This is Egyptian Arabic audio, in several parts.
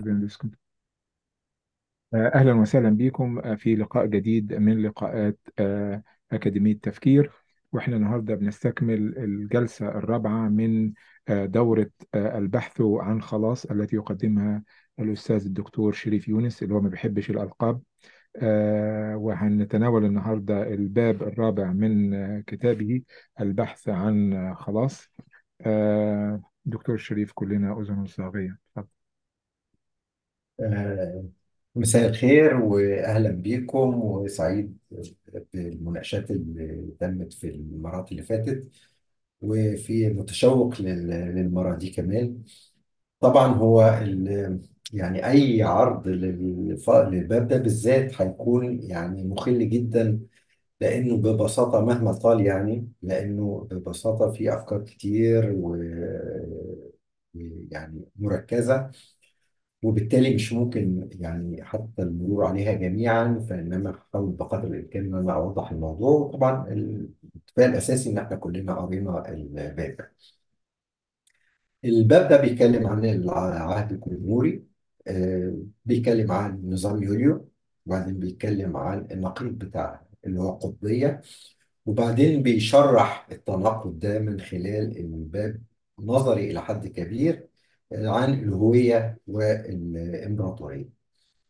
بكم. أهلا وسهلا بكم في لقاء جديد من لقاءات آه، أكاديمية تفكير وإحنا النهاردة بنستكمل الجلسة الرابعة من آه، دورة آه، البحث عن خلاص التي يقدمها الأستاذ الدكتور شريف يونس اللي هو ما بيحبش الألقاب وهنتناول النهاردة الباب الرابع من كتابه البحث عن خلاص دكتور شريف كلنا أذن صاغية تفضل. آه، مساء الخير وأهلا بيكم وسعيد بالمناقشات اللي تمت في المرات اللي فاتت وفي متشوق لل- للمرة دي كمان طبعا هو ال- يعني أي عرض للف- للباب ده بالذات هيكون يعني مخل جدا لأنه ببساطة مهما طال يعني لأنه ببساطة في أفكار كتير و ويعني مركزة وبالتالي مش ممكن يعني حتى المرور عليها جميعا فإنما هحاول بقدر الإمكان إن أنا أوضح الموضوع وطبعا الاتفاق الأساسي إن إحنا كلنا قرينا الباب الباب ده بيتكلم عن العهد الجمهوري آه، بيتكلم عن نظام يوليو وبعدين بيتكلم عن النقيض بتاعه اللي هو القطبية وبعدين بيشرح التناقض ده من خلال الباب نظري إلى حد كبير آه، عن الهوية والإمبراطورية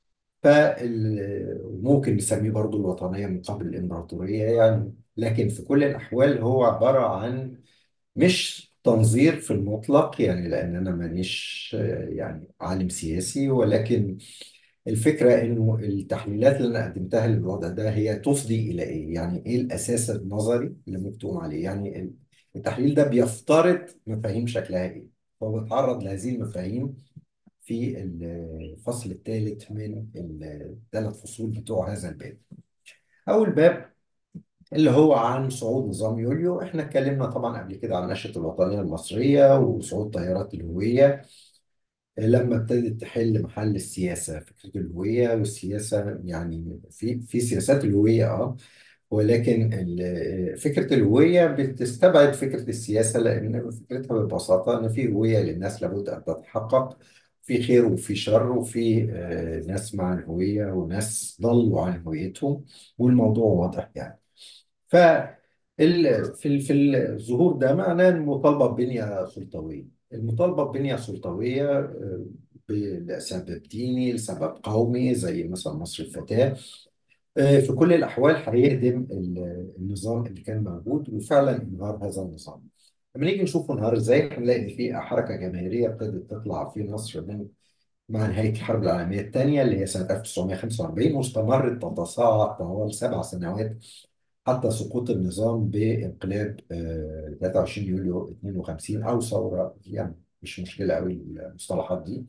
فممكن نسميه برضو الوطنية من قبل الإمبراطورية يعني لكن في كل الأحوال هو عبارة عن مش تنظير في المطلق يعني لأن أنا مانيش آه، يعني عالم سياسي ولكن الفكرة إنه التحليلات اللي أنا قدمتها للوضع ده هي تفضي إلى إيه؟ يعني إيه الأساس النظري اللي مكتوب عليه؟ يعني التحليل ده بيفترض مفاهيم شكلها إيه؟ فهو بيتعرض لهذه المفاهيم في الفصل الثالث من الثلاث فصول بتوع هذا الباب. أول باب اللي هو عن صعود نظام يوليو، احنا اتكلمنا طبعا قبل كده عن نشأة الوطنية المصرية وصعود تيارات الهوية لما ابتدت تحل محل السياسة فكرة الهوية والسياسة يعني في في سياسات الهوية اه ولكن ال- فكرة الهوية بتستبعد فكرة السياسة لأن فكرتها ببساطة إن في هوية للناس لابد أن تتحقق في خير وفي شر وفي آه، ناس مع الهوية وناس ضلوا عن هويتهم والموضوع واضح يعني ف ال- في ال- في الظهور ده معناه المطالبة ببنية سلطوية المطالبة ببنية سلطوية آه، ب- لسبب ديني لسبب قومي زي مثلا مصر الفتاة آه، في كل الأحوال هيهدم ال- النظام اللي كان موجود وفعلا انهار هذا النظام. لما نيجي نشوف انهار ازاي هنلاقي ان في حركة جماهيرية ابتدت تطلع في مصر من مع نهاية الحرب العالمية الثانية اللي هي سنة 1945 واستمرت تتصاعد طوال سبع سنوات حتى سقوط النظام بانقلاب آه، 23 يوليو 52 أو ثورة يعني مش مشكلة قوي المصطلحات دي.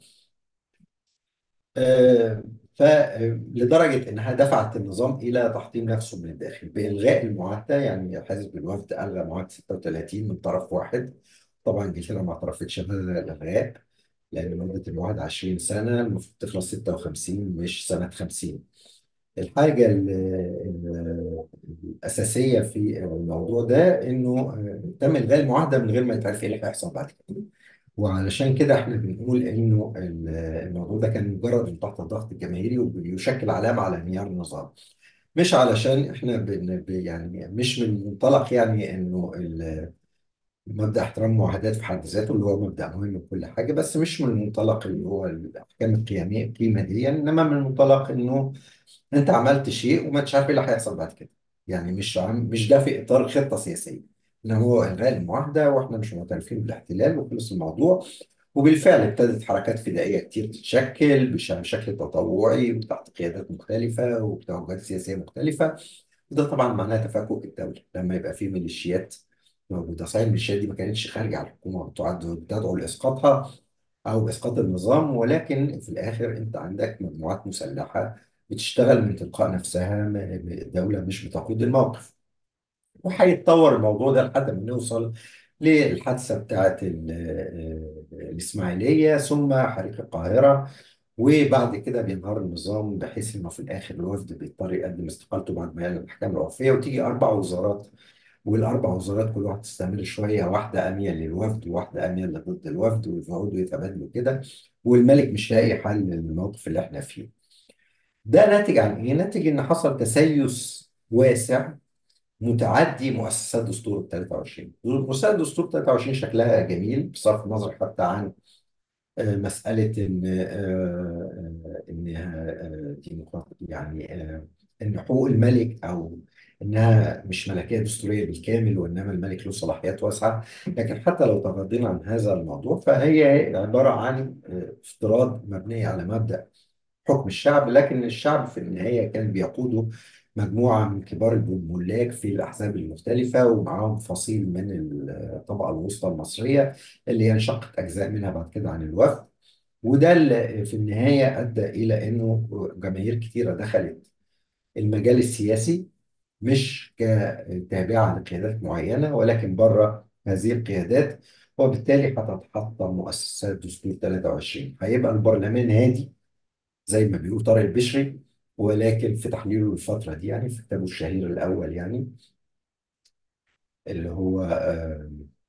آه، فلدرجة إنها دفعت النظام إلى تحطيم نفسه من الداخل بإلغاء المعاهدة يعني حزب الوفد ألغى معاهدة 36 من طرف واحد طبعا إنجلترا ما اعترفتش بهذا الإلغاء لأن مدة المعاهدة 20 سنة المفروض تخلص 56 مش سنة 50 الحاجة ال- ال- الأساسية في الموضوع ده إنه آه، تم إلغاء المعاهدة من غير ما يتعرف إيه اللي هيحصل بعد كده وعلشان كده احنا بنقول انه ال- الموضوع ده كان مجرد من تحت الضغط الجماهيري وبيشكل علامه على انهيار النظام مش علشان احنا بن ب- يعني مش من منطلق يعني انه ال- مبدأ احترام المعاهدات في حد ذاته اللي هو مبدأ مهم وكل حاجه بس مش من المنطلق اللي هو الاحكام القيميه القيمه دي انما من منطلق انه انت عملت شيء وما انتش عارف ايه اللي هيحصل بعد كده يعني مش عم مش ده في اطار خطه سياسيه انما هو الغاء المعاهده واحنا مش معترفين بالاحتلال وخلص الموضوع وبالفعل ابتدت حركات فدائيه كتير تتشكل بش- بشكل تطوعي وتحت قيادات مختلفه وبتوجهات سياسيه مختلفه وده طبعا معناه تفكك الدوله لما يبقى في ميليشيات موجوده صحيح الميليشيات دي ما كانتش خارجه على الحكومه وبتعد- بتدعو لاسقاطها او اسقاط النظام ولكن في الاخر انت عندك مجموعات مسلحه بتشتغل من تلقاء نفسها م- الدوله مش بتقود الموقف وهيتطور الموضوع ده لحد ما نوصل للحادثه بتاعت ال- آه، الاسماعيليه ثم حريق القاهره وبعد كده بينهار النظام بحيث انه في الاخر الوفد بيضطر يقدم استقالته بعد ما يعلن الاحكام العرفيه وتيجي اربع وزارات والاربع وزارات كل واحد تستمر شويه واحده اميل للوفد وواحده اميل ضد الوفد ويقعدوا يتبادلوا كده والملك مش لاقي حل للموقف اللي احنا فيه ده ناتج عن ايه؟ ناتج ان حصل تسيس واسع متعدي مؤسسات دستور 23 مؤسسات دستور 23 شكلها جميل بصرف النظر حتى عن آه، مسألة إن آه، آه، إنها آه، ديمقراطية يعني آه، إن حقوق الملك أو إنها مش ملكية دستورية بالكامل وإنما الملك له صلاحيات واسعة لكن حتى لو تغاضينا عن هذا الموضوع فهي عبارة عن آه، افتراض مبني على مبدأ حكم الشعب لكن الشعب في النهاية كان بيقوده مجموعة من كبار الملاك في الأحزاب المختلفة ومعاهم فصيل من الطبقة الوسطى المصرية اللي هي انشقت أجزاء منها بعد كده عن الوفد وده اللي في النهاية أدى إلى إنه جماهير كتيرة دخلت المجال السياسي مش كتابعة لقيادات معينة ولكن بره هذه القيادات وبالتالي هتتحطم مؤسسات دستور 23 هيبقى البرلمان هادي زي ما بيقول طارق البشري ولكن في تحليله الفترة دي يعني في كتابه الشهير الأول يعني اللي هو آه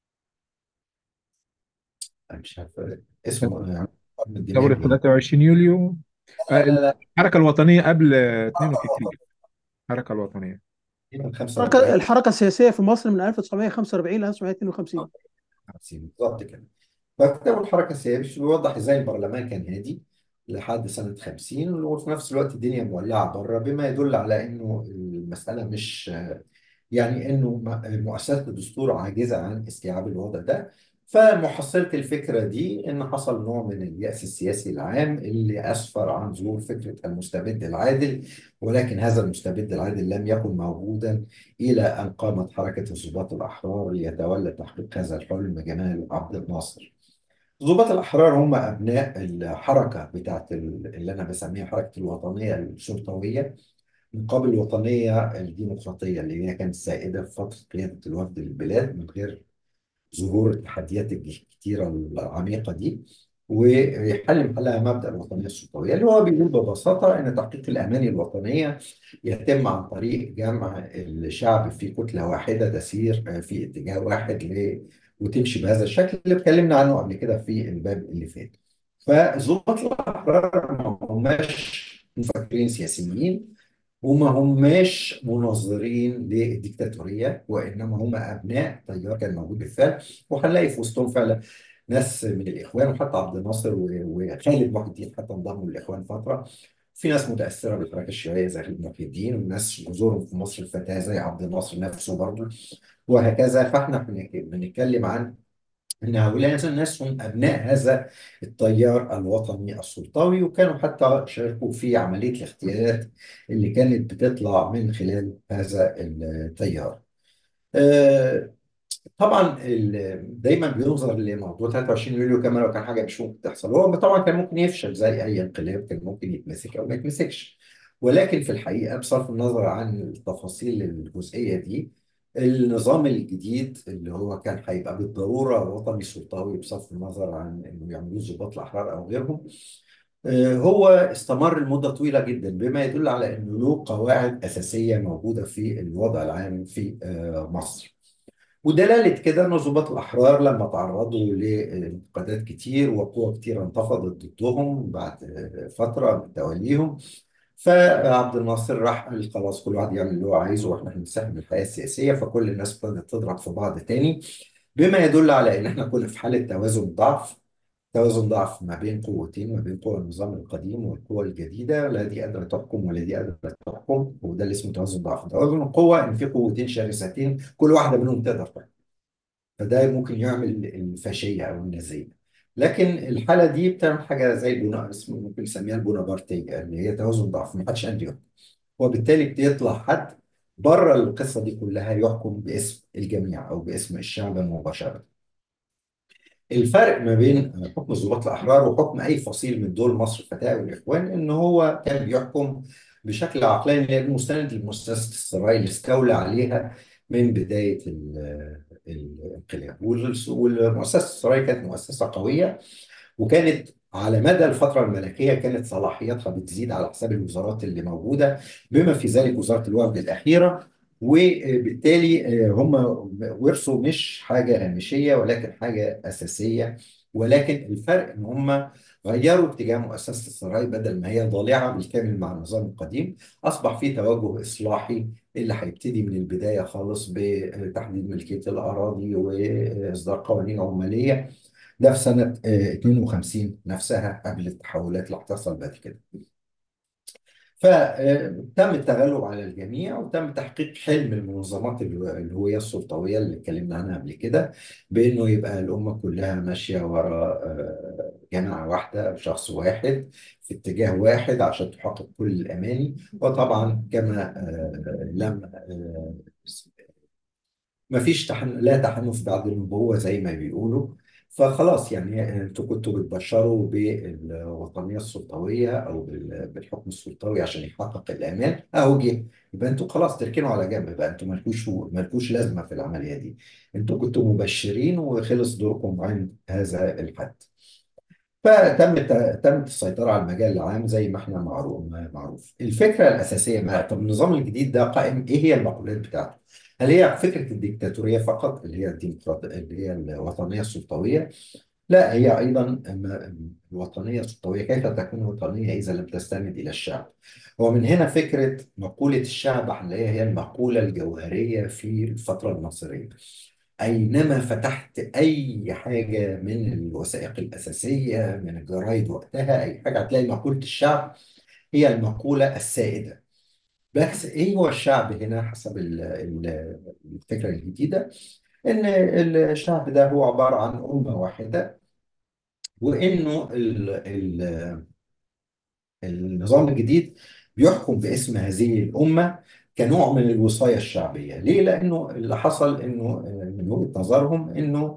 أنا مش عارف اسمه آه، ثورة الدماغ 23 يوليو لا آه، لا لا الحركة الوطنية قبل 62 الحركة الوطنية من الحركة 45 الحركة السياسية في مصر من 1945 ل 1952 50 بالظبط كده فكتاب الحركة السياسية بيوضح ازاي البرلمان كان هادي لحد سنة 50 وفي نفس الوقت الدنيا مولعة بره بما يدل على انه المسألة مش يعني انه م- مؤسسة الدستور عاجزة عن استيعاب الوضع ده فمحصلة الفكرة دي ان حصل نوع من اليأس السياسي العام اللي اسفر عن ظهور فكرة المستبد العادل ولكن هذا المستبد العادل لم يكن موجودا إلى أن قامت حركة الضباط الأحرار ليتولى تحقيق هذا الحلم جمال عبد الناصر ضباط الأحرار هم أبناء الحركة بتاعت ال- اللي أنا بسميها حركة الوطنية الشرطوية مقابل الوطنية الديمقراطية اللي هي كانت سائدة في فترة قيادة الوفد للبلاد من غير ظهور التحديات الكتيرة العميقة دي ويحل محلها مبدأ الوطنية السلطوية اللي هو بيقول ببساطة أن تحقيق الأماني الوطنية يتم عن طريق جمع الشعب في كتلة واحدة تسير في اتجاه واحد ل... وتمشي بهذا الشكل اللي اتكلمنا عنه قبل كده في الباب اللي فات فالضباط الأحرار ما هماش مفكرين سياسيين وما هماش مناظرين للديكتاتورية وإنما هم أبناء تيار كان موجود بالفعل وهنلاقي في وسطهم فعلا ناس من الإخوان وحتى عبد الناصر و- وخالد محي الدين حتى انضموا للإخوان فترة في ناس متأثرة بالحركة الشيوعية زي خالد محي الدين وناس جذورهم في مصر الفتاة زي عبد الناصر نفسه برضه وهكذا فاحنا بنك- بنتكلم عن ان هؤلاء الناس هم ابناء هذا التيار الوطني السلطوي وكانوا حتى شاركوا في عمليه الاغتيالات اللي كانت بتطلع من خلال هذا التيار. آه، طبعا ال- دايما بينظر لموضوع 23 يوليو كما لو كان حاجه مش ممكن تحصل هو طبعا كان ممكن يفشل زي اي انقلاب كان ممكن يتمسك او ما يتمسكش ولكن في الحقيقه بصرف النظر عن التفاصيل الجزئيه دي النظام الجديد اللي هو كان هيبقى بالضروره وطني سلطوي بصرف النظر عن انه يعملوه ضباط الاحرار او غيرهم آه، هو استمر لمده طويله جدا بما يدل على انه له قواعد اساسيه موجوده في الوضع العام في آه، مصر ودلالة كده أن ضباط الأحرار لما تعرضوا لانتقادات كتير وقوى كتير انتفضت ضدهم بعد فترة من توليهم فعبد الناصر راح قال خلاص كل واحد يعمل اللي هو عايزه واحنا هنساهم الحياة السياسية فكل الناس ابتدت تضرب في بعض تاني بما يدل على ان احنا كنا في حالة توازن ضعف توازن ضعف ما بين قوتين ما بين قوى النظام القديم والقوى الجديدة لا دي قادرة تحكم ولا دي قادرة تحكم وده اللي اسمه توازن ضعف توازن القوة ان في قوتين شرستين كل واحدة منهم تقدر تحكم فده ممكن يعمل الفاشية أو النازية لكن الحالة دي بتعمل حاجة زي البناء اسمه ممكن نسميها البونابرتية اللي هي توازن ضعف ما حدش قادر يحكم وبالتالي بيطلع حد بره القصة دي كلها يحكم باسم الجميع أو باسم الشعب مباشرة الفرق ما بين حكم ضباط الأحرار وحكم أي فصيل من دول مصر الفتاة والإخوان إن هو كان بيحكم بشكل عقلاني لأنه مستند لمؤسسة السراي اللي استولى عليها من بداية ال- الانقلاب والس- والمؤسسة السراي كانت مؤسسة قوية وكانت على مدى الفترة الملكية كانت صلاحياتها بتزيد على حساب الوزارات اللي موجودة بما في ذلك وزارة الوفد الأخيرة وبالتالي آه، هم ورثوا مش حاجة هامشية ولكن حاجة أساسية ولكن الفرق إن هم غيروا اتجاه مؤسسة السراي بدل ما هي ضالعة بالكامل مع النظام القديم أصبح في توجه إصلاحي اللي هيبتدي من البداية خالص بتحديد ملكية الأراضي وإصدار قوانين عمالية ده في سنة آه، 52 نفسها قبل التحولات اللي هتحصل بعد كده فتم التغلب على الجميع وتم تحقيق حلم المنظمات الهو- الهوية السلطوية اللي اتكلمنا عنها قبل كده بأنه يبقى الأمة كلها ماشية وراء آه، جماعة واحدة شخص واحد في اتجاه واحد عشان تحقق كل الأماني وطبعا كما آه، لم آه، ما فيش تحن... لا تحنف بعد النبوة زي ما بيقولوا فخلاص يعني انتوا كنتوا بتبشروا بالوطنية السلطوية او بال- بالحكم السلطوي عشان يحقق الامان اهو جه يبقى انتوا خلاص تركنوا على جنب بقى انتوا مالكوش مالكوش لازمة في العملية دي انتوا كنتوا مبشرين وخلص دوركم عند هذا الحد فتم تمت السيطرة على المجال العام زي ما احنا معروف معروف الفكرة الأساسية بقى طب النظام الجديد ده قائم إيه هي المقولات بتاعته؟ هل هي فكرة الديكتاتورية فقط اللي هي الديمقراطية اللي هي الوطنية السلطوية؟ لا هي أيضا م- الوطنية السلطوية كيف تكون وطنية إذا لم تستند إلى الشعب؟ ومن هنا فكرة مقولة الشعب هنلاقيها هي المقولة الجوهرية في الفترة المصرية أينما فتحت أي حاجة من الوثائق الأساسية من الجرايد وقتها أي حاجة هتلاقي مقولة الشعب هي المقولة السائدة بس إيه هو الشعب هنا حسب ال- ال- الفكرة الجديدة إن الشعب ده هو عبارة عن أمة واحدة وإنه ال ال النظام الجديد بيحكم باسم هذه الأمة كنوع من الوصاية الشعبية ليه؟ لأنه اللي حصل إنه من وجهة نظرهم إنه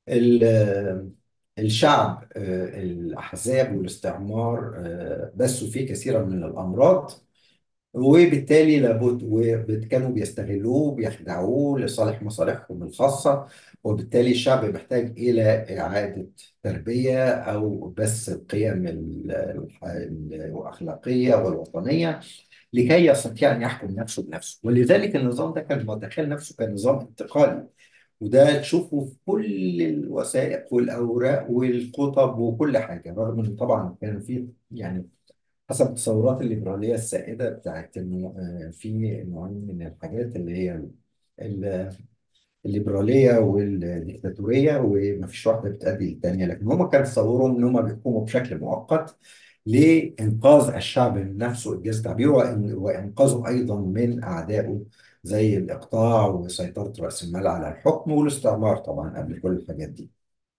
ال- الشعب آه، الأحزاب والاستعمار آه، بثوا فيه كثيرا من الأمراض وبالتالي لابد وكانوا بيستغلوه وبيخدعوه لصالح مصالحهم الخاصة وبالتالي الشعب محتاج إلى إعادة تربية أو بث القيم ال- الح- الأخلاقية والوطنية لكي يستطيع أن يحكم نفسه بنفسه ولذلك النظام ده كان متخيل نفسه كنظام انتقالي وده تشوفه في كل الوثائق والأوراق والخطب وكل حاجة رغم إنه طبعا كان في يعني حسب التصورات الليبرالية السائدة بتاعت إنه آه، في نوعين من الحاجات اللي هي ال- الليبرالية والديكتاتورية ومفيش واحدة بتأدي للتانية لكن هما كان تصورهم إن هما بيحكموا بشكل مؤقت لإنقاذ الشعب من نفسه إنجاز تعبيره وإن- وإنقاذه أيضا من أعدائه زي الإقطاع وسيطرة رأس المال على الحكم والاستعمار طبعا قبل كل الحاجات دي.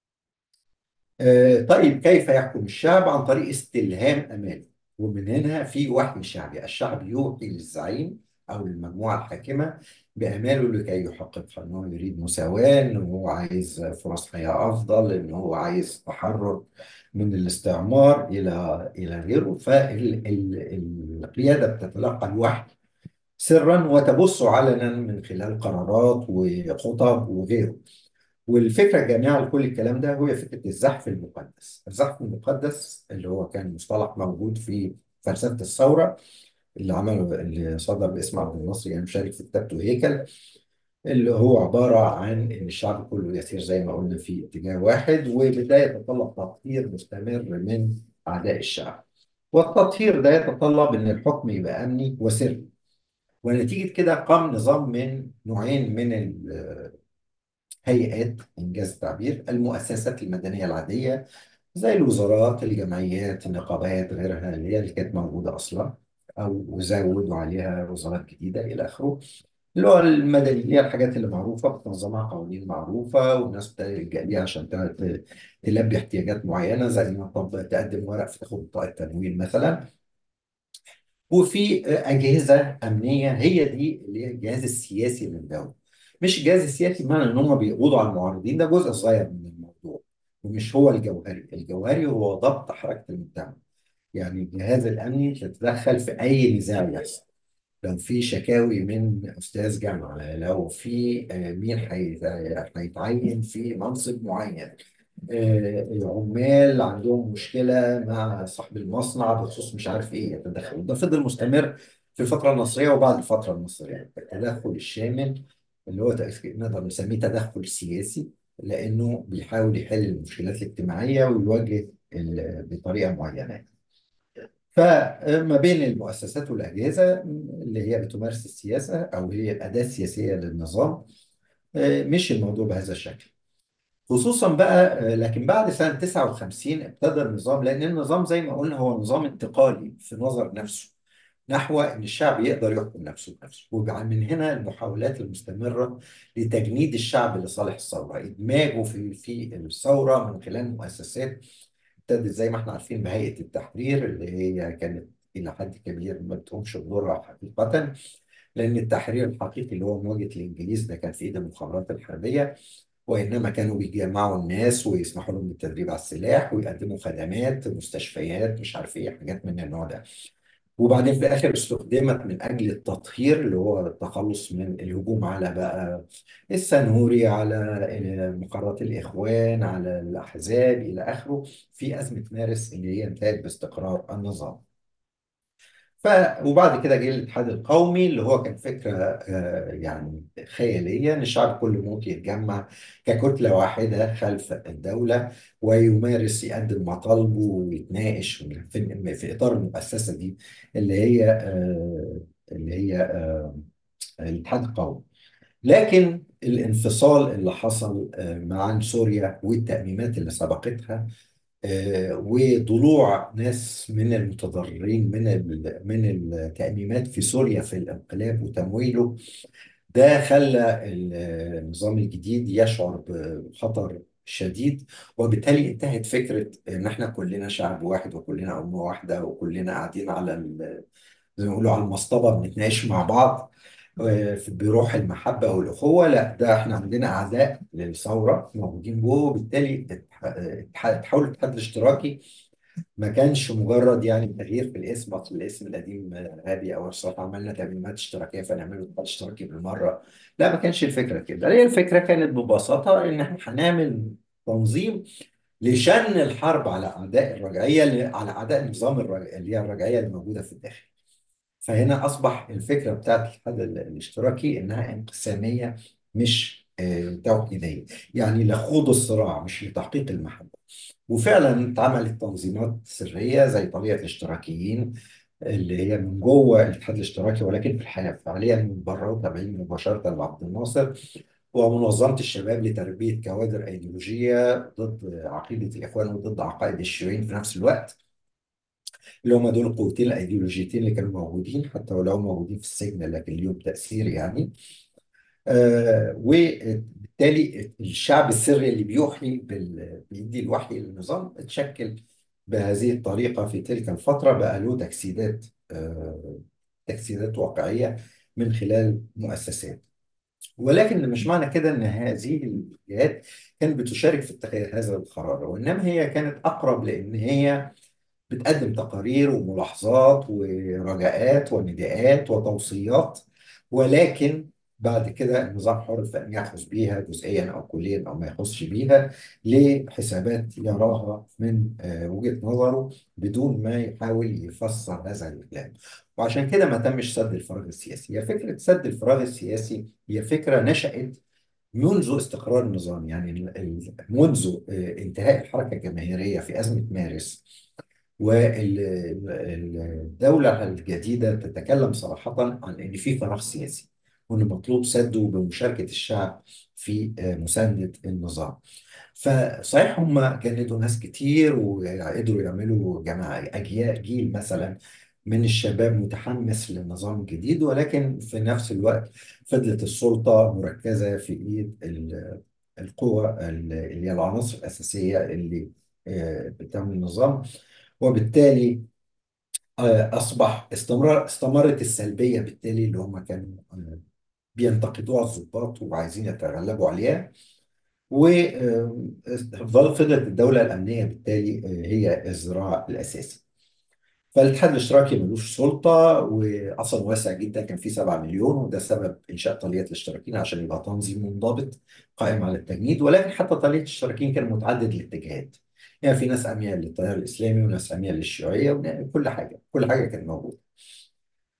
آه، طيب كيف يحكم الشعب عن طريق استلهام أماني ومن هنا في وحي شعبي الشعب يوحي للزعيم أو للمجموعة الحاكمة بأماله لكي يحققها إن هو يريد مساواة إن هو عايز فرص حياة أفضل إن هو عايز تحرر من الاستعمار إلى إلى غيره فالقيادة بتتلقى الوحي سرا وتبث علنا من خلال قرارات وخطب وغيره والفكرة الجامعة لكل الكلام ده هو فكرة الزحف المقدس الزحف المقدس اللي هو كان مصطلح موجود في فلسفة الثورة اللي عمله اللي صدر باسم عبد الناصر يعني مشارك في كتابته هيكل اللي هو عبارة عن إن الشعب كله يسير زي ما قلنا في اتجاه واحد وبده يتطلب تطهير مستمر من أعداء الشعب والتطهير ده يتطلب إن الحكم يبقى أمني وسري ونتيجة كده قام نظام من نوعين من ال هيئات إنجاز التعبير المؤسسات المدنية العادية زي الوزارات الجمعيات النقابات غيرها اللي هي اللي كانت موجودة أصلا أو زودوا عليها وزارات جديدة إلى آخره اللي هو المدني اللي هي الحاجات اللي معروفة بتنظمها قوانين معروفة والناس بتلجأ ليها عشان ت- تلبي احتياجات معينة زي ما طب تقدم ورق فتاخد بطاقة تمويل مثلا وفي أجهزة أمنية هي دي اللي هي الجهاز السياسي للدولة مش الجهاز السياسي بمعنى إن هم بيقبضوا على المعارضين ده جزء صغير من الموضوع ومش هو الجوهري الجوهري هو ضبط حركة المجتمع يعني الجهاز الأمني تتدخل في أي نزاع يحصل لو في شكاوي من أستاذ جامعة لو في آه، مين هيت- هيتعين في منصب معين آه، العمال عندهم مشكلة مع صاحب المصنع بخصوص مش عارف ايه يتدخل ده فضل مستمر في الفترة النصرية وبعد الفترة النصرية التدخل الشامل اللي هو تأس- نقدر نسميه تدخل سياسي لأنه بيحاول يحل المشكلات الاجتماعية ويواجه ال- بطريقة معينة فما بين المؤسسات والأجهزة اللي هي بتمارس السياسة أو هي الأداة السياسية للنظام آه، مشي الموضوع بهذا الشكل خصوصا بقى آه، لكن بعد سنة 59 ابتدى النظام لأن النظام زي ما قلنا هو نظام انتقالي في نظر نفسه نحو أن الشعب يقدر يحكم نفسه بنفسه ومن هنا المحاولات المستمرة لتجنيد الشعب لصالح الثورة إدماجه في في الثورة من خلال مؤسسات ابتدت زي ما احنا عارفين بهيئة التحرير اللي هي كانت إلى حد كبير ما بتقومش بدورها حقيقة لأن التحرير الحقيقي اللي هو مواجهة الإنجليز ده كان في إيد المخابرات الحربية وإنما كانوا بيجمعوا الناس ويسمحوا لهم بالتدريب على السلاح ويقدموا خدمات مستشفيات مش عارف إيه حاجات من النوع ده وبعدين في الآخر استخدمت من أجل التطهير اللي هو التخلص من الهجوم على بقى السنهوري على مقرات الإخوان على الأحزاب إلى آخره في أزمة مارس اللي هي انتهت باستقرار النظام ف وبعد كده جه الاتحاد القومي اللي هو كان فكره آه، يعني خياليه ان الشعب كله ممكن يتجمع ككتله واحده خلف الدوله ويمارس يقدم مطالبه ويتناقش في في اطار المؤسسه دي اللي هي آه، اللي هي آه، الاتحاد القومي لكن الانفصال اللي حصل آه، مع سوريا والتأميمات اللي سبقتها آه، وضلوع ناس من المتضررين من ال- من التأميمات في سوريا في الانقلاب وتمويله ده خلى ال- النظام الجديد يشعر بخطر شديد وبالتالي انتهت فكرة ان احنا كلنا شعب واحد وكلنا أمة واحدة وكلنا قاعدين على ال- زي ما بيقولوا على المصطبة بنتناقش مع بعض آه، في- بروح المحبة والأخوة لا ده احنا عندنا أعداء للثورة موجودين جوه وبالتالي اتح- اتح- تحول الاتحاد الاشتراكي ما كانش مجرد يعني تغيير في الاسم اصل الاسم القديم غبي او الصراحه عملنا تأميمات اشتراكيه فنعمله اتحاد اشتراكي بالمره لا ما كانش الفكره كده هي الفكره كانت ببساطه ان احنا هنعمل تنظيم لشن الحرب على اعداء الرجعيه اللي- على اعداء نظام الرجعيه اللي هي الرجعيه اللي موجوده في الداخل فهنا اصبح الفكره بتاعت الاتحاد ال- الاشتراكي انها انقساميه مش آه، توحيديه يعني لخوض الصراع مش لتحقيق المحبه وفعلا اتعملت تنظيمات سريه زي طليعه الاشتراكيين اللي هي من جوه الاتحاد الاشتراكي ولكن في الحقيقه فعليا من بره وتابعين مباشره لعبد الناصر ومنظمه الشباب لتربيه كوادر ايديولوجيه ضد عقيده الاخوان وضد عقائد الشيوعيين في نفس الوقت اللي هم دول القوتين الايديولوجيتين اللي كانوا موجودين حتى ولو موجودين في السجن لكن ليهم تاثير يعني آه وبالتالي الشعب السري اللي بيوحي بال- بيدي الوحي للنظام اتشكل بهذه الطريقة في تلك الفترة بقى له تجسيدات آه تجسيدات واقعية من خلال مؤسسات ولكن مش معنى كده ان هذه الجهات كانت بتشارك في اتخاذ هذا القرار وانما هي كانت اقرب لان هي بتقدم تقارير وملاحظات ورجاءات ونداءات وتوصيات ولكن بعد كده النظام حر في ان ياخذ بيها جزئيا او كليا او ما يخصش بيها لحسابات يراها من آه، وجهة نظره بدون ما يحاول يفسر هذا الكلام وعشان كده ما تمش سد الفراغ السياسي هي فكرة سد الفراغ السياسي هي فكرة نشأت منذ استقرار النظام يعني ال- ال- منذ آه، انتهاء الحركة الجماهيرية في أزمة مارس والدولة الجديدة تتكلم صراحة عن إن في فراغ سياسي وإن مطلوب سده بمشاركة الشعب في آه، مساندة النظام فصحيح هم جندوا ناس كتير وقدروا يعملوا جماعة أجيال جيل مثلا من الشباب متحمس للنظام الجديد ولكن في نفس الوقت فضلت السلطة مركزة في إيد ال- القوى اللي هي العناصر الأساسية اللي آه، بتعمل النظام وبالتالي آه، أصبح استمرار استمرت السلبية بالتالي اللي هم كانوا آه، بينتقدوها الضباط وعايزين يتغلبوا عليها وفضلت الدولة الأمنية بالتالي آه، هي الذراع الأساسي فالاتحاد الاشتراكي ملوش سلطة وأصلا واسع جدا كان فيه 7 مليون وده سبب إنشاء طليات الاشتراكيين عشان يبقى تنظيم منضبط قائم على التجنيد ولكن حتى طلية الاشتراكيين كان متعدد الاتجاهات يعني في ناس أميال للتيار الإسلامي وناس أميال للشيوعية وكل حاجة كل حاجة كانت موجودة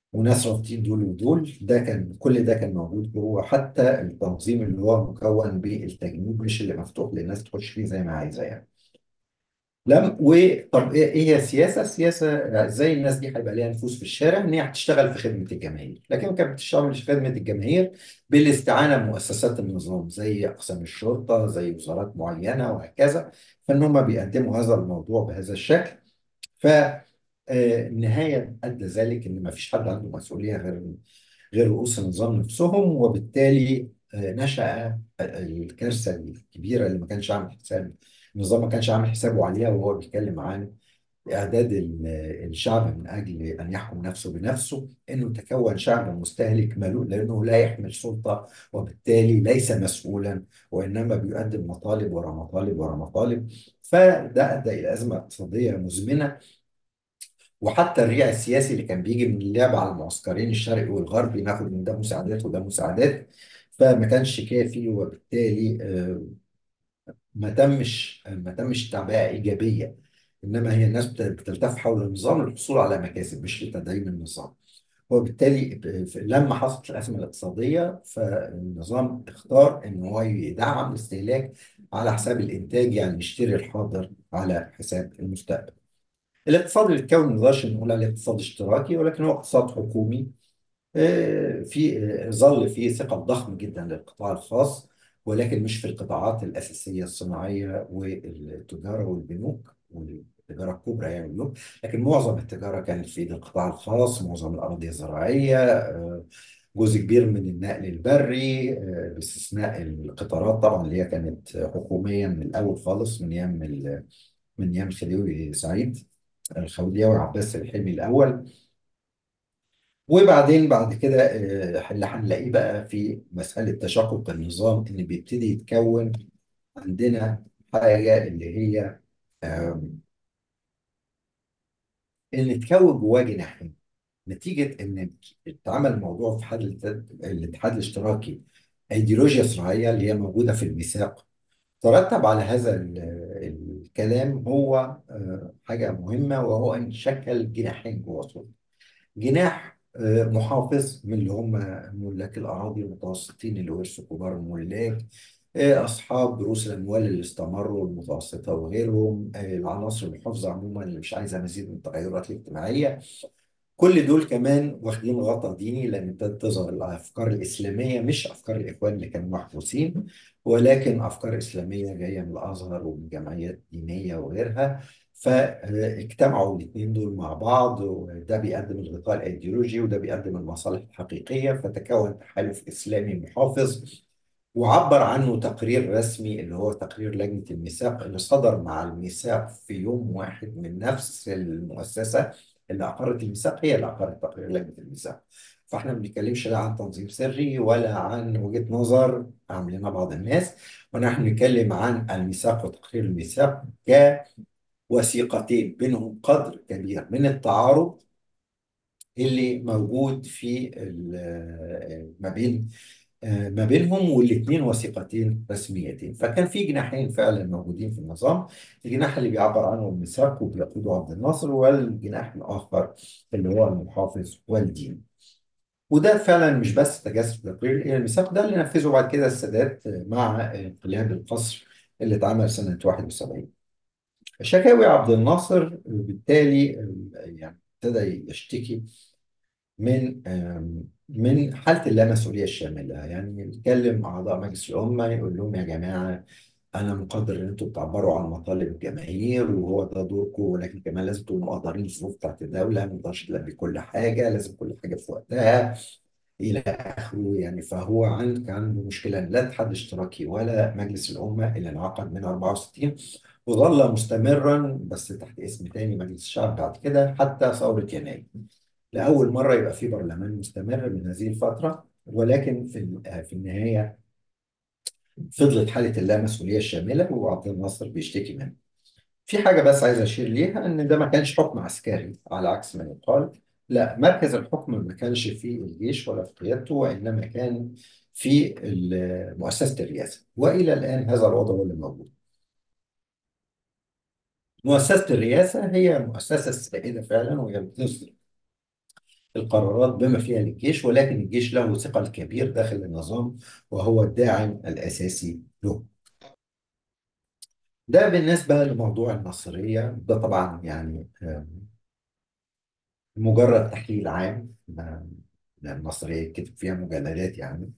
وناس رابطين دول ودول ده كان كل ده كان موجود جوه حتى التنظيم اللي هو مكون بالتجنيد مش اللي مفتوح للناس تخش فيه زي ما عايزه يعني لم وطب ايه إيه هي السياسه؟ السياسه ازاي الناس دي هيبقى ليها نفوذ في الشارع ان هي هتشتغل في خدمه الجماهير، لكن كانت بتشتغل في خدمه الجماهير بالاستعانه بمؤسسات النظام زي اقسام الشرطه زي وزارات معينه وهكذا فان هم بيقدموا هذا الموضوع بهذا الشكل ف آه، النهايه ادى ذلك ان ما فيش حد عنده مسؤوليه غير غير رؤوس النظام نفسهم وبالتالي آه، نشأ الكارثة الكبيرة اللي ما كانش عامل حساب النظام ما كانش عامل حسابه عليها وهو بيتكلم عن إعداد ال- الشعب من أجل أن يحكم نفسه بنفسه إنه تكون شعب مستهلك ملوء لأنه لا يحمل سلطة وبالتالي ليس مسؤولا وإنما بيقدم مطالب ورا مطالب ورا مطالب فده أدى إلى أزمة اقتصادية مزمنة وحتى الريع السياسي اللي كان بيجي من اللعب على المعسكرين الشرقي والغربي ناخد من ده مساعدات وده مساعدات فما كانش كافي وبالتالي آه، ما تمش ما تمش تعبئة إيجابية إنما هي الناس بت- بتلتف حول النظام للحصول على مكاسب مش لتدعيم النظام وبالتالي ب- ف- لما حصلت الأزمة الاقتصادية فالنظام اختار إن هو يدعم الاستهلاك على حساب الإنتاج يعني يشتري الحاضر على حساب المستقبل الاقتصاد اللي اتكون ما نقدرش نقول عليه اقتصاد اشتراكي ولكن هو اقتصاد حكومي آه، في آه، ظل فيه ثقل ضخم جدا للقطاع الخاص ولكن مش في القطاعات الأساسية الصناعية والتجارة والبنوك والتجارة الكبرى يعني اليوم لكن معظم التجارة كانت في ايد القطاع الخاص معظم الأراضي الزراعية آه، جزء كبير من النقل البري آه، باستثناء القطارات طبعا اللي هي كانت حكوميا من الأول خالص من أيام ال- من أيام خديوي سعيد الخوليوي عباس الحلمي الأول وبعدين بعد كده آه، اللي هنلاقيه بقى في مسألة تشقق النظام إن بيبتدي يتكون عندنا حاجة اللي هي آم، إن تكون جواه جناحين نتيجة إن اتعمل الموضوع في حد الاتحاد الاتحاد الاشتراكي أيديولوجيا صناعية اللي هي موجودة في الميثاق ترتب على هذا ال- الكلام هو آه، حاجة مهمة وهو أن شكل جناحين جوه السلطة جناح آه، محافظ من اللي هم ملاك الأراضي المتوسطين اللي ورثوا كبار الملاك آه، أصحاب رؤوس الأموال اللي استمروا المتوسطة وغيرهم آه، العناصر المحافظة عموما اللي مش عايزة مزيد من التغيرات الاجتماعية كل دول كمان واخدين غطاء ديني لان ابتدت تظهر الافكار الاسلاميه مش افكار الاخوان اللي كانوا محبوسين ولكن افكار اسلاميه جايه من الازهر ومن جمعيات دينيه وغيرها فاجتمعوا الاثنين دول مع بعض وده بيقدم الغطاء الايديولوجي وده بيقدم المصالح الحقيقيه فتكون تحالف اسلامي محافظ وعبر عنه تقرير رسمي اللي هو تقرير لجنة الميثاق اللي صدر مع الميثاق في يوم واحد من نفس المؤسسة اللي أقرت الميثاق هي اللي أقرت تقرير لجنة الميثاق فاحنا ما بنتكلمش لا عن تنظيم سري ولا عن وجهة نظر عاملينها بعض الناس ونحن نتكلم عن الميثاق وتقرير الميثاق كوثيقتين بينهم قدر كبير من التعارض اللي موجود في ال- ما بين آه، ما بينهم والاثنين وثيقتين رسميتين فكان في جناحين فعلا موجودين في النظام الجناح اللي بيعبر عنه الميثاق وبيقوده عبد الناصر والجناح الآخر اللي هو المحافظ والدين وده فعلا مش بس تجسد تقرير الميثاق ده اللي نفذه بعد كده السادات مع انقلاب القصر اللي اتعمل سنة 71 شكاوي عبد الناصر بالتالي آه، يعني ابتدى يشتكي من آم، من حالة اللامسؤولية الشاملة يعني يتكلم أعضاء مجلس الأمة يقول لهم يا جماعة أنا مقدر إن أنتوا بتعبروا عن مطالب الجماهير وهو ده دوركم ولكن كمان لازم تبقوا مقدرين الظروف بتاعت الدولة ما نقدرش نلبي كل حاجة لازم كل حاجة في وقتها إلى آخره يعني فهو عند كان عنده مشكلة إن لا اتحاد اشتراكي ولا مجلس الأمة اللي انعقد من 64 وظل مستمرا بس تحت اسم تاني مجلس الشعب بعد كده حتى ثورة يناير لأول مرة يبقى في برلمان مستمر من هذه الفترة ولكن في ال- في النهاية فضلت حالة اللامسؤولية الشاملة وعبد الناصر بيشتكي منها. في حاجة بس عايز أشير ليها إن ده ما كانش حكم عسكري على عكس ما يقال لا مركز الحكم ما كانش في الجيش ولا في قيادته وإنما كان في ال- مؤسسة الرئاسة وإلى الآن هذا الوضع هو اللي موجود. مؤسسة الرئاسة هي مؤسسة سائدة فعلا وهي بتصدر القرارات بما فيها للجيش ولكن الجيش له ثقل كبير داخل النظام وهو الداعم الأساسي له ده بالنسبة لموضوع النصرية ده طبعا يعني آم، مجرد تحليل عام ما- لأن النصرية كتب فيها مجلدات يعني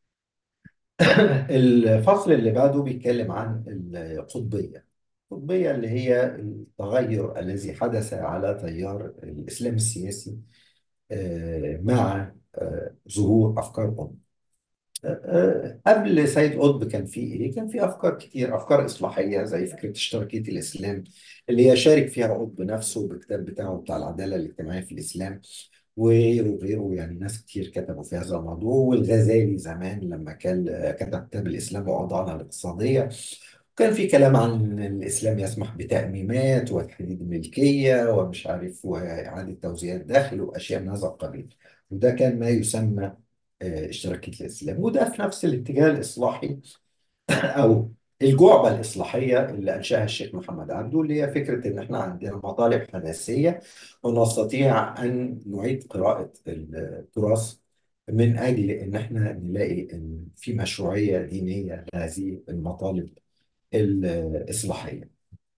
الفصل اللي بعده بيتكلم عن القطبية القطبية اللي هي التغير الذي حدث على تيار الإسلام السياسي آه، مع آه، ظهور أفكار قطب آه، قبل سيد قطب كان في إيه؟ كان في أفكار كتير أفكار إصلاحية زي فكرة اشتراكية الإسلام اللي هي شارك فيها قطب نفسه بالكتاب بتاعه بتاع العدالة الاجتماعية في الإسلام وغيره وغيره يعني ناس كتير كتبوا في هذا الموضوع والغزالي زمان لما كان كتب كتاب الإسلام وأوضاعنا الاقتصادية كان في كلام عن إن الإسلام يسمح بتأميمات وتحديد الملكية ومش عارف وإعادة توزيع الدخل وأشياء من هذا القبيل وده كان ما يسمى آه، اشتراكية الإسلام وده في نفس الاتجاه الإصلاحي أو الجعبة الإصلاحية اللي أنشأها الشيخ محمد عبده اللي هي فكرة إن إحنا عندنا مطالب حداثية ونستطيع أن نعيد قراءة التراث من أجل إن إحنا نلاقي إن في مشروعية دينية لهذه المطالب الإصلاحية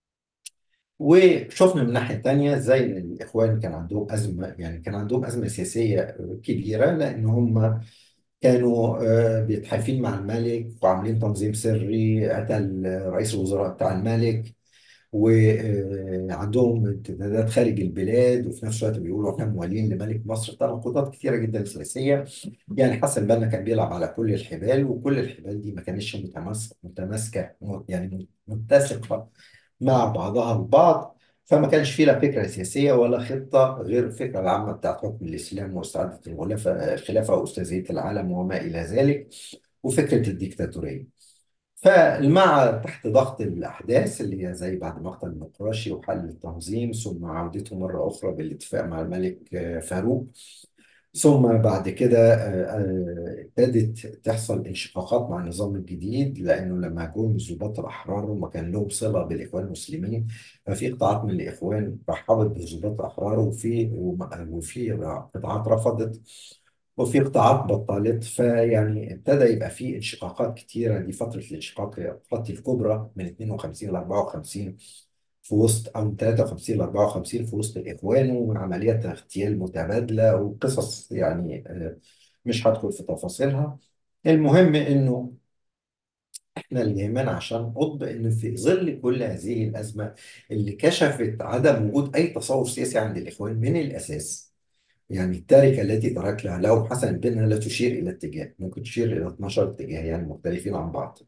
وشفنا من ناحية تانية زي إن الإخوان كان عندهم أزمة يعني كان عندهم أزمة سياسية كبيرة لأن هم كانوا آه، بيتحالفين مع الملك وعاملين تنظيم سري قتل رئيس الوزراء بتاع الملك وعندهم امتدادات خارج البلاد وفي نفس الوقت بيقولوا احنا موالين لملك مصر تناقضات كثيره جدا سياسيه يعني حسن البنا كان بيلعب على كل الحبال وكل الحبال دي ما كانتش متماسكه متماسكه يعني متسقه مع بعضها البعض فما كانش فيه لا فكره سياسيه ولا خطه غير الفكره العامه بتاعت حكم الاسلام واستعاده الخلافه الخلافه واستاذيه العالم وما الى ذلك وفكره الديكتاتوريه فمع تحت ضغط الأحداث اللي هي زي بعد مقتل النقراشي وحل التنظيم ثم عودته مرة أخرى بالاتفاق مع الملك آه، فاروق ثم بعد كده آه، آه، ابتدت تحصل انشقاقات مع النظام الجديد لأنه لما جم الضباط الأحرار وما كان لهم صلة بالإخوان المسلمين ففي قطاعات من الإخوان رحبت بالضباط الأحرار وفي وفي قطاعات رفضت وفي قطاعات بطلت فيعني ابتدى يبقى في انشقاقات كتيرة دي فترة الانشقاقات الكبرى من 52 ل 54 في وسط أو من 53 ل 54 في وسط الإخوان وعمليات اغتيال متبادلة وقصص يعني آه، مش هدخل في تفاصيلها المهم إنه احنا اللي يهمنا عشان قطب ان في ظل كل هذه الازمه اللي كشفت عدم وجود اي تصور سياسي عند الاخوان من الاساس يعني التركة التي تركها لهم حسن البنا لا تشير إلى اتجاه ممكن تشير إلى 12 اتجاه يعني مختلفين عن بعض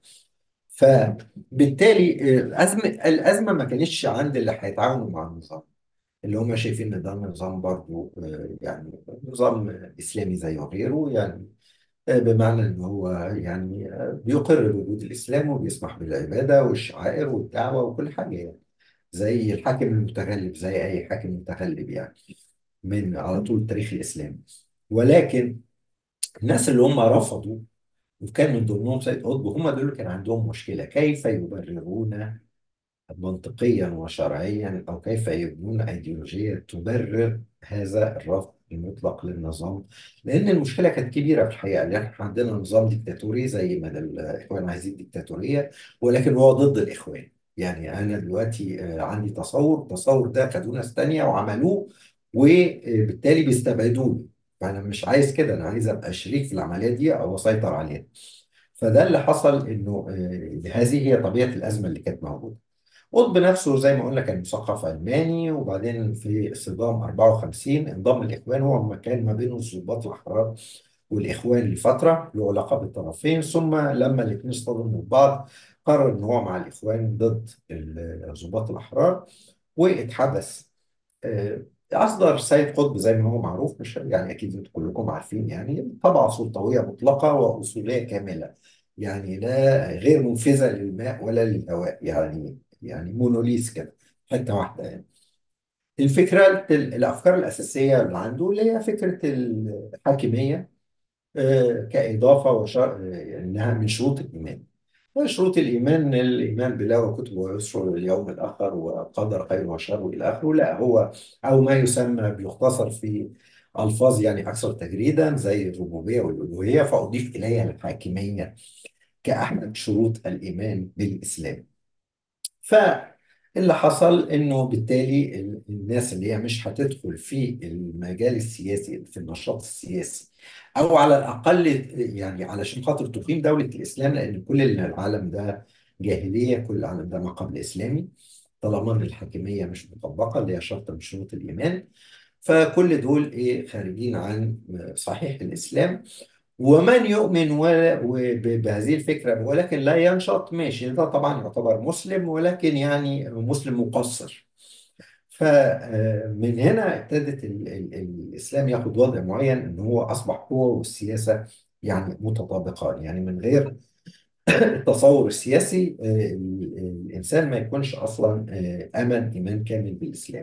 فبالتالي آه، الأزمة الأزمة ما كانتش عند اللي هيتعاونوا مع النظام اللي هم شايفين إن ده نظام برضه آه، يعني نظام إسلامي زي غيره يعني آه، بمعنى إن هو يعني آه، بيقر بوجود الإسلام وبيسمح بالعبادة والشعائر والدعوة وكل حاجة يعني زي الحاكم المتغلب زي أي حاكم متغلب يعني من على طول التاريخ الإسلامي ولكن الناس اللي هم رفضوا وكان من ضمنهم سيد قطب هم دول اللي كان عندهم مشكلة كيف يبررون منطقيا وشرعيا أو كيف يبنون أيديولوجية تبرر هذا الرفض المطلق للنظام لأن المشكلة كانت كبيرة في الحقيقة لأن احنا عندنا نظام ديكتاتوري زي ما الإخوان عايزين ديكتاتورية ولكن هو ضد الإخوان يعني أنا دلوقتي آه، عندي تصور التصور ده خدوه ناس تانية وعملوه وبالتالي بيستبعدوني فأنا مش عايز كده أنا عايز أبقى شريك في العملية دي أو أسيطر عليها فده اللي حصل إنه آه، هذه هي طبيعة الأزمة اللي كانت موجودة قطب نفسه زي ما قلنا كان مثقف علماني وبعدين في صدام 54 انضم الإخوان هو ما كان ما بين الضباط الأحرار والإخوان لفترة له علاقة بالطرفين ثم لما الاثنين اصطدموا ببعض قرر إن هو مع الإخوان ضد الضباط الأحرار واتحبس آه، أصدر سيد قطب زي ما هو معروف مش يعني أكيد أنتم كلكم عارفين يعني طبعة سلطوية مطلقة وأصولية كاملة يعني لا غير منفذة للماء ولا للهواء يعني يعني مونوليث كده حتة واحدة يعني الفكرة ال- الأفكار الأساسية اللي عنده اللي هي فكرة الحاكمية آه، كإضافة وشر... آه، إنها من شروط الإيمان وشروط الإيمان الإيمان بالله وكتبه ويسر اليوم الآخر وقدر خير وشر إلى آخره لا هو أو ما يسمى بيختصر في ألفاظ يعني أكثر تجريدا زي الربوبية والألوهية فأضيف إليها الحاكمية كأحد شروط الإيمان بالإسلام فاللي حصل انه بالتالي ال- الناس اللي هي مش هتدخل في المجال السياسي في النشاط السياسي او على الاقل يعني علشان خاطر تقيم دولة الاسلام لان كل العالم ده جاهلية كل العالم ده ما قبل اسلامي طالما ان الحاكمية مش مطبقة اللي هي شرط من شروط الايمان فكل دول ايه خارجين عن صحيح الاسلام ومن يؤمن ولا- وب- بهذه الفكرة ولكن لا ينشط ماشي ده طبعا يعتبر مسلم ولكن يعني مسلم مقصر فمن هنا ابتدت ال ال الإسلام ياخد وضع معين إن هو أصبح هو والسياسة يعني متطابقان يعني من غير التصور السياسي آه، ال- الإنسان ما يكونش أصلا آه، آمن إيمان كامل بالإسلام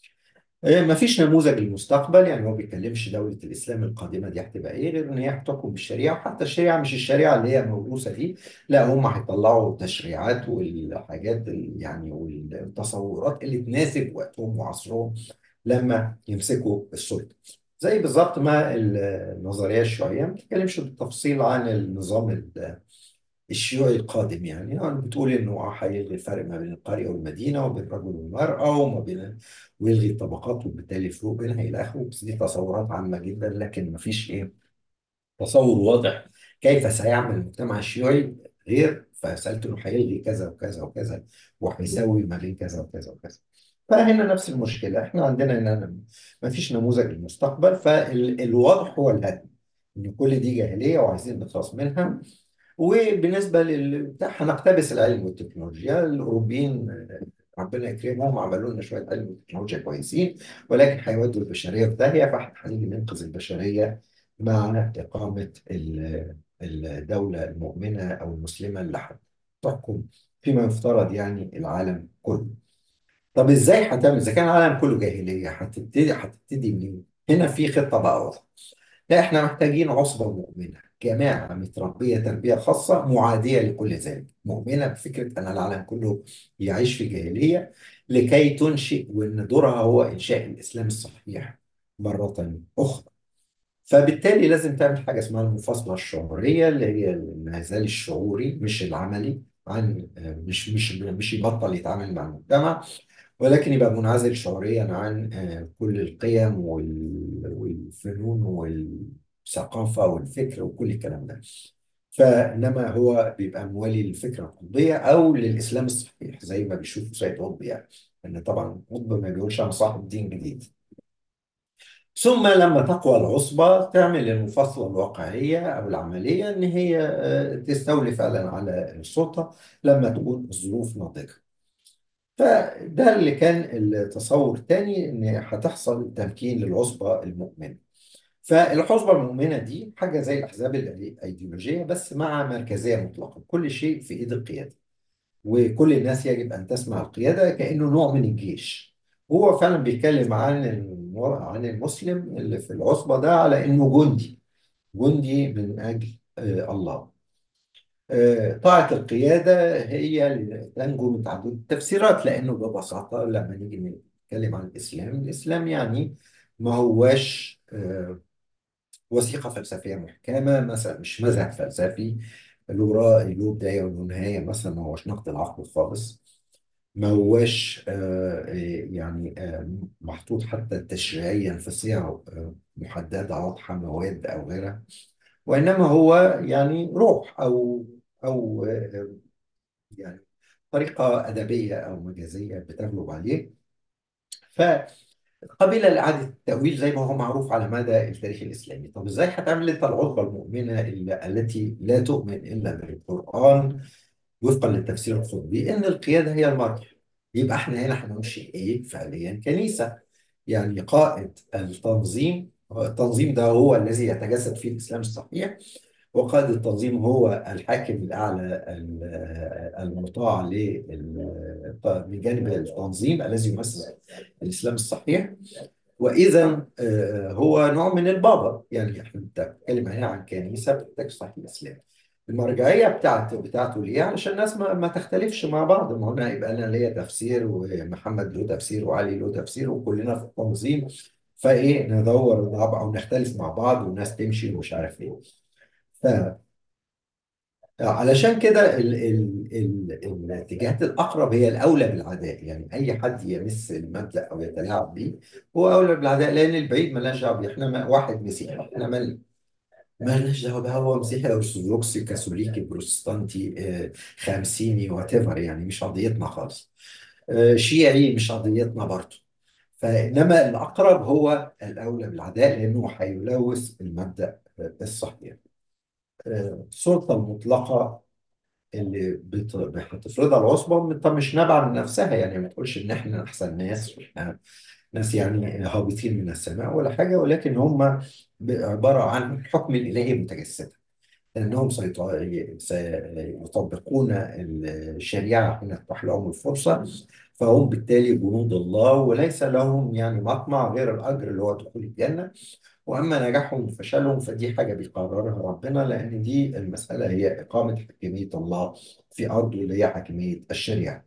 ما فيش نموذج للمستقبل يعني هو بيتكلمش دولة الإسلام القادمة دي هتبقى إيه غير إن هي هتحكم بالشريعة وحتى الشريعة مش الشريعة اللي هي موروثة دي لا هم هيطلعوا التشريعات والحاجات ال- يعني والتصورات اللي تناسب وقتهم وعصرهم لما يمسكوا السلطة زي بالظبط ما النظرية الشيوعية ما بتتكلمش بالتفصيل عن النظام ال- الشيوعي القادم يعني يعني بتقول انه هيلغي الفرق ما بين القرية والمدينة وبين الرجل والمرأة وما بين ويلغي الطبقات وبالتالي الفروق بينها الى اخره بس دي تصورات عامة جدا لكن ما فيش ايه تصور واضح كيف سيعمل المجتمع الشيوعي غير فسألت انه هيلغي كذا وكذا وكذا وهيساوي ما بين كذا وكذا وكذا فهنا نفس المشكلة احنا عندنا ان ما فيش نموذج للمستقبل فالواضح هو الهدم ان كل دي جاهلية وعايزين نخلص منها وبالنسبة لل بتاع هنقتبس العلم والتكنولوجيا الأوروبيين آه، ربنا يكرمهم عملوا لنا شوية علم وتكنولوجيا كويسين ولكن هيودوا البشرية في داهية فاحنا هنيجي ننقذ البشرية مع إقامة ال- الدولة المؤمنة أو المسلمة اللي هتحكم فيما يفترض يعني العالم كله. طب ازاي هتعمل اذا كان العالم كله جاهليه هتبتدي هتبتدي منين؟ هنا في خطه بقى واضحه. لا احنا محتاجين عصبة مؤمنة جماعة متربية تربية خاصة معادية لكل ذلك مؤمنة بفكرة أن العالم كله يعيش في جاهلية لكي تنشئ وأن دورها هو إنشاء الإسلام الصحيح مرة أخرى فبالتالي لازم تعمل حاجة اسمها المفاصلة الشعورية اللي هي الانعزال الشعوري مش العملي عن مش مش مش يبطل يتعامل مع المجتمع ولكن يبقى منعزل شعوريا عن آه، كل القيم وال- والفنون والثقافة والفكر وكل الكلام ده فإنما هو بيبقى موالي للفكرة القطبية أو للإسلام الصحيح زي ما بيشوفوا سيد قطب يعني إن طبعا قطب ما بيقولش أنا صاحب دين جديد ثم لما تقوى العصبة تعمل المفاصلة الواقعية أو العملية إن هي آه، تستولي فعلا على السلطة لما تكون الظروف ناضجة فده اللي كان التصور الثاني ان هتحصل تمكين للعصبة المؤمنة فالعصبة المؤمنة دي حاجة زي الأحزاب الأيديولوجية بس مع مركزية مطلقة كل شيء في إيد القيادة وكل الناس يجب أن تسمع القيادة كأنه نوع من الجيش هو فعلا بيتكلم عن الم- عن المسلم اللي في العصبة ده على إنه جندي جندي من أجل آه، الله آه، طاعة القيادة هي اللي تنجو من تعدد التفسيرات لأنه ببساطة لما نيجي نتكلم عن الإسلام الإسلام يعني ما هواش آه، وثيقة فلسفية محكمة مثلا مش مذهب فلسفي له رأي له بداية وله نهاية مثلا ما هوش نقد العقل خالص ما هواش آه، آه، يعني آه، محطوط حتى تشريعيا في صيغ آه، محددة واضحة مواد أو غيرها وإنما هو يعني روح أو أو آه، يعني طريقة أدبية أو مجازية بتغلب عليه فقبل لإعادة التأويل زي ما هو معروف على مدى التاريخ الإسلامي طب إزاي هتعمل أنت العقبة المؤمنة اللي- التي لا تؤمن إلا بالقرآن وفقا للتفسير القطبي إن القيادة هي المرجع يبقى إحنا هنا هننشئ إيه فعليا كنيسة يعني قائد التنظيم التنظيم ده هو الذي يتجسد فيه الإسلام الصحيح وقائد التنظيم هو الحاكم الأعلى ال- المطاع لل- من جانب التنظيم الذي يمثل الإسلام الصحيح وإذا آه، هو نوع من البابا يعني احنا بنتكلم هنا عن كنيسة بتحتاج صحيح الإسلام المرجعية بتاعته بتاعته ليه؟ علشان الناس ما, ما تختلفش مع بعض ما هنا يبقى أنا ليا تفسير ومحمد له تفسير وعلي له تفسير وكلنا في التنظيم فايه ندور ونلعب او نختلف مع بعض والناس تمشي ومش عارف ايه ف علشان كده ال ال ال الاتجاهات الأقرب هي الأولى بالعداء يعني أي حد يمس المبدأ أو يتلاعب به هو أولى بالعداء لأن البعيد مالناش دعوة بيه. إحنا ما- واحد مسيحي إحنا مال مالناش دعوة بقى هو مسيحي أرثوذكسي كاثوليكي بروتستانتي آه، خمسيني وات ايفر يعني مش قضيتنا خالص آه، شيعي مش قضيتنا برضه فإنما الأقرب هو الأولى بالعداء لأنه هيلوث المبدأ آه، الصحيح آه، السلطة المطلقة اللي بت- هتفرضها العصبة طب مش نابعة من نفسها يعني ما تقولش إن إحنا أحسن ناس وإحنا ناس يعني هابطين من السماء ولا حاجة ولكن هم ب- عبارة عن الحكم الإلهي متجسدا لأنهم سيط- سيطبقون الشريعة حين تتاح لهم الفرصة فهم بالتالي جنود الله وليس لهم يعني مطمع غير الأجر اللي هو دخول الجنة واما نجاحهم وفشلهم فدي حاجه بيقررها ربنا لان دي المساله هي اقامه حكميه الله في ارضه اللي هي حكميه الشريعه.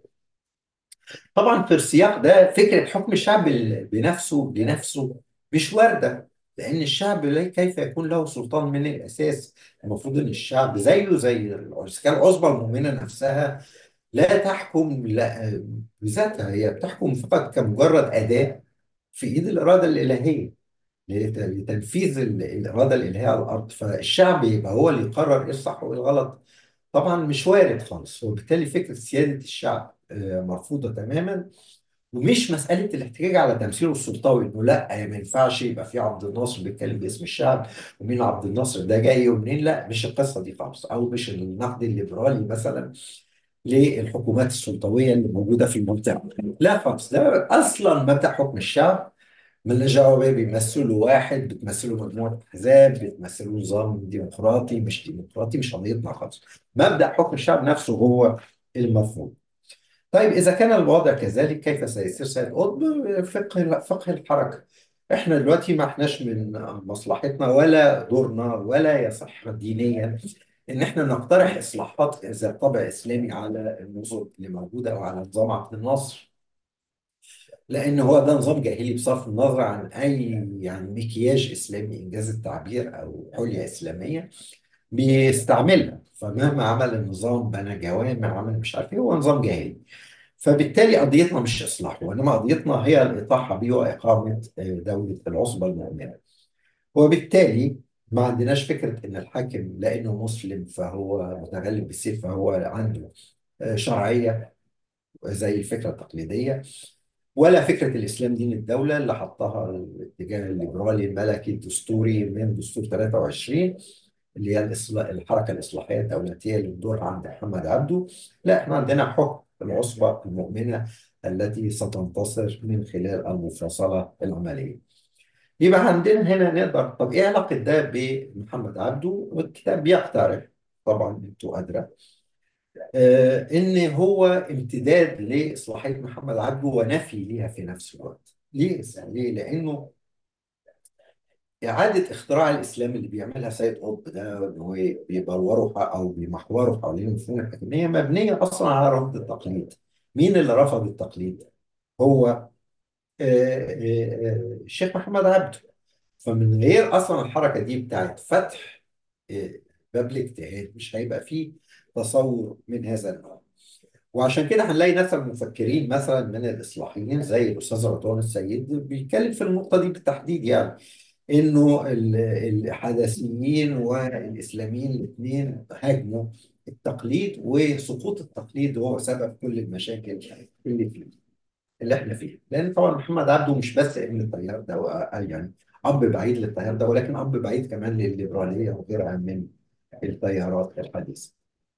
طبعا في السياق ده فكره حكم الشعب ال- بنفسه لنفسه مش وارده لان الشعب لا- كيف يكون له سلطان من الاساس؟ المفروض ان الشعب زيه زي العسكريه العظمى المؤمنه نفسها لا تحكم لا بذاتها هي بتحكم فقط كمجرد اداه في ايد الاراده الالهيه. لت- لتنفيذ ال- الإرادة الإلهية على الأرض فالشعب يبقى هو اللي يقرر إيه الصح وإيه الغلط طبعا مش وارد خالص وبالتالي فكرة سيادة الشعب آه، مرفوضة تماما ومش مسألة الاحتجاج على تمثيله السلطوي إنه لا ما ينفعش يبقى في عبد الناصر بيتكلم باسم الشعب ومين عبد الناصر ده جاي ومنين لا مش القصة دي خالص أو مش النقد الليبرالي مثلا للحكومات السلطوية اللي موجودة في المنطقة لا خالص ده أصلا مبدأ حكم الشعب مالناش دعوه بيه بيمثلوا واحد بتمثلوا مجموعه احزاب بتمثلوا نظام ديمقراطي مش ديمقراطي مش قضيتنا خالص مبدا حكم الشعب نفسه هو المفروض طيب اذا كان الوضع كذلك كيف سيسير سيد قطب فقه فقه الحركه احنا دلوقتي ما احناش من مصلحتنا ولا دورنا ولا يصح دينيا ان احنا نقترح اصلاحات ذات طابع اسلامي على النظم اللي موجوده او على نظام عبد الناصر لان هو ده نظام جاهلي بصرف النظر عن اي يعني مكياج اسلامي انجاز التعبير او حليه اسلاميه بيستعملها فمهما عمل النظام بنى جوامع عمل مش عارف ايه هو نظام جاهلي فبالتالي قضيتنا مش اصلاحه وانما قضيتنا هي الاطاحه به واقامه آه، دوله العصبه المؤمنه وبالتالي ما عندناش فكره ان الحاكم لانه مسلم فهو متغلب بالسيف فهو عنده آه، شرعيه زي الفكره التقليديه ولا فكرة الإسلام دين الدولة اللي حطها الاتجاه الليبرالي الملكي الدستوري من دستور 23 اللي هي الإصلاح الحركة الإصلاحية الدولتية اللي بتدور عند محمد عبده لا إحنا عندنا حكم العصبة المؤمنة التي ستنتصر من خلال المفاصلة العملية يبقى عندنا هنا نقدر طب إيه علاقة ده بمحمد عبده والكتاب بيقترح طبعا أنتوا أدرى آه، ان هو امتداد لاصلاحيه محمد عبده ونفي ليها في نفس الوقت ليه ليه لانه اعاده اختراع الاسلام اللي بيعملها سيد قطب ده ان هو بيبلوروا ح- او بيمحوروا حوالين مفهوم الحكميه مبنيه اصلا على رفض التقليد مين اللي رفض التقليد هو آه، آه، آه، الشيخ محمد عبده فمن غير اصلا الحركه دي بتاعت فتح آه، باب الاجتهاد مش هيبقى فيه تصور من هذا النوع وعشان كده هنلاقي ناس المفكرين مثلا من الاصلاحيين زي الاستاذ رضوان السيد بيتكلم في النقطه دي بالتحديد يعني انه ال- الحداثيين والاسلاميين الاثنين هاجموا التقليد وسقوط التقليد هو سبب كل المشاكل اللي فيه اللي احنا فيه لان طبعا محمد عبده مش بس ابن التيار ده هو يعني اب بعيد للتيار ده ولكن اب بعيد كمان للليبراليه وغيرها من التيارات الحديثه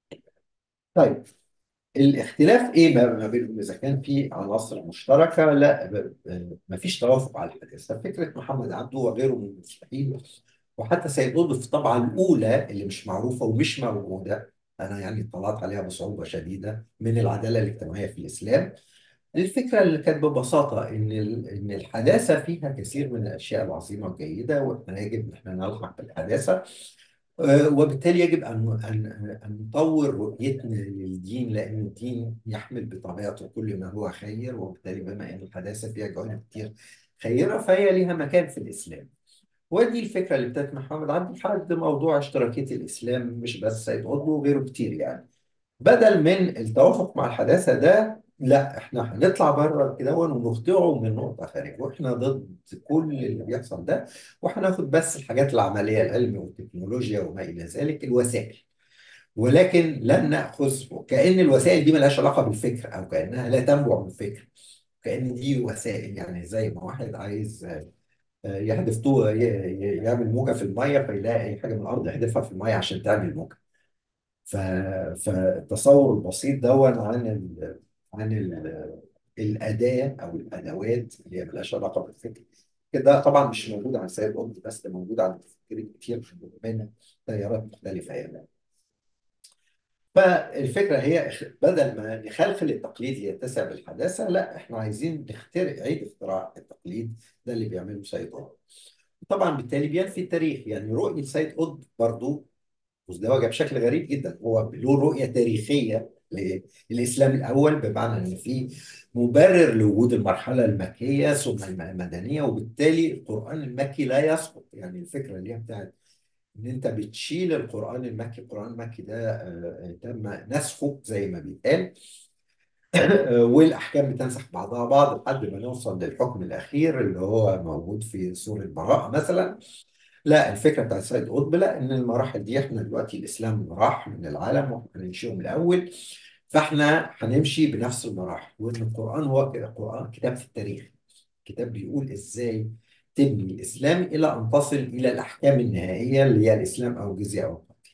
طيب الاختلاف ايه ما ما بينهم اذا كان في عناصر مشتركه لا ما فيش توافق على الحداثه فكره محمد عبده وغيره من المستحيل وحتى سيد قطب في الطبعه الاولى اللي مش معروفه ومش موجوده انا يعني اطلعت عليها بصعوبه شديده من العداله الاجتماعيه في الاسلام الفكره اللي كانت ببساطه ان ال- ان الحداثه فيها كثير من الاشياء العظيمه والجيده واحنا يجب ان احنا نلحق بالحداثه آه، وبالتالي يجب أن أن أن نطور رؤيتنا للدين لأن الدين يحمل بطبيعته كل ما هو خير وبالتالي بما أن الحداثة فيها جوانب كتير خيرة فهي ليها مكان في الإسلام ودي الفكرة اللي ابتدت مع محمد عبد الحق موضوع اشتراكية الإسلام مش بس سيد قطب وغيره كتير يعني بدل من التوافق مع الحداثة ده لا احنا هنطلع بره كده ونخضعه من نقطة خارج واحنا ضد كل اللي بيحصل ده وهناخد بس الحاجات العملية العلم والتكنولوجيا وما إلى ذلك الوسائل ولكن لن نأخذ كأن الوسائل دي ملهاش علاقة بالفكر أو كأنها لا تنبع من الفكر كأن دي وسائل يعني زي ما واحد عايز آه، يحدف طوبة ي- ي- يعمل موجة في المية فيلاقي أي حاجة من الأرض يحدفها في المية عشان تعمل موجة ف... فالتصور البسيط دون عن ال... عن ال... الأداة أو الأدوات اللي هي ملهاش علاقة بالفكر كده طبعا مش موجود عند سيد قطب بس ده موجود عند مفكرين كتير من تيارات مختلفة يعني فالفكرة هي إخ- بدل ما نخلخل التقليد يتسع بالحداثة لا احنا عايزين نخترع عيد اختراع التقليد ده اللي بيعمله سيد قطب طبعا بالتالي بينفي التاريخ يعني رؤية سيد قطب برضو مزدوجة بشكل غريب جدا هو له رؤية تاريخية للإسلام الأول بمعنى أن في مبرر لوجود المرحلة المكية ثم المدنية وبالتالي القرآن المكي لا يسقط يعني الفكرة اللي هي بتاعت إن أنت بتشيل القرآن المكي القرآن المكي ده آه، آه، تم نسخه زي ما بيتقال والأحكام بتنسخ بعضها بعض لحد ما نوصل للحكم الأخير اللي هو موجود في سورة براءة مثلا لا الفكره بتاعت سيد قطب لا ان المراحل دي احنا دلوقتي الاسلام راح من العالم واحنا هننشئه من الاول فاحنا هنمشي بنفس المراحل وان القران هو كده القران كتاب في التاريخ كتاب بيقول ازاي تبني الاسلام الى ان تصل الى الاحكام النهائيه اللي هي الاسلام او الجزيه او القتل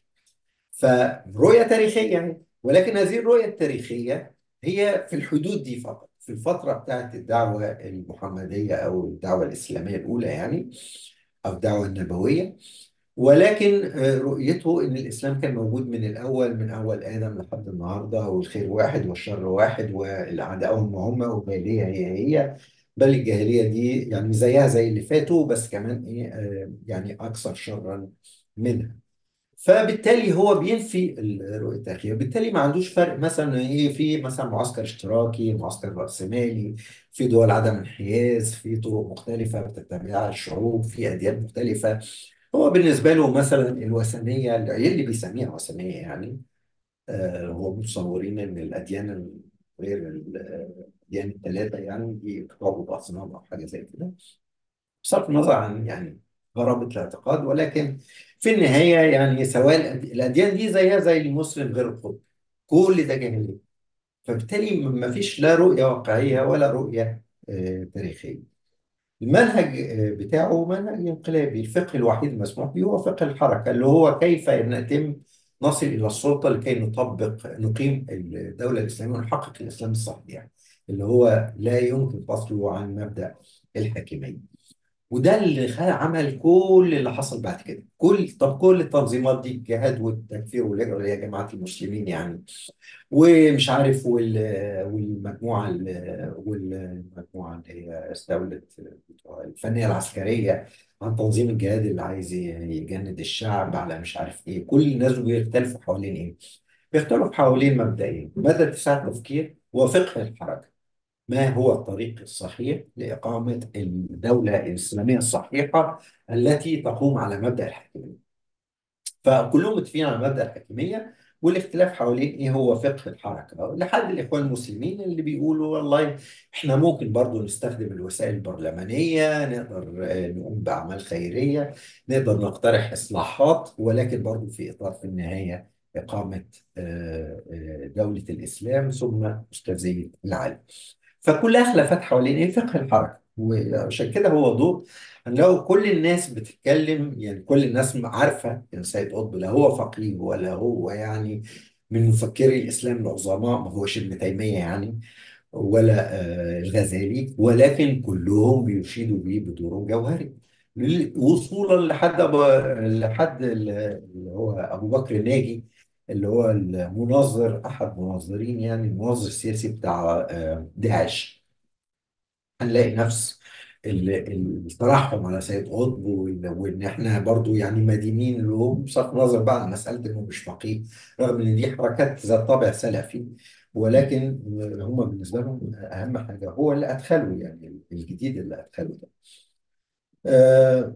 فرؤيه تاريخيه يعني ولكن هذه الرؤيه التاريخيه هي في الحدود دي فقط في الفتره بتاعت الدعوه المحمديه او الدعوه الاسلاميه الاولى يعني او الدعوه النبويه ولكن آه، رؤيته ان الاسلام كان موجود من الاول من اول ادم لحد النهارده والخير واحد والشر واحد والاعداء هم هم والجاهليه هي هي بل الجاهليه دي يعني زيها زي اللي فاتوا بس كمان ايه آه، يعني اكثر شرا منها فبالتالي هو بينفي الرؤيه التاريخيه وبالتالي ما عندوش فرق مثلا ايه في مثلا معسكر اشتراكي معسكر راسمالي في دول عدم انحياز في طرق مختلفه بتتبعها الشعوب في اديان مختلفه هو بالنسبه له مثلا الوثنيه اللي بيسميها وثنيه يعني آه هو متصورين ان الاديان ال- غير ال- الاديان الثلاثه يعني بيقربوا باصنام او حاجه زي كده بصرف النظر عن يعني غرابة الاعتقاد ولكن في النهاية يعني سواء الأد- الأديان دي زيها زي المسلم غير القطب كل ده جاهلية فبالتالي ما فيش لا رؤية واقعية ولا رؤية آه، تاريخية المنهج آه، بتاعه منهج انقلابي الفقه الوحيد المسموح به هو فقه الحركة اللي هو كيف نتم نصل إلى السلطة لكي نطبق نقيم الدولة الإسلامية ونحقق الإسلام الصحيح اللي هو لا يمكن فصله عن مبدأ الحاكمية وده اللي خ- عمل كل اللي حصل بعد كده كل طب كل التنظيمات دي الجهاد والتكفير والهجرة اللي هي جماعة المسلمين يعني ومش عارف وال والمجموعة ال- والمجموعة اللي هي استولت بتوع الفنية العسكرية عن تنظيم الجهاد اللي عايز يجند الشعب على مش عارف ايه كل الناس دول بيختلفوا حوالين ايه بيختلفوا حوالين مبدئين مدى اتساع التفكير وفقه الحركة ما هو الطريق الصحيح لإقامة الدولة الإسلامية الصحيحة التي تقوم على مبدأ الحاكمية فكلهم متفقين على مبدأ الحاكمية والاختلاف حوالين ايه هو فقه الحركة لحد الإخوان المسلمين اللي بيقولوا والله احنا ممكن برضو نستخدم الوسائل البرلمانية نقدر آه، نقوم بأعمال خيرية نقدر نقترح إصلاحات ولكن برضو في إطار في النهاية إقامة آه، آه، دولة الإسلام ثم أستاذية العالم فكلها خلافات حوالين ايه فقه الحركه وعشان كده هو دور لو كل الناس بتتكلم يعني كل الناس عارفه ان سيد قطب لا هو فقيه ولا هو يعني من مفكري الاسلام العظماء ما هوش ابن تيميه يعني ولا آه، الغزالي ولكن كلهم بيشيدوا بيه بدور جوهري وصولا لحد أبو لحد اللي هو ابو بكر الناجي اللي هو المناظر احد مناظرين يعني المناظر السياسي بتاع آه، داعش هنلاقي نفس ال- ال- الترحم على سيد قطب وإن وإن إحنا برضو يعني مدينين له بصرف النظر بقى عن مسألة إنه مش فقيه رغم إن دي حركات ذات طابع سلفي ولكن هم بالنسبة لهم أهم حاجة هو اللي أدخله يعني الجديد اللي أدخله ده آه،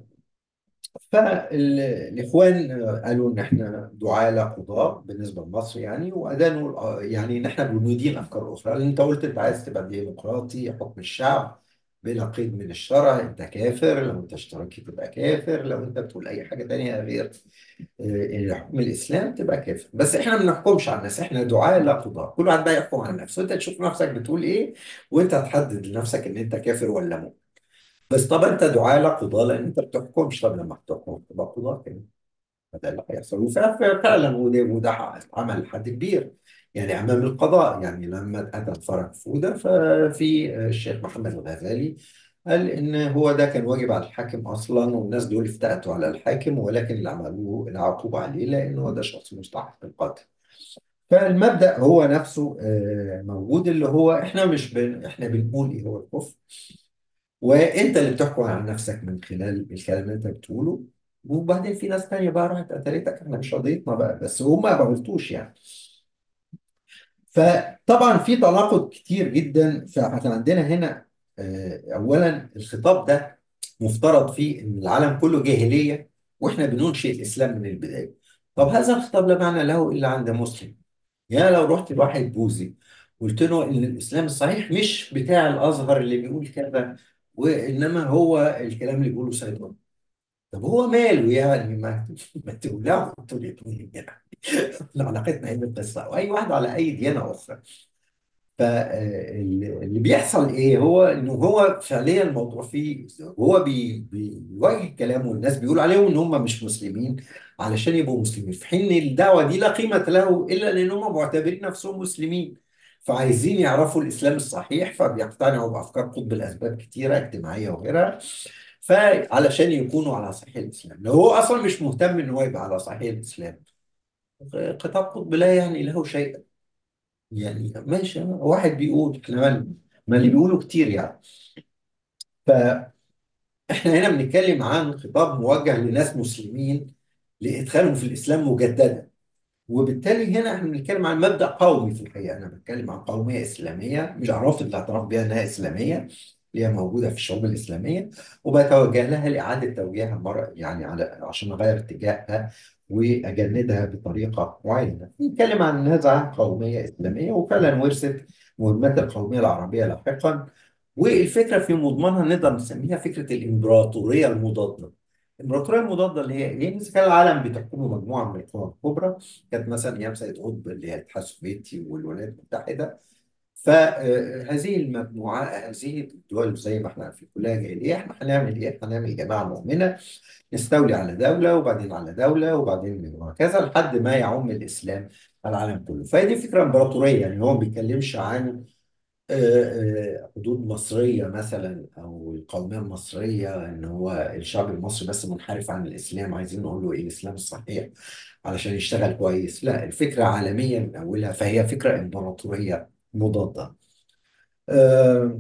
فالإخوان قالوا إن إحنا دعاة لا قضاة بالنسبة لمصر يعني وأدانوا يعني إن إحنا بندين أفكار أخرى لأن أنت قلت أنت عايز تبقى ديمقراطي حكم الشعب بلا قيد من الشرع أنت كافر لو أنت اشتراكي تبقى كافر لو أنت بتقول أي حاجة تانية غير آه، حكم الإسلام تبقى كافر بس إحنا ما بنحكمش على الناس إحنا دعاة لا قضاة كل واحد بقى يحكم على نفسه أنت تشوف نفسك بتقول إيه وأنت هتحدد لنفسك إن أنت كافر ولا مؤمن بس طبعا انت دعاء لا قضاء لان انت بتحكمش طب لما بتحكم تبقى قضاء كده فده اللي هيحصل وفعلا وده وده عمل حد كبير يعني امام القضاء يعني لما اتى فرج فوده ففي الشيخ محمد الغزالي قال ان هو ده كان واجب على الحاكم اصلا والناس دول افتأتوا على الحاكم ولكن اللي عملوه العقوبه عليه لانه هو ده شخص مستحق القتل فالمبدأ هو نفسه آه، موجود اللي هو احنا مش بن احنا بنقول ايه هو الكفر وانت اللي بتحكم على نفسك من خلال الكلام اللي انت بتقوله وبعدين في ناس تانية بقى راحت قتلتك احنا مش قضيتنا بقى بس هم ما غلطوش يعني فطبعا في تناقض كتير جدا فاحنا عندنا هنا آه، اولا الخطاب ده مفترض فيه ان العالم كله جاهليه واحنا بننشئ الاسلام من البدايه طب هذا الخطاب لا معنى له الا عند مسلم يعني لو رحت لواحد بوذي قلت له ان الاسلام الصحيح مش بتاع الازهر اللي بيقول كذا وانما هو الكلام اللي بيقوله سيد قطب طب هو ماله يعني ما ما تولعوا انتوا الاثنين يعني علاقتنا ايه بالقصه او اي واحد على اي ديانه اخرى فاللي بيحصل ايه هو انه هو فعليا الموضوع فيه هو بي بيواجه كلامه والناس بيقول عليهم ان هم مش مسلمين علشان يبقوا مسلمين في حين الدعوه دي لا قيمه له الا لان هم معتبرين نفسهم مسلمين فعايزين يعرفوا الاسلام الصحيح فبيقتنعوا بافكار قطب الاسباب كتيره اجتماعيه وغيرها فعلشان يكونوا على صحيح الاسلام لو هو اصلا مش مهتم ان هو يبقى على صحيح الاسلام خطاب قطب لا يعني له شيء يعني ماشي واحد بيقول احنا مالنا ما اللي بيقولوا كتير يعني فاحنا هنا بنتكلم عن خطاب موجه لناس مسلمين لادخالهم في الاسلام مجددا وبالتالي هنا احنا بنتكلم عن مبدا قومي في الحقيقه انا بتكلم عن قوميه اسلاميه مش عرفت الاعتراف بها انها اسلاميه اللي هي موجوده في الشعوب الاسلاميه وبتوجه لها لاعاده توجيهها مره يعني على عشان اغير اتجاهها واجندها بطريقه معينه. نتكلم عن نزعه قوميه اسلاميه وفعلا ورثت مهمات القوميه العربيه لاحقا والفكره في مضمنها نقدر نسميها فكره الامبراطوريه المضاده. الامبراطوريه المضاده اللي هي ايه؟ مثل كان العالم بتحكمه مجموعه من القوى الكبرى كانت مثلا ايام سيد قطب اللي هي الاتحاد السوفيتي والولايات المتحده فهذه المجموعه هذه الدول زي ما احنا عارفين كلها جاهليه احنا هنعمل ايه؟ هنعمل جماعه مؤمنه نستولي على دوله وبعدين على دوله وبعدين وهكذا لحد ما يعم الاسلام على العالم كله فهي دي فكره امبراطوريه يعني هو ما بيتكلمش عن آه، آه، حدود مصرية مثلا أو القومية المصرية إن هو الشعب المصري بس منحرف عن الإسلام عايزين نقول له إيه الإسلام الصحيح علشان يشتغل كويس لا الفكرة عالمية من أولها فهي فكرة إمبراطورية مضادة آه،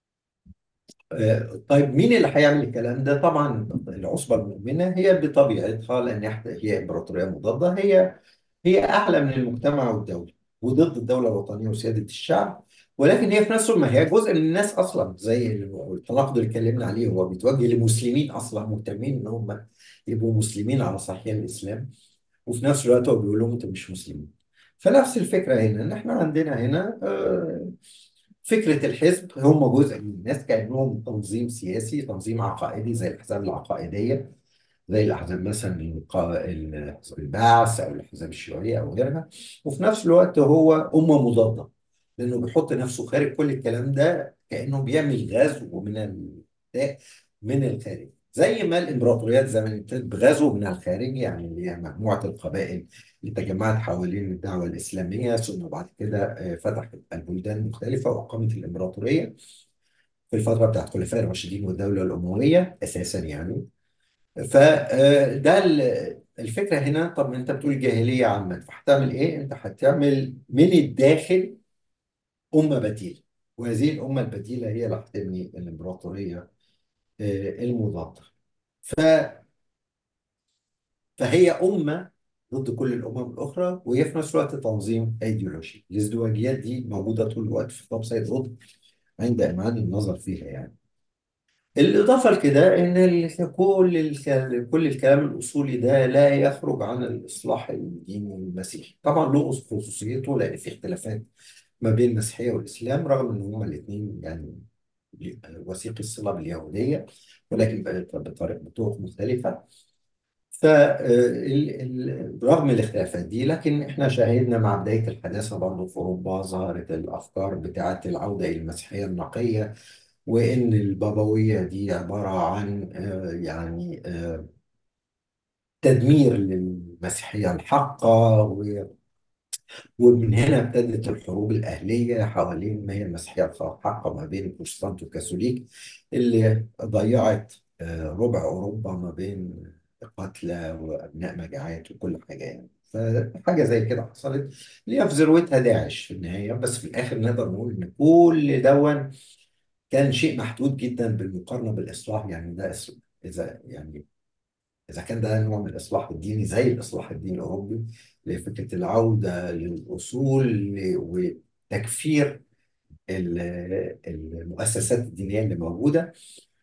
آه، طيب مين اللي هيعمل الكلام ده؟ طبعا العصبة المؤمنة هي بطبيعتها لأن هي إمبراطورية مضادة هي هي أعلى من المجتمع والدولة وضد الدولة الوطنية وسيادة الشعب ولكن هي في نفس الوقت ما هي جزء من الناس أصلا زي التناقض اللي اتكلمنا عليه هو بيتوجه لمسلمين أصلا مهتمين إن هم يبقوا مسلمين على صحيح الإسلام وفي نفس الوقت هو بيقول لهم أنتوا مش مسلمين فنفس الفكرة هنا إن إحنا عندنا هنا آه، فكرة الحزب هم جزء من الناس كأنهم تنظيم سياسي تنظيم عقائدي زي الأحزاب العقائدية زي الأحزاب مثلا القا- الحزب البعث أو الأحزاب الشيوعية أو غيرها وفي نفس الوقت هو أمة مضادة لأنه بيحط نفسه خارج كل الكلام ده كأنه بيعمل غزو من ال... من الخارج زي ما الإمبراطوريات زمان ابتدت بغزو من الخارج يعني اللي هي مجموعة القبائل اللي تجمعت حوالين الدعوة الإسلامية ثم بعد كده آه، فتحت البلدان المختلفة وأقامت الإمبراطورية في الفترة بتاعت الخلفاء الراشدين والدولة الأموية أساسا يعني فده الفكرة هنا طب ما انت بتقول جاهلية عامة فهتعمل ايه؟ انت هتعمل من الداخل أمة بديلة وهذه الأمة البديلة هي اللي هتبني الإمبراطورية آه، المضادة ف... فهي أمة ضد كل الأمم الأخرى وهي في نفس الوقت تنظيم أيديولوجي الازدواجيات دي موجودة طول الوقت في خطاب سيد قطب عند إمعان النظر فيها يعني الإضافة لكده إن ال- كل الك- كل الكلام الأصولي ده لا يخرج عن الإصلاح الديني المسيحي طبعا له خصوصيته لأن في اختلافات ما بين المسيحية والإسلام رغم إن هما الاثنين يعني وثيق الصلة باليهودية ولكن بطريقة بطرق مختلفة فرغم الاختلافات دي لكن احنا شاهدنا مع بداية الحداثة برضه في أوروبا ظهرت الأفكار بتاعة العودة إلى المسيحية النقية وإن البابوية دي عبارة عن آه، يعني آه، تدمير للمسيحية الحقة و- ومن هنا ابتدت الحروب الأهلية حوالين ما هي المسيحية الحقة ما بين البروتستانت والكاثوليك اللي ضيعت آه، ربع أوروبا ما بين قتلى وأبناء مجاعات وكل حاجة يعني فحاجة زي كده حصلت اللي هي في ذروتها داعش في النهاية بس في الآخر نقدر نقول إن كل دون كان شيء محدود جدا بالمقارنة بالإصلاح يعني ده إس- إذا يعني إذا كان ده نوع من الإصلاح الديني زي الإصلاح الديني الأوروبي اللي هي فكرة العودة للأصول وتكفير ال- المؤسسات الدينية اللي موجودة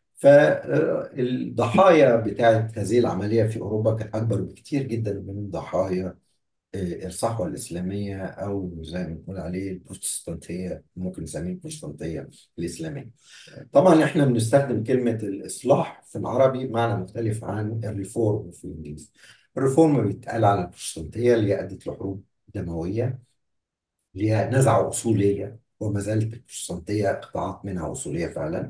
فالضحايا بتاعت هذه العملية في أوروبا كانت أكبر بكتير جدا من ضحايا آه، الصحوة الإسلامية أو زي ما بنقول عليه البروتستانتية ممكن نسميه البروتستانتية الإسلامية طبعا احنا بنستخدم كلمة الإصلاح في العربي معنى مختلف عن الريفورم في الإنجليزي الريفورم بيتقال على البروتستانتية اللي هي أدت لحروب دموية اللي هي نزعة أصولية وما زالت البروتستانتية قطاعات منها أصولية فعلا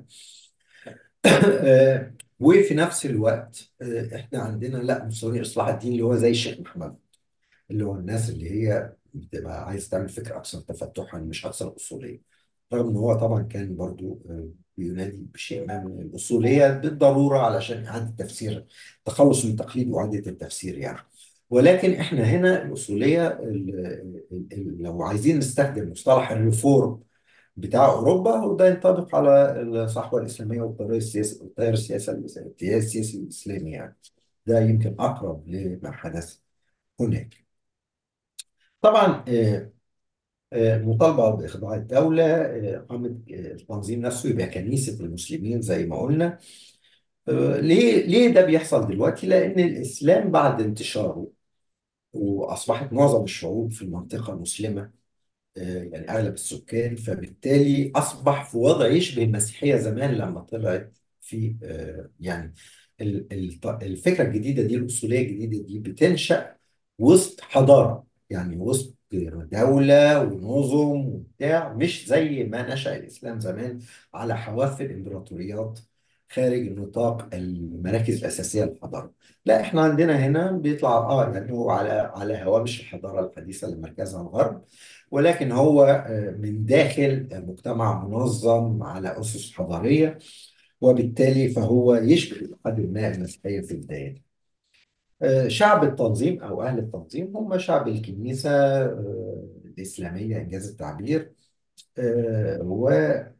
آه، وفي نفس الوقت آه، احنا عندنا لا مستوى إصلاح الدين اللي هو زي الشيخ محمد اللي هو الناس اللي هي بتبقى عايز تعمل فكرة أكثر تفتحا مش أكثر أصولية رغم إن هو طبعا كان برضو آه، بينادي بشيء ما من الأصولية بالضرورة علشان إعادة تفسير التخلص من التقليد وإعادة التفسير يعني ولكن إحنا هنا الأصولية ال- ال- ال- لو عايزين نستخدم مصطلح الريفورم بتاع أوروبا هو ده ينطبق على الصحوة الإسلامية والتيار السياسي والتيار السياسي التيار السياسي الإسلامي يعني ده يمكن أقرب لما حدث هناك طبعا آه، آه، مطالبة بإخضاع الدولة آه، إقامة آه، التنظيم نفسه يبقى كنيسة المسلمين زي ما قلنا آه، ليه ليه ده بيحصل دلوقتي؟ لأن الإسلام بعد انتشاره وأصبحت معظم الشعوب في المنطقة مسلمة آه، يعني أغلب السكان فبالتالي أصبح في وضع يشبه المسيحية زمان لما طلعت في آه، يعني ال- ال- الفكرة الجديدة دي الأصولية الجديدة دي بتنشأ وسط حضارة يعني وسط دولة ونظم وبتاع مش زي ما نشأ الإسلام زمان على حواف الإمبراطوريات خارج نطاق المراكز الأساسية للحضارة لا إحنا عندنا هنا بيطلع آه يعني هو على على هوامش الحضارة الحديثة اللي مركزها الغرب ولكن هو آه، من داخل مجتمع منظم على أسس حضارية وبالتالي فهو يشبه بقدر ما المسيحية في البداية آه، شعب التنظيم أو أهل التنظيم هم شعب الكنيسة آه، الإسلامية إنجاز التعبير آه، و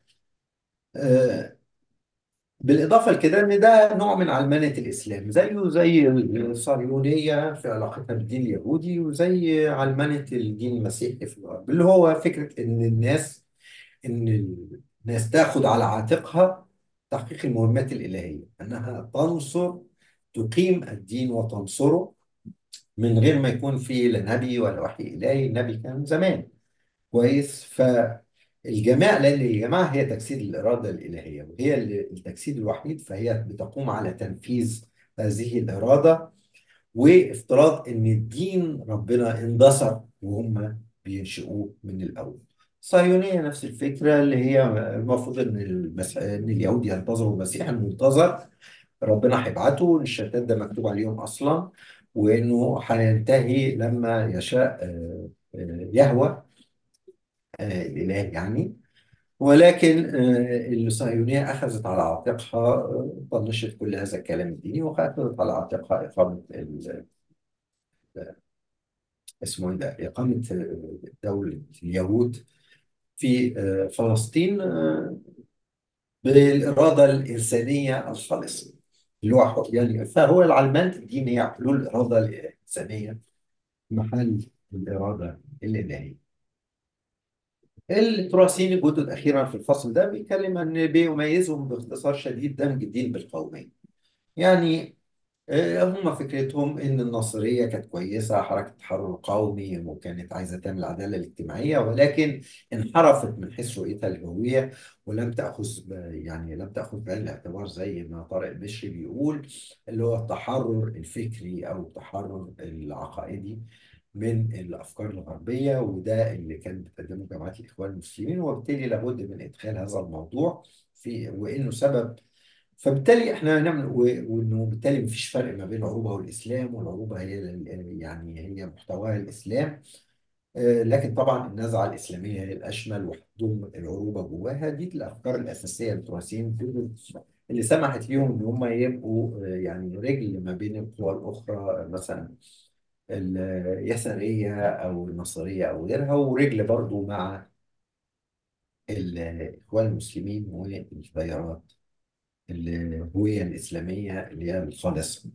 آه، بالإضافة لكده إن ده نوع من علمنة الإسلام زيه زي الصهيونية في علاقتها بالدين اليهودي وزي علمنة الدين المسيحي في الغرب اللي هو فكرة إن الناس إن الناس تاخد على عاتقها تحقيق المهمات الإلهية أنها تنصر تقيم الدين وتنصره من غير ما يكون فيه لا نبي ولا وحي إلهي النبي كان زمان كويس فالجماعة لأن الجماعة هي تجسيد الإرادة الإلهية وهي ال- التجسيد الوحيد فهي بتقوم على تنفيذ هذه الإرادة وافتراض إن الدين ربنا اندثر وهم بينشئوه من الأول الصهيونية نفس الفكرة اللي هي المفروض إن المسيح إن اليهود ينتظروا المسيح المنتظر ربنا هيبعته الشتات ده مكتوب عليهم اصلا وانه هينتهي لما يشاء آه، آه، يهوه آه، الاله يعني ولكن آه، الصهيونيه اخذت على عاتقها آه، طنشت كل هذا الكلام الديني واخذت على عاتقها اقامه ال- اسمه ايه ده اقامه آه، دوله اليهود في آه، فلسطين آه، بالاراده الانسانيه الخالصه اللي هو يعني فهو العلمانة الدين هي حلول الاراده الانسانيه محل الإرادة الإلهية التراثيين الجدد أخيرا في الفصل ده بيتكلم عن بيميزهم باختصار شديد دمج الدين بالقومية يعني آه، هم فكرتهم إن الناصرية كانت كويسة حركة تحرر قومي وكانت عايزة تعمل العدالة الاجتماعية ولكن انحرفت من حيث رؤيتها للهوية ولم تأخذ ب- يعني لم تأخذ بعين الاعتبار زي ما طارق البشري بيقول اللي هو التحرر الفكري أو التحرر العقائدي من الأفكار الغربية وده اللي كانت بتقدمه جماعات الإخوان المسلمين وبالتالي لابد من إدخال هذا الموضوع في وإنه سبب فبالتالي احنا هنعمل و- وانه بالتالي مفيش فرق ما بين العروبه والاسلام والعروبه هي ال- يعني هي محتواها الاسلام آه، لكن طبعا النزعه الاسلاميه هي الاشمل وهتضم العروبه جواها دي الافكار الاساسيه للتراثيين دول اللي سمحت ليهم ان هم يبقوا آه، يعني رجل ما بين القوى الاخرى مثلا اليساريه او النصريه او غيرها ورجل برضو مع الاخوان المسلمين والتيارات الهويه الاسلاميه اللي هي الخالصه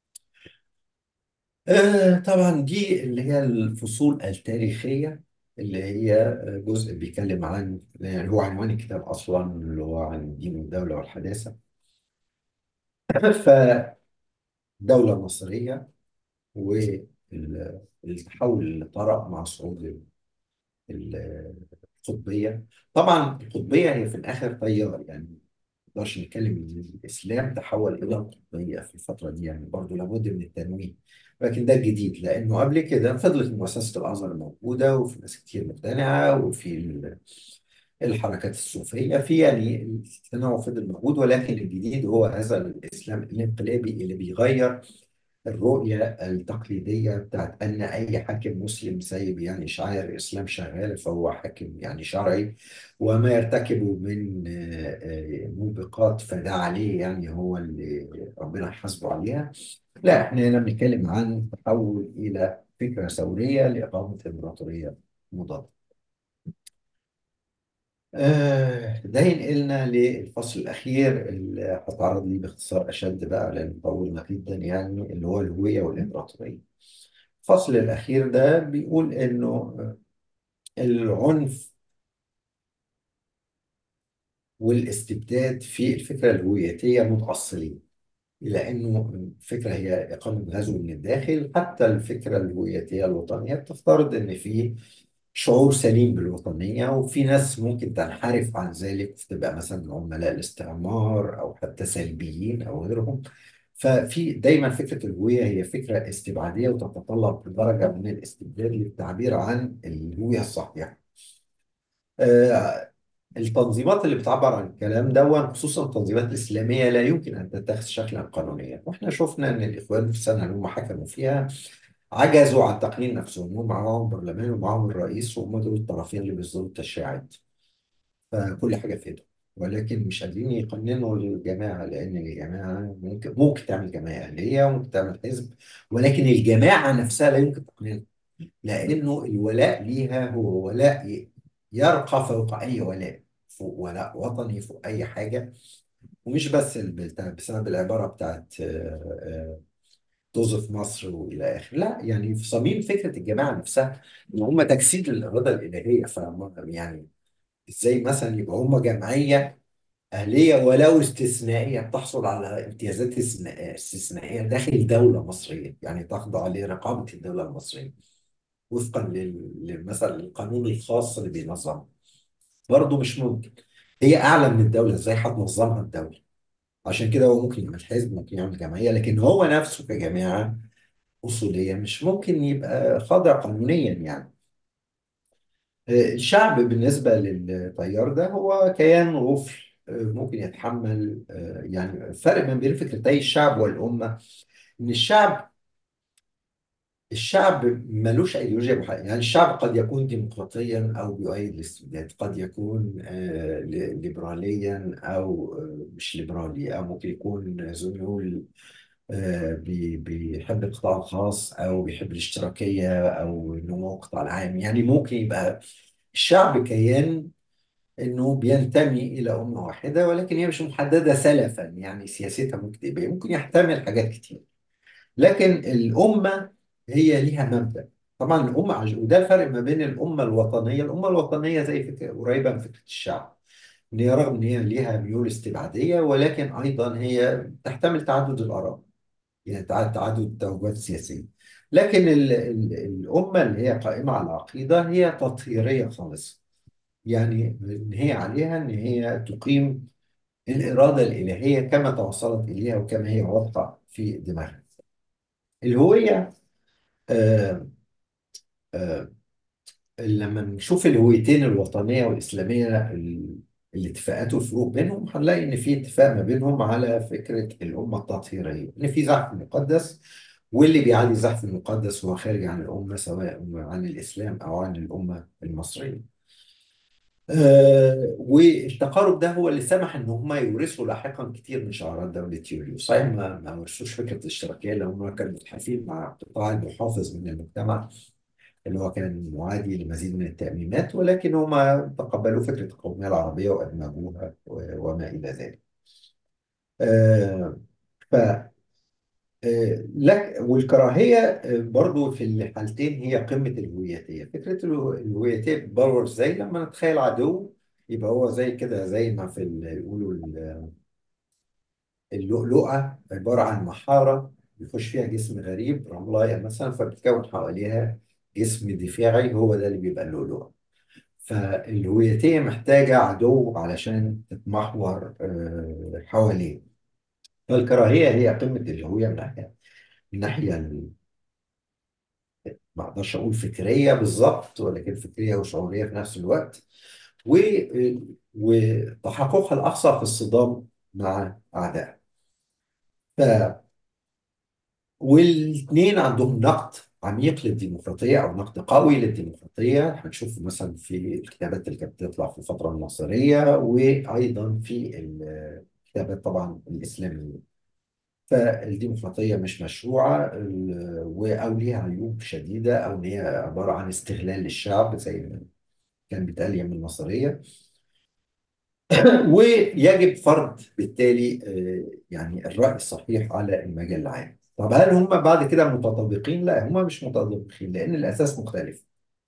آه طبعا دي اللي هي الفصول التاريخية اللي هي جزء بيتكلم عن يعني هو عنوان الكتاب أصلا اللي هو عن الدين والدولة والحداثة فالدولة المصرية والتحول اللي طرأ مع صعود ال- القطبية طبعا القطبية هي في الآخر تيار يعني ما نقدرش نتكلم ان الاسلام تحول الى القطبيه في الفتره دي يعني برضه لابد من التنويه لكن ده الجديد لانه قبل كده فضلت مؤسسه الازهر موجوده وفي ناس كتير مقتنعه وفي ال- الحركات الصوفيه في يعني التنوع فضل موجود ولكن الجديد هو هذا الاسلام الانقلابي اللي بيغير الرؤية التقليدية بتاعت أن أي حاكم مسلم سايب يعني شعائر الإسلام شغال فهو حاكم يعني شرعي وما يرتكبه من آه، آه، موبقات فده عليه يعني هو اللي ربنا يحاسبه عليها لا احنا هنا بنتكلم عن تحول إلى فكرة ثورية لإقامة إمبراطورية مضادة آه، ده ينقلنا للفصل الأخير اللي هتعرض ليه باختصار أشد بقى لأن طولنا جدا يعني اللي هو الهوية والإمبراطورية. الفصل الأخير ده بيقول إنه العنف والاستبداد في الفكرة الهويتية متأصلين إلى إنه الفكرة هي إقامة غزو من الداخل حتى الفكرة الهويتية الوطنية بتفترض إن في شعور سليم بالوطنية وفي ناس ممكن تنحرف عن ذلك وتبقى مثلا عملاء الاستعمار أو حتى سلبيين أو غيرهم ففي دايما فكرة الهوية هي فكرة استبعادية وتتطلب درجة من الاستبداد للتعبير عن الهوية الصحيحة. آه، التنظيمات اللي بتعبر عن الكلام ده خصوصا التنظيمات الإسلامية لا يمكن أن تتخذ شكلا قانونيا واحنا شفنا أن الإخوان في السنة اللي هم حكموا فيها عجزوا عن تقنين نفسهم هم معاهم برلمان ومعاهم الرئيس وهم دول الطرفين اللي بيصدروا التشريعات فكل حاجة في ايدهم ولكن مش قادرين يقننوا الجماعة لأن الجماعة ممكن ممكن تعمل جماعة أهلية وممكن تعمل حزب ولكن الجماعة نفسها لا يمكن تقنينها لأنه الولاء ليها هو ولاء ي- يرقى فوق أي ولاء فوق ولاء وطني فوق أي حاجة ومش بس الب- بسبب العبارة بتاعت آه، آه، توظف مصر والى اخره لا يعني في صميم فكره الجماعه نفسها ان هم تجسيد للاراده الالهيه فهم يعني ازاي مثلا يبقى هم جمعيه اهليه ولو استثنائيه بتحصل على امتيازات استثناء- استثنائيه داخل دوله مصريه يعني تخضع لرقابه الدوله المصريه وفقا لل- لل- مثلا القانون الخاص اللي بينظمها برضه مش ممكن هي اعلى من الدوله ازاي هتنظمها الدوله عشان كده هو ممكن يعمل حزب ممكن يعمل جمعيه لكن هو نفسه كجماعه أصولية مش ممكن يبقى خاضع قانونيا يعني آه، الشعب بالنسبة للتيار ده هو كيان غفل آه، ممكن يتحمل آه، يعني الفرق ما بين فكرتي الشعب والأمة إن الشعب الشعب ملوش أيديولوجيا محددة يعني الشعب قد يكون ديمقراطيا أو بيؤيد الاستبداد قد يكون آه، ل- ليبراليا أو آه، مش ليبرالي أو ممكن يكون ذو ميول آه، بي- بيحب القطاع الخاص او بيحب الاشتراكيه او نمو القطاع العام يعني ممكن يبقى الشعب كيان انه بينتمي الى امه واحده ولكن هي مش محدده سلفا يعني سياستها ممكن تبقى ممكن يحتمل حاجات كتير لكن الامه هي ليها مبدأ طبعا الأمة عج- وده الفرق ما بين الأمة الوطنية الأمة الوطنية زي فكرة قريبة من فكرة الشعب إن هي رغم إن هي ليها ميول استبعادية ولكن أيضا هي تحتمل تعدد الآراء يعني تع- تعدد التوجهات السياسية لكن ال ال الأمة اللي هي قائمة على العقيدة هي تطهيرية خالصة يعني إن هي عليها إن هي تقيم الإرادة الإلهية كما توصلت إليها وكما هي واضحة في دماغها الهوية آه آه لما نشوف الهويتين الوطنية والإسلامية ال- الاتفاقات والفروق بينهم هنلاقي إن في اتفاق ما بينهم على فكرة الأمة التطهيرية إن في زحف مقدس واللي بيعلي الزحف المقدس هو خارج عن الأمة سواء عن الإسلام أو عن الأمة المصرية آه والتقارب ده هو اللي سمح ان هم يورثوا لاحقا كتير من شعارات دوله يوليو صحيح ما ما ورثوش فكره الاشتراكيه لان هم كانوا متحالفين مع القطاع المحافظ من المجتمع اللي هو كان معادي لمزيد من التأميمات ولكن هم تقبلوا فكرة القومية العربية وأدمجوها و- وما إلى ذلك. آه، ف آه، لك والكراهية آه، برضو في الحالتين هي قمة الهويتية فكرة الهو- الهويتية بتبرر ازاي لما نتخيل عدو يبقى هو زي كده زي ما في ال- يقولوا ال- اللؤلؤة عبارة عن محارة بيخش فيها جسم غريب رملاية مثلا فبتكون حواليها جسم دفاعي هو ده اللي بيبقى اللؤلؤة فالهويتية محتاجة عدو علشان تتمحور آه، حواليه فالكراهية هي قمة الهوية من ناحية من ناحية ال- ما اقدرش اقول فكرية بالظبط ولكن فكرية وشعورية في نفس الوقت و وتحققها الأقصى في الصدام مع أعدائها ف والاثنين عندهم نقد عميق للديمقراطية أو نقد قوي للديمقراطية هنشوف مثلا في الكتابات اللي كانت بتطلع في الفترة الناصرية وأيضا في الكتابات طبعا الإسلامية فالديمقراطية مش مشروعة ال- و- أو ليها عيوب شديدة أو إن هي عبارة عن استغلال للشعب زي ما كان بيتقال أيام النصرية ويجب فرض بالتالي آه، يعني الرأي الصحيح على المجال العام طب هل هم بعد كده متطابقين؟ لا هم مش متطابقين لأن الأساس مختلف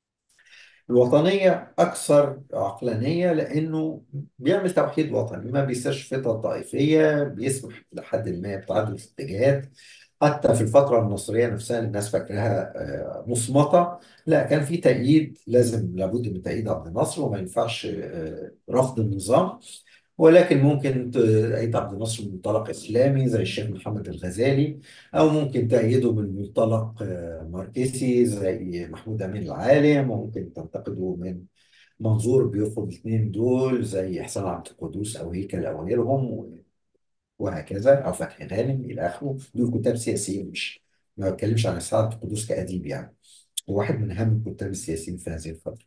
الوطنية أكثر عقلانية لأنه بيعمل توحيد وطني ما بيسيرش فترة طائفية بيسمح لحد ما بتعدد الاتجاهات حتى في الفترة النصرية نفسها الناس فاكراها آه، مصمتة لا كان في تأييد لازم لابد من تأييد عبد الناصر وما ينفعش آه، رفض النظام ولكن ممكن تأيد عبد الناصر من منطلق إسلامي زي الشيخ محمد الغزالي أو ممكن تأيده من منطلق آه، ماركسي زي محمود أمين العالم وممكن تنتقده من منظور بيرفض الاثنين دول زي إحسان عبد القدوس أو هيكل أو غيرهم وهكذا او فتحي غانم الى اخره دول كتاب سياسيين مش ما بتكلمش عن سعد قدوس كأديب يعني هو واحد من اهم الكتاب السياسيين في هذه الفتره.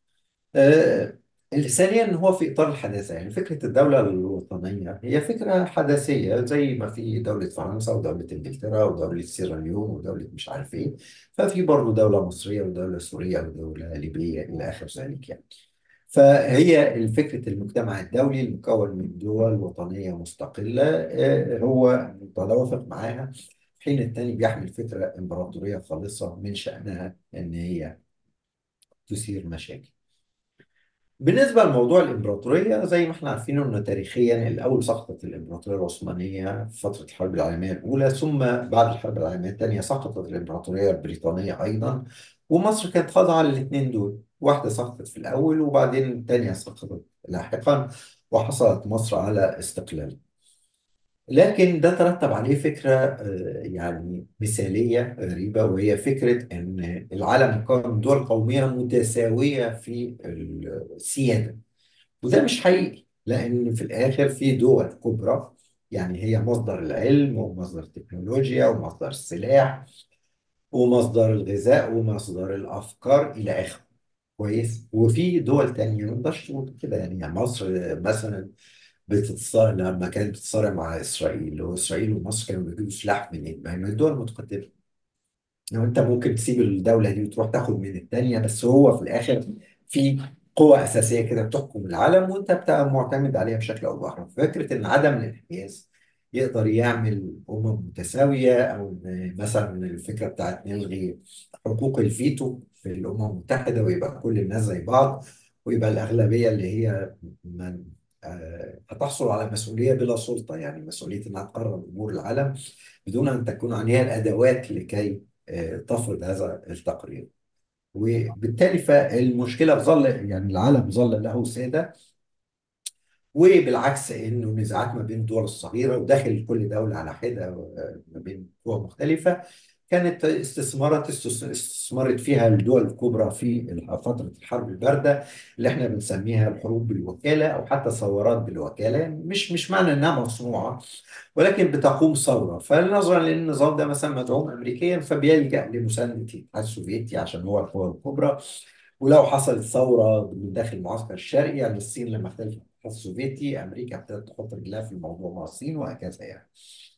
آه ثانيا هو في اطار الحداثه يعني فكره الدوله الوطنيه هي فكره حداثيه زي ما في دوله فرنسا ودوله انجلترا ودوله سيراليون ودوله مش عارف ايه ففي برضه دوله مصريه ودوله سوريه ودوله ليبيه الى اخر ذلك يعني. فهي فكرة المجتمع الدولي المكون من دول وطنية مستقلة آه، هو متوافق معاها في حين التاني بيحمل فكرة إمبراطورية خالصة من شأنها إن هي تثير مشاكل. بالنسبة لموضوع الإمبراطورية زي ما احنا عارفين إنه تاريخيا الأول سقطت الإمبراطورية العثمانية في فترة الحرب العالمية الأولى ثم بعد الحرب العالمية الثانية سقطت الإمبراطورية البريطانية أيضا ومصر كانت خاضعة للاثنين دول واحدة سقطت في الأول وبعدين الثانية سقطت لاحقا وحصلت مصر على استقلال لكن ده ترتب عليه فكرة آه، يعني مثالية غريبة وهي فكرة أن العالم مكون من دول قومية متساوية في السيادة وده مش حقيقي لأن في الآخر في دول كبرى يعني هي مصدر العلم ومصدر التكنولوجيا ومصدر السلاح ومصدر الغذاء ومصدر الأفكار إلى آخره كويس وفي دول تانية ما نقدرش تقول كده يعني يعني مصر مثلا بتتصارع لما كانت بتتصارع مع إسرائيل وإسرائيل ومصر كانوا بيجيبوا سلاح منين؟ ما هي من الدول المتقدمة لو انت ممكن تسيب الدولة دي وتروح تاخد من التانية بس هو في الآخر في قوة أساسية كده بتحكم العالم وانت بتبقى معتمد عليها بشكل أو بآخر فكرة إن عدم الانحياز يقدر يعمل أمم متساوية أو إن مثلا الفكرة بتاعت نلغي حقوق الفيتو في الأمم المتحدة ويبقى كل الناس زي بعض ويبقى الأغلبية اللي هي من آه، هتحصل على مسؤولية بلا سلطة يعني مسؤولية إنها تقرر أمور العالم بدون أن تكون عليها الأدوات لكي آه، تفرض هذا التقرير وبالتالي فالمشكلة ظل يعني العالم ظل له سادة وبالعكس انه النزاعات ما بين الدول الصغيره وداخل كل دوله على حده آه، ما بين قوى مختلفه كانت استثمارات استس- استثمرت فيها الدول الكبرى في فتره الحرب البارده اللي احنا بنسميها الحروب بالوكاله او حتى ثورات بالوكاله يعني مش مش معنى انها مصنوعه ولكن بتقوم ثوره فنظرا لان النظام ده مثلا مدعوم امريكيا فبيلجا لمسانده الاتحاد السوفيتي عشان هو القوى الكبرى ولو حصلت ثورة من داخل المعسكر الشرقي يعني الصين لما اختلفت مع الاتحاد السوفيتي أمريكا ابتدت تحط رجلها في الموضوع مع الصين وهكذا يعني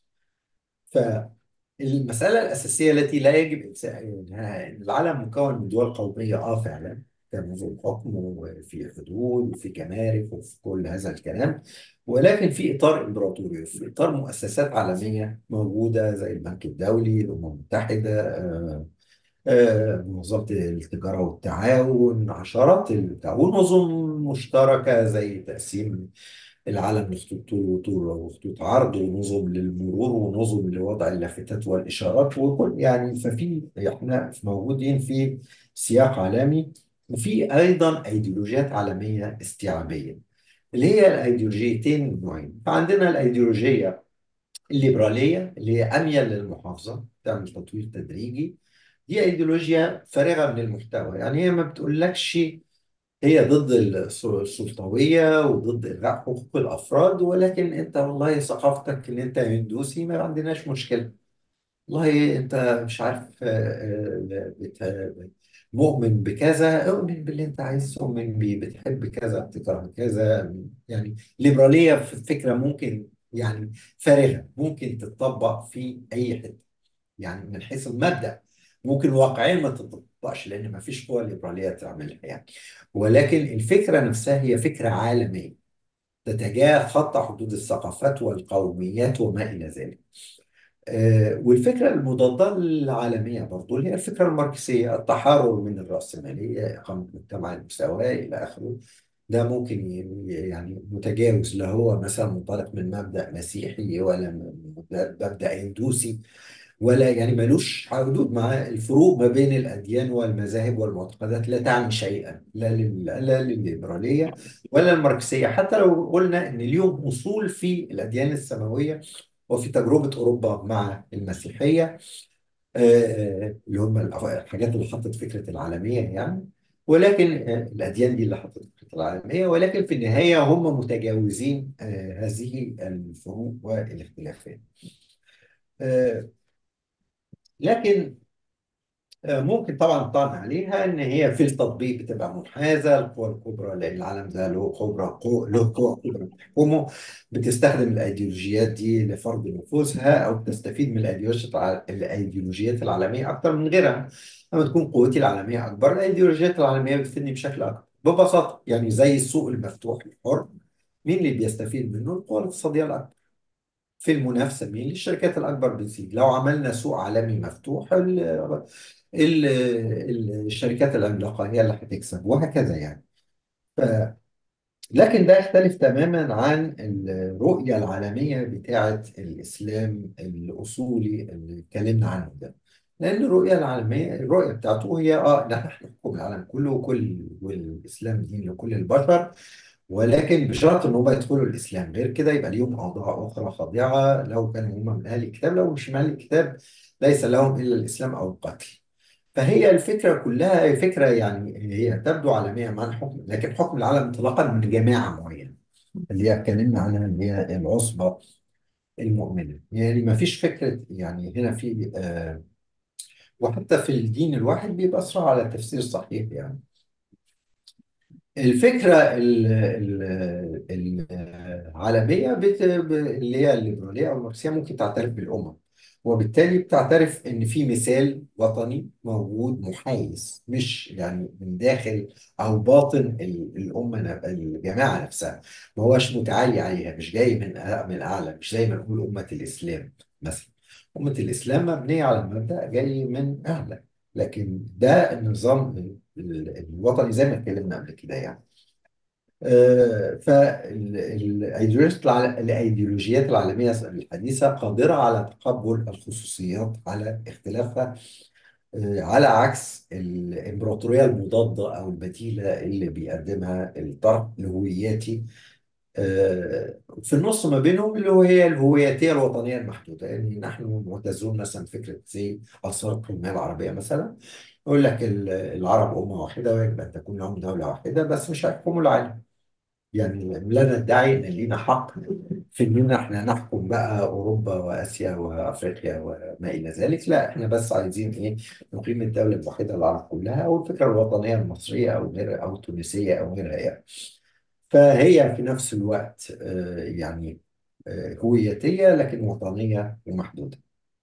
فالمسألة الأساسية التي لا يجب إنسا- إنها إن العالم مكون من دول قومية أه فعلا كنظم حكم وفي حدود وفي جمارك وفي كل هذا الكلام ولكن في إطار إمبراطوري في إطار مؤسسات عالمية موجودة زي البنك الدولي الأمم المتحدة آه، آه، منظمة التجارة والتعاون عشرات التعاون ونظم مشتركة زي تقسيم العالم لخطوط طول وطول وخطوط عرض ونظم للمرور ونظم لوضع اللافتات والإشارات وكل يعني ففي احنا موجودين في سياق عالمي وفي أيضا أيديولوجيات عالمية استيعابية اللي هي الأيديولوجيتين النوعين فعندنا الأيديولوجية الليبرالية اللي هي أميل للمحافظة تعمل تطوير تدريجي دي أيديولوجيا فارغة من المحتوى يعني هي ما بتقولكش هي ضد الس- السلطوية وضد إلغاء حقوق الأفراد ولكن أنت والله ثقافتك إن أنت هندوسي ما عندناش مشكلة والله أنت مش عارف آه، آه، بت- مؤمن بكذا اؤمن باللي أنت عايز تؤمن بيه بتحب كذا بتكره كذا يعني الليبرالية في فكرة ممكن يعني فارغة ممكن تتطبق في أي حتة يعني من حيث المبدأ ممكن واقعيا ما تطبقش لأن ما فيش قوى ليبرالية تعملها يعني ولكن الفكرة نفسها هي فكرة عالمية تتجاوز خط حدود الثقافات والقوميات وما إلى ذلك آه، والفكرة المضادة للعالمية برضو اللي هي الفكرة الماركسية التحرر من الرأسمالية إقامة مجتمع المساواة إلى آخره ده ممكن ي- يعني متجاوز لا هو مثلا منطلق من مبدأ مسيحي ولا من مبدأ هندوسي ولا يعني ملوش حدود مع الفروق ما بين الأديان والمذاهب والمعتقدات لا تعني شيئا لا لل- لا للليبرالية ولا الماركسية حتى لو قلنا إن ليهم أصول في الأديان السماوية وفي تجربة أوروبا مع المسيحية آه، اللي هم الحاجات اللي حطت فكرة العالمية يعني ولكن آه، الأديان دي اللي حطت فكرة العالمية ولكن في النهاية هم متجاوزين آه، هذه الفروق والاختلافات آه، لكن آه، ممكن طبعا الطعن عليها ان هي في التطبيق بتبقى منحازه القوى الكبرى لان العالم ده له خبره قو- له قوى كبرى بتحكمه بتستخدم الايديولوجيات دي لفرض نفوذها او بتستفيد من الايديولوجيات الع- الايديولوجيات العالميه اكثر من غيرها لما تكون قوتي العالميه اكبر الايديولوجيات العالميه بتفيدني بشكل اكبر ببساطه يعني زي السوق المفتوح الحر مين اللي بيستفيد منه القوى الاقتصاديه الاكبر في المنافسة مين الشركات الأكبر بتزيد لو عملنا سوق عالمي مفتوح ال ال ال- الشركات العملاقة هي اللي هتكسب وهكذا يعني ف لكن ده يختلف تماما عن الرؤية العالمية بتاعة الإسلام الأصولي اللي اتكلمنا عنه ده لأن الرؤية العالمية الرؤية بتاعته هي اه نحن نحكم العالم كله وكل والإسلام دين لكل البشر ولكن بشرط ان هم يدخلوا الاسلام غير كده يبقى ليهم اوضاع اخرى خاضعه لو كانوا هم من اهل الكتاب لو مش من اهل الكتاب ليس لهم الا الاسلام او القتل فهي الفكره كلها هي فكره يعني هي تبدو عالميه مع حكم لكن حكم العالم انطلاقا من جماعه معينه اللي هي اتكلمنا عنها اللي هي العصبه المؤمنه يعني ما فيش فكره يعني هنا في آه وحتى في الدين الواحد بيبقى صراع على تفسير صحيح يعني الفكرة ال- ال- العالمية بت... ب- اللي هي الليبرالية أو الماركسية ممكن تعترف بالأمم وبالتالي بتعترف ان في مثال وطني موجود محايز مش يعني من داخل او باطن ال- الامه ن- الجماعه نفسها ما هوش متعالي عليها مش جاي من أ- من اعلى مش زي ما نقول امه الاسلام مثلا امه الاسلام مبنيه على مبدا جاي من اعلى لكن ده النظام ال- ال- الوطني زي ما اتكلمنا قبل كده يعني فالايديولوجيات العالمية الحديثة قادرة على تقبل الخصوصيات على اختلافها آه، على عكس الإمبراطورية المضادة أو البديلة اللي بيقدمها الطرف الهوياتي آه، في النص ما بينهم اللي هو هي الهوياتية الوطنية المحدودة يعني نحن معتزون مثلا فكرة زي آثار القومية العربية مثلا يقول لك ال- العرب أمة واحدة ويجب أن تكون لهم دولة واحدة بس مش هيحكموا العالم يعني لا ندعي ان لينا حق في اننا احنا نحكم بقى اوروبا واسيا وافريقيا وما الى ذلك لا احنا بس عايزين ايه نقيم الدوله الوحيده للعرب كلها او الفكره الوطنيه المصريه او غيرها او التونسيه او غيرها يعني فهي في نفس الوقت آه، يعني آه، هويتيه لكن وطنيه ومحدوده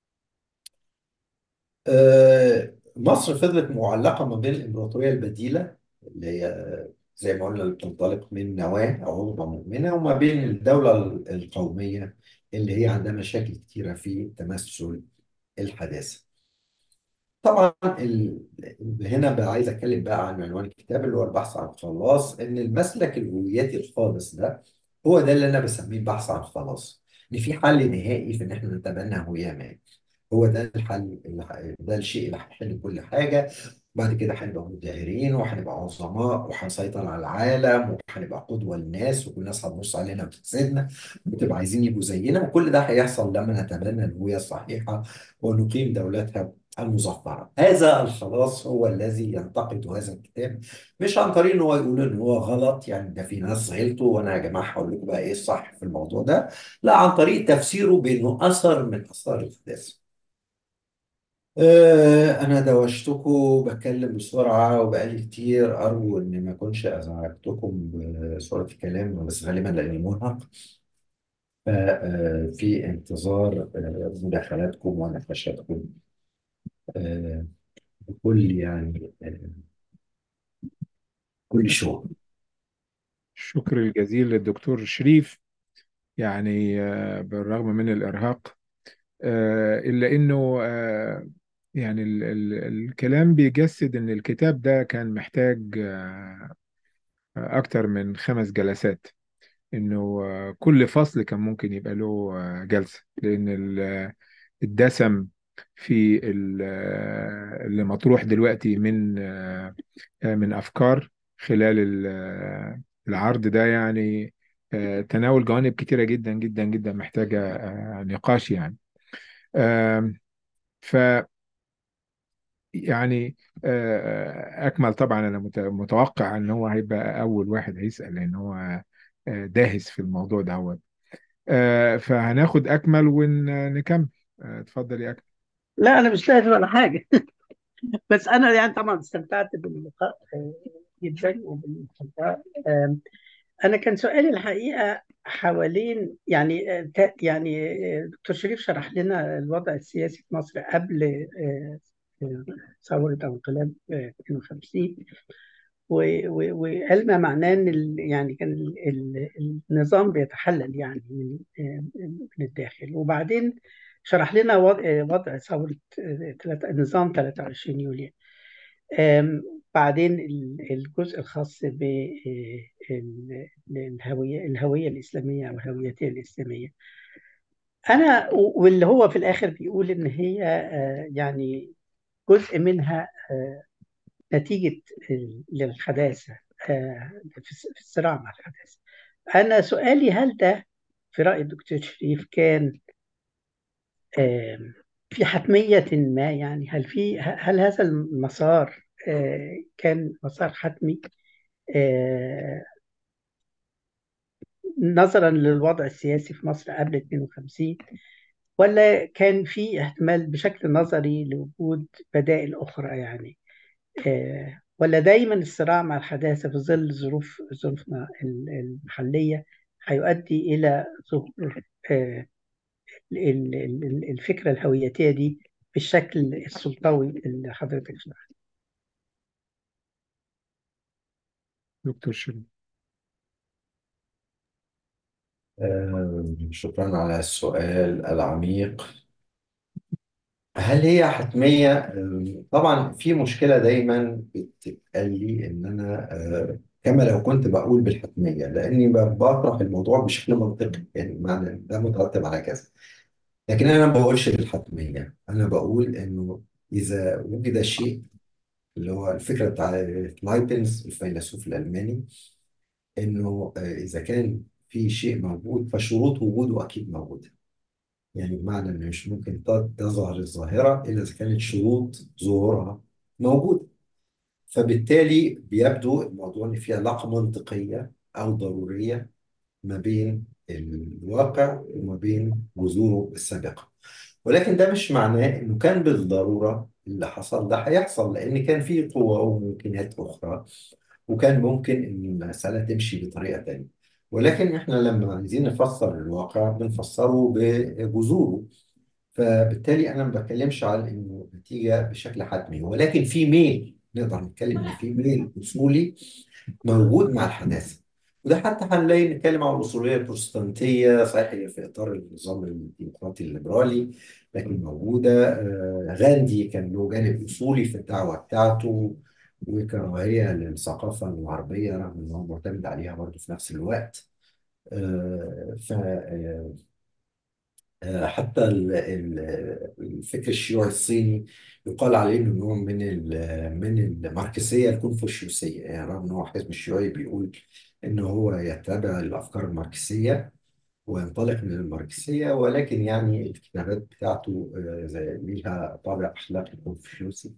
آه، مصر فضلت معلقة ما بين الإمبراطورية البديلة اللي هي زي ما قلنا اللي بتنطلق من نواة أو عروبة مؤمنة وما بين الدولة القومية اللي هي عندها مشاكل كتيرة في تمثل الحداثة. طبعا ال... هنا بقى عايز أتكلم بقى عن عنوان الكتاب اللي هو البحث عن الخلاص إن المسلك الهوياتي الخالص ده هو ده اللي أنا بسميه البحث عن الخلاص. إن في حل نهائي في إن إحنا نتبنى هوية ما. هو ده الحل اللي ح- ده الشيء اللي هيحل كل حاجة بعد كده هنبقى مبدعين وهنبقى عظماء وهنسيطر على العالم وهنبقى قدوة للناس وكل الناس هتبص علينا وتحسدنا وتبقى عايزين يبقوا زينا وكل ده هيحصل لما نتبنى الهوية الصحيحة ونقيم دولتها المظفرة هذا الخلاص هو الذي ينتقد هذا الكتاب مش عن طريق ان هو يقول ان هو غلط يعني ده في ناس غلطوا وانا يا جماعه هقول لكم بقى ايه الصح في الموضوع ده لا عن طريق تفسيره بانه اثر من اثار الحداثه آه، أنا دوشتكم بتكلم بسرعة وبقالي كتير أرجو إني ما أكونش أزعجتكم بسرعة الكلام بس غالبا لأني مرهق ففي انتظار آه، مداخلاتكم ونقاشاتكم آه، بكل يعني آه، كل شوق الشكر الجزيل للدكتور شريف يعني آه، بالرغم من الإرهاق آه، إلا إنه آه، يعني ال ال الكلام بيجسد إن الكتاب ده كان محتاج آه، أكتر من خمس جلسات إنه آه، كل فصل كان ممكن يبقى له آه، جلسة لأن ال- الدسم في ال- آه، اللي مطروح دلوقتي من آه، آه، من أفكار خلال ال- آه، العرض ده يعني آه، تناول جوانب كتيرة جدا جدا جدا محتاجة آه، نقاش يعني آم، ف يعني آه، أكمل طبعا أنا مت- متوقع إن هو هيبقى أول واحد هيسأل لأن هو آه، داهس في الموضوع ده آه، فهناخد أكمل ونكمل آه، اتفضل يا أكمل لا انا مش لاقي ولا حاجه بس انا يعني طبعا استمتعت باللقاء آه، جدا وباللقاء آم، انا كان سؤالي الحقيقه حوالين يعني آه، تا- يعني آه، دكتور شريف شرح لنا الوضع السياسي في مصر قبل آه، آه، ثوره او انقلاب آه، 52 و- و- وقال ما معناه ان ال- يعني كان ال- ال- النظام بيتحلل يعني من من الداخل وبعدين شرح لنا وضع وضع ثورة آه، تلات- نظام 23 يوليو آم، بعدين ال- الجزء الخاص بالهوية الهوية الإسلامية أو الهويتين الإسلامية أنا واللي هو في الآخر بيقول إن هي آه، يعني جزء منها آه، نتيجة للحداثة آه، في في الصراع مع الحداثة أنا سؤالي هل ده في رأي الدكتور شريف كان آم، في حتمية ما يعني هل في هل هذا المسار آه، كان مسار حتمي آه، نظرا للوضع السياسي في مصر قبل 52 ولا كان في احتمال بشكل نظري لوجود بدائل أخرى يعني آه، ولا دايما الصراع مع الحداثة في ظل ظروف ظروفنا ال- المحلية هيؤدي إلى ظهور آه، ال- ال- الفكرة الهويتية دي بالشكل السلطوي اللي حضرتك شرحته دكتور شريف آه، شكرا على السؤال العميق هل هي حتمية؟ آه، طبعا في مشكلة دايما بتبقى لي إن أنا آه، كما لو كنت بقول بالحتمية لأني ب- بطرح الموضوع بشكل منطقي يعني معنى إن ده مترتب على كذا لكن أنا ما بقولش بالحتمية أنا بقول إنه إذا وجد شيء اللي هو الفكرة بتاع لايبنز الفيلسوف الألماني إنه آه، إذا كان في شيء موجود فشروط وجوده أكيد موجودة يعني بمعنى إن مش ممكن ت- تظهر الظاهرة إلا إذا كانت شروط ظهورها موجودة فبالتالي بيبدو الموضوع إن في علاقة منطقية أو ضرورية ما بين الواقع وما بين جذوره السابقة ولكن ده مش معناه إنه كان بالضرورة اللي حصل ده هيحصل لأن كان في قوة وممكنات أخرى وكان ممكن إن المسألة تمشي بطريقة تانية ولكن إحنا لما عايزين نفسر الواقع بنفسره بجذوره فبالتالي انا ما بتكلمش على انه نتيجه بشكل حتمي ولكن في ميل نقدر نتكلم ان في ميل اصولي موجود مع الحداثه وده حتى هنلاقي نتكلم عن الاصوليه البروتستانتيه صحيح هي في اطار النظام الديمقراطي الليبرالي لكن موجوده آه، غاندي كان له جانب اصولي في الدعوه بتاعته وكراهيه للثقافه الغربيه رغم ان هو معتمد عليها برضه في نفس الوقت آه، ف آه، آه، حتى ال- ال- الفكر الشيوعي الصيني يقال عليه انه نوع من ال- من الماركسيه الكونفوشيوسيه يعني رغم ان هو حزب الشيوعي بيقول ان هو يتبع الافكار الماركسيه وينطلق من الماركسيه ولكن يعني الكتابات بتاعته آه، زي ليها طابع اخلاقي كونفوشيوسي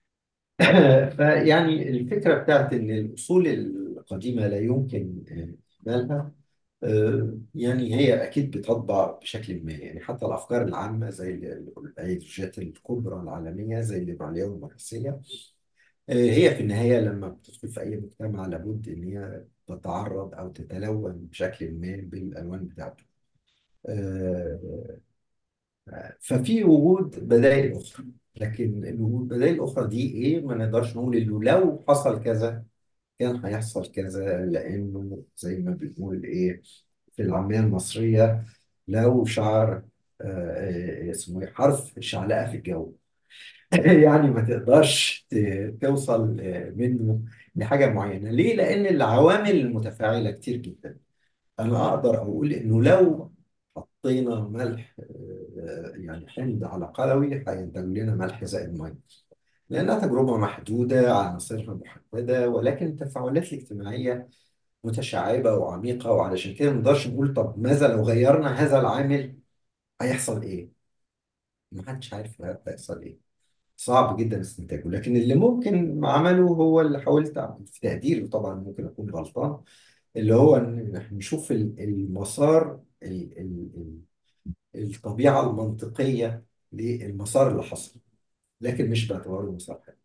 فيعني الفكره بتاعت ان الاصول القديمه لا يمكن آه، اهمالها آه، يعني هي أكيد بتطبع بشكل ما يعني حتى الأفكار العامة زي ال- الأيديولوجيات الكبرى العالمية زي الليبرالية والماركسية آه، هي في النهاية لما بتدخل في أي مجتمع لابد إن هي تتعرض أو تتلون بشكل ما بالألوان بتاعته آه، ففي وجود بدائل أخرى لكن الوجود بدائل الأخرى دي إيه ما نقدرش نقول إنه لو حصل كذا كان هيحصل كذا لأنه زي ما بنقول إيه في العامية المصرية لو شعر آه، آه، اسمه إيه حرف شعلقة في الجو يعني ما تقدرش ت- توصل آه، منه لحاجة معينة ليه؟ لأن العوامل المتفاعلة كتير جدا أنا أقدر أقول إنه لو حطينا ملح آه، يعني حمض على قلوي هينتج لنا ملح زائد ميه لأنها تجربة محدودة عناصرها محددة ولكن التفاعلات الاجتماعية متشعبة وعميقة وعلشان كده ما نقدرش نقول طب ماذا لو غيرنا هذا العامل هيحصل إيه؟ ما حدش عارف هيحصل إيه صعب جدا استنتاجه لكن اللي ممكن عمله هو اللي حاولت أعمل في تقديري طبعا ممكن أكون غلطان اللي هو إن إحنا نشوف ال- المسار ال- ال- ال- الطبيعة المنطقية للمسار اللي حصل لكن مش باعتباره مسار حقيقي.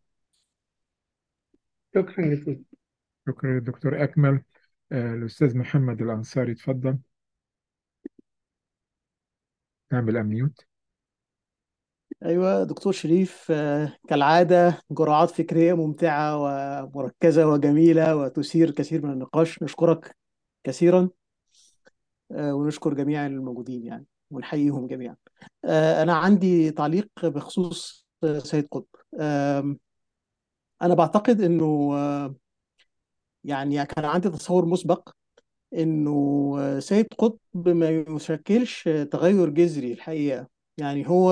شكرا جزيلا شكرا دكتور أكمل آه، الأستاذ محمد الأنصاري اتفضل اعمل أميوت أيوة دكتور شريف آه، كالعادة جرعات فكرية ممتعة ومركزة وجميلة وتثير كثير من النقاش نشكرك كثيرا آه، ونشكر جميع الموجودين يعني ونحييهم جميعا آه، أنا عندي تعليق بخصوص آه، سيد قطب آم، أنا بعتقد إنه آه، يعني كان عندي تصور مسبق إنه آه، سيد قطب ما يشكلش آه، تغير جذري الحقيقة يعني هو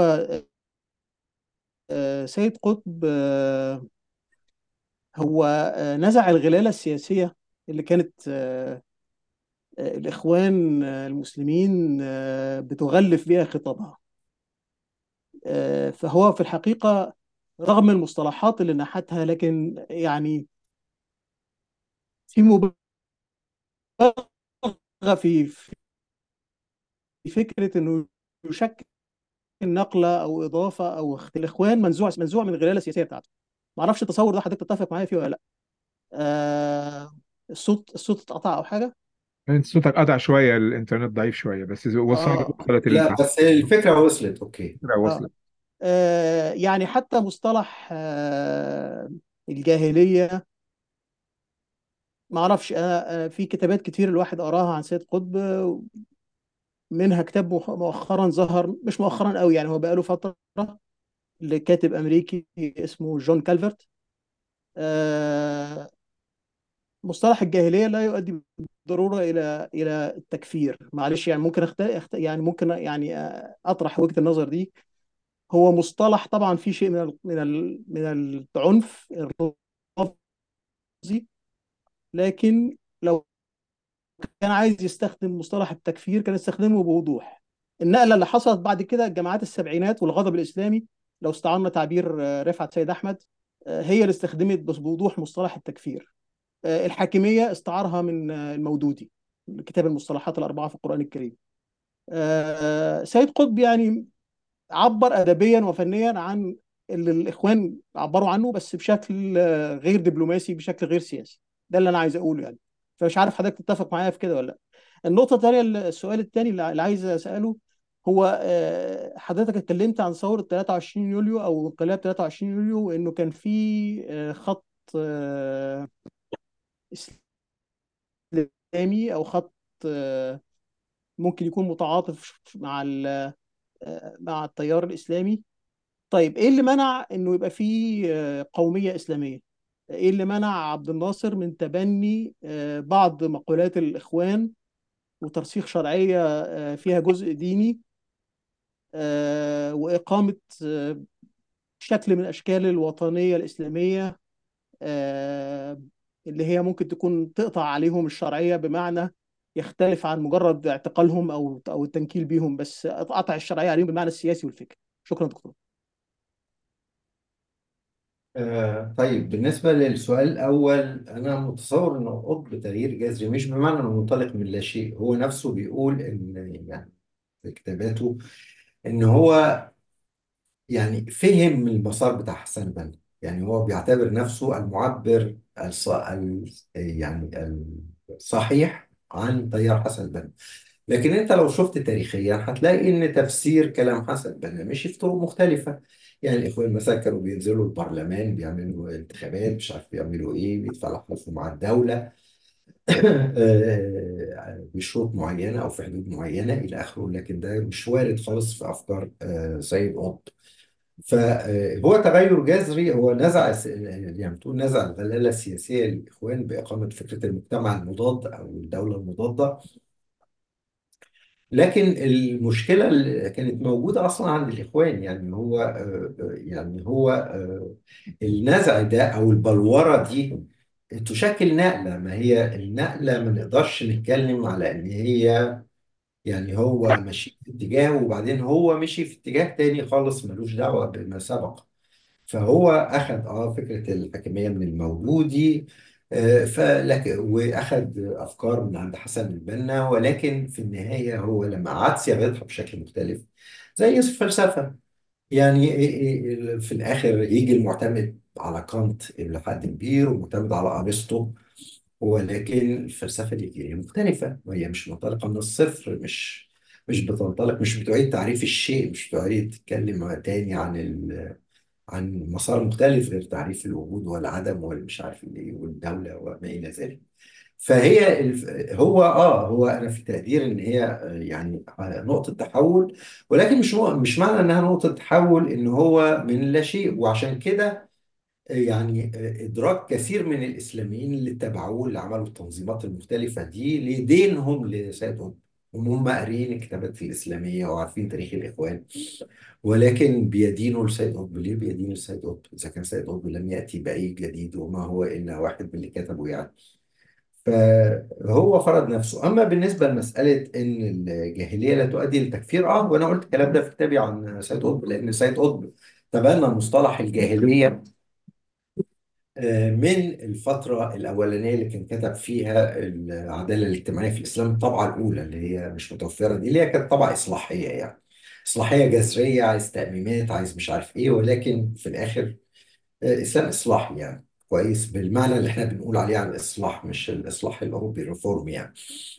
آه، سيد قطب آه، هو آه، نزع الغلالة السياسية اللي كانت آه، آه، الإخوان آه، المسلمين آه، بتغلف بها خطابها آه، فهو في الحقيقة رغم المصطلحات اللي نحتها لكن يعني في مبالغة في في فكرة إنه يشكل نقلة أو إضافة أو اخت- الإخوان منزوع منزوع من الغلالة السياسية بتاعته ما أعرفش التصور ده حضرتك تتفق معايا فيه ولا لا آه، الصوت الصوت اتقطع أو حاجة انت صوتك قطع شويه الانترنت ضعيف شويه بس وصلت اه وصلت لا الفكره بس الفكرة وصلت اوكي اه وصلت آه، يعني حتى مصطلح آه، الجاهلية ما اعرفش انا أنا في كتابات كتير الواحد قراها عن سيد قطب منها كتاب مؤخ- مؤخرا ظهر مش مؤخرا قوي يعني هو بقاله فترة لكاتب امريكي اسمه جون كالفرت آه، مصطلح الجاهلية لا يؤدي بالضرورة إلى إلى التكفير معلش يعني ممكن أخت... أخت... يعني ممكن يعني آه، أطرح وجهة النظر دي هو مصطلح طبعا فيه شيء من ال... من ال... من العنف اللفظي لكن لو كان عايز يستخدم مصطلح التكفير كان يستخدمه بوضوح النقلة اللي حصلت بعد كده جماعات السبعينات والغضب الإسلامي لو استعرنا تعبير آه، رفعت سيد أحمد آه، هي اللي استخدمت بس بوضوح مصطلح التكفير آه، الحاكمية استعارها من آه، المودودي كتاب المصطلحات الأربعة في القرآن الكريم آه، سيد قطب يعني عبر أدبيا وفنيا عن اللي الإخوان عبروا عنه بس بشكل آه، غير دبلوماسي بشكل غير سياسي ده اللي أنا عايز أقوله يعني فمش عارف حضرتك تتفق معايا في كده ولا لا النقطة الثانية السؤال الثاني اللي عايز أسأله هو آه، حضرتك اتكلمت عن ثورة 23 يوليو أو انقلاب 23 يوليو وإنه كان في آه، خط آه، إسلامي أو خط آه، ممكن يكون متعاطف مع ال- آه، مع التيار الإسلامي طيب ايه اللي منع انه يبقى فيه آه، قومية إسلامية ايه اللي منع عبد الناصر من تبني آه، بعض مقولات الإخوان وترسيخ شرعية آه، فيها جزء ديني آه، وإقامة آه، شكل من أشكال الوطنية الإسلامية آه، اللي هي ممكن تكون تقطع عليهم الشرعية بمعنى يختلف عن مجرد اعتقالهم أو أو التنكيل بيهم بس قطع الشرعية عليهم بالمعنى السياسي والفكري شكرا دكتور آه طيب بالنسبة للسؤال الأول أنا متصور إنه قطب تغيير جذري مش بمعنى إنه منطلق من لا شيء هو نفسه بيقول إن يعني في كتاباته إن هو يعني فهم المسار بتاع حسن البنا يعني هو بيعتبر نفسه المعبر الص... ال... يعني الصحيح عن تيار حسن البنا لكن انت لو شفت تاريخيا هتلاقي ان تفسير كلام حسن البنا مشي في طرق مختلفة يعني الاخوان مثلا كانوا بينزلوا البرلمان بيعملوا انتخابات مش عارف بيعملوا ايه بيدفعوا حلفوا مع الدولة آه، بشروط معينة أو في حدود معينة إلى آخره لكن ده مش وارد خالص في أفكار آه، سيد قطب فهو تغير جذري هو نزع الس- يعني بتقول نزع الغلالة السياسية للإخوان بإقامة فكرة المجتمع المضاد أو الدولة المضادة لكن المشكلة اللي كانت موجودة أصلا عند الإخوان يعني هو آه، آه، يعني هو آه، النزع ده أو البلورة دي تشكل نقلة ما هي النقلة ما نقدرش نتكلم على إن هي يعني هو ماشي في اتجاه وبعدين هو مشي في اتجاه تاني خالص ملوش دعوة بما سبق فهو أخذ اه فكرة الحاكمية من الموجودي آه، فلك وأخذ أفكار من عند حسن البنا ولكن في النهاية هو لما أعاد صياغتها بشكل مختلف زي الفلسفة يعني إيه- إيه- في الآخر يجي المعتمد على كانت إلى حد كبير ومعتمد على أرسطو ولكن الفلسفة دي مختلفة وهي مش منطلقة من الصفر مش مش بتنطلق مش بتعيد تعريف الشيء مش بتعيد تتكلم تاني عن ال عن مسار مختلف غير تعريف الوجود والعدم والمش عارف الايه والدولة وما إلى ذلك فهي الف... هو اه هو انا في تقدير ان هي آه، يعني آه، نقطة تحول ولكن مش مش معنى انها نقطة تحول ان هو من لا شيء وعشان كده يعني إدراك كثير من الإسلاميين اللي اتبعوه اللي عملوا التنظيمات المختلفة دي لدينهم لسيد قطب هم هم قاريين الكتابات الإسلامية وعارفين تاريخ الإخوان ولكن بيدينوا لسيد قطب ليه بيدينوا لسيد قطب إذا كان سيد قطب لم يأتي بأي جديد وما هو إلا واحد من اللي كتبه يعني فهو فرض نفسه أما بالنسبة لمسألة إن الجاهلية لا تؤدي للتكفير أه وأنا قلت الكلام ده في كتابي عن سيد قطب لأن سيد قطب تبنى مصطلح الجاهلية من الفترة الأولانية اللي كان كتب فيها العدالة الاجتماعية في الإسلام الطبعة الأولى اللي هي مش متوفرة دي اللي هي كانت طبعة إصلاحية يعني إصلاحية جذرية عايز تأميمات عايز مش عارف إيه ولكن في الآخر آه، إسلام إصلاحي يعني كويس بالمعنى اللي إحنا بنقول عليه عن الإصلاح مش الإصلاح الأوروبي الريفورم يعني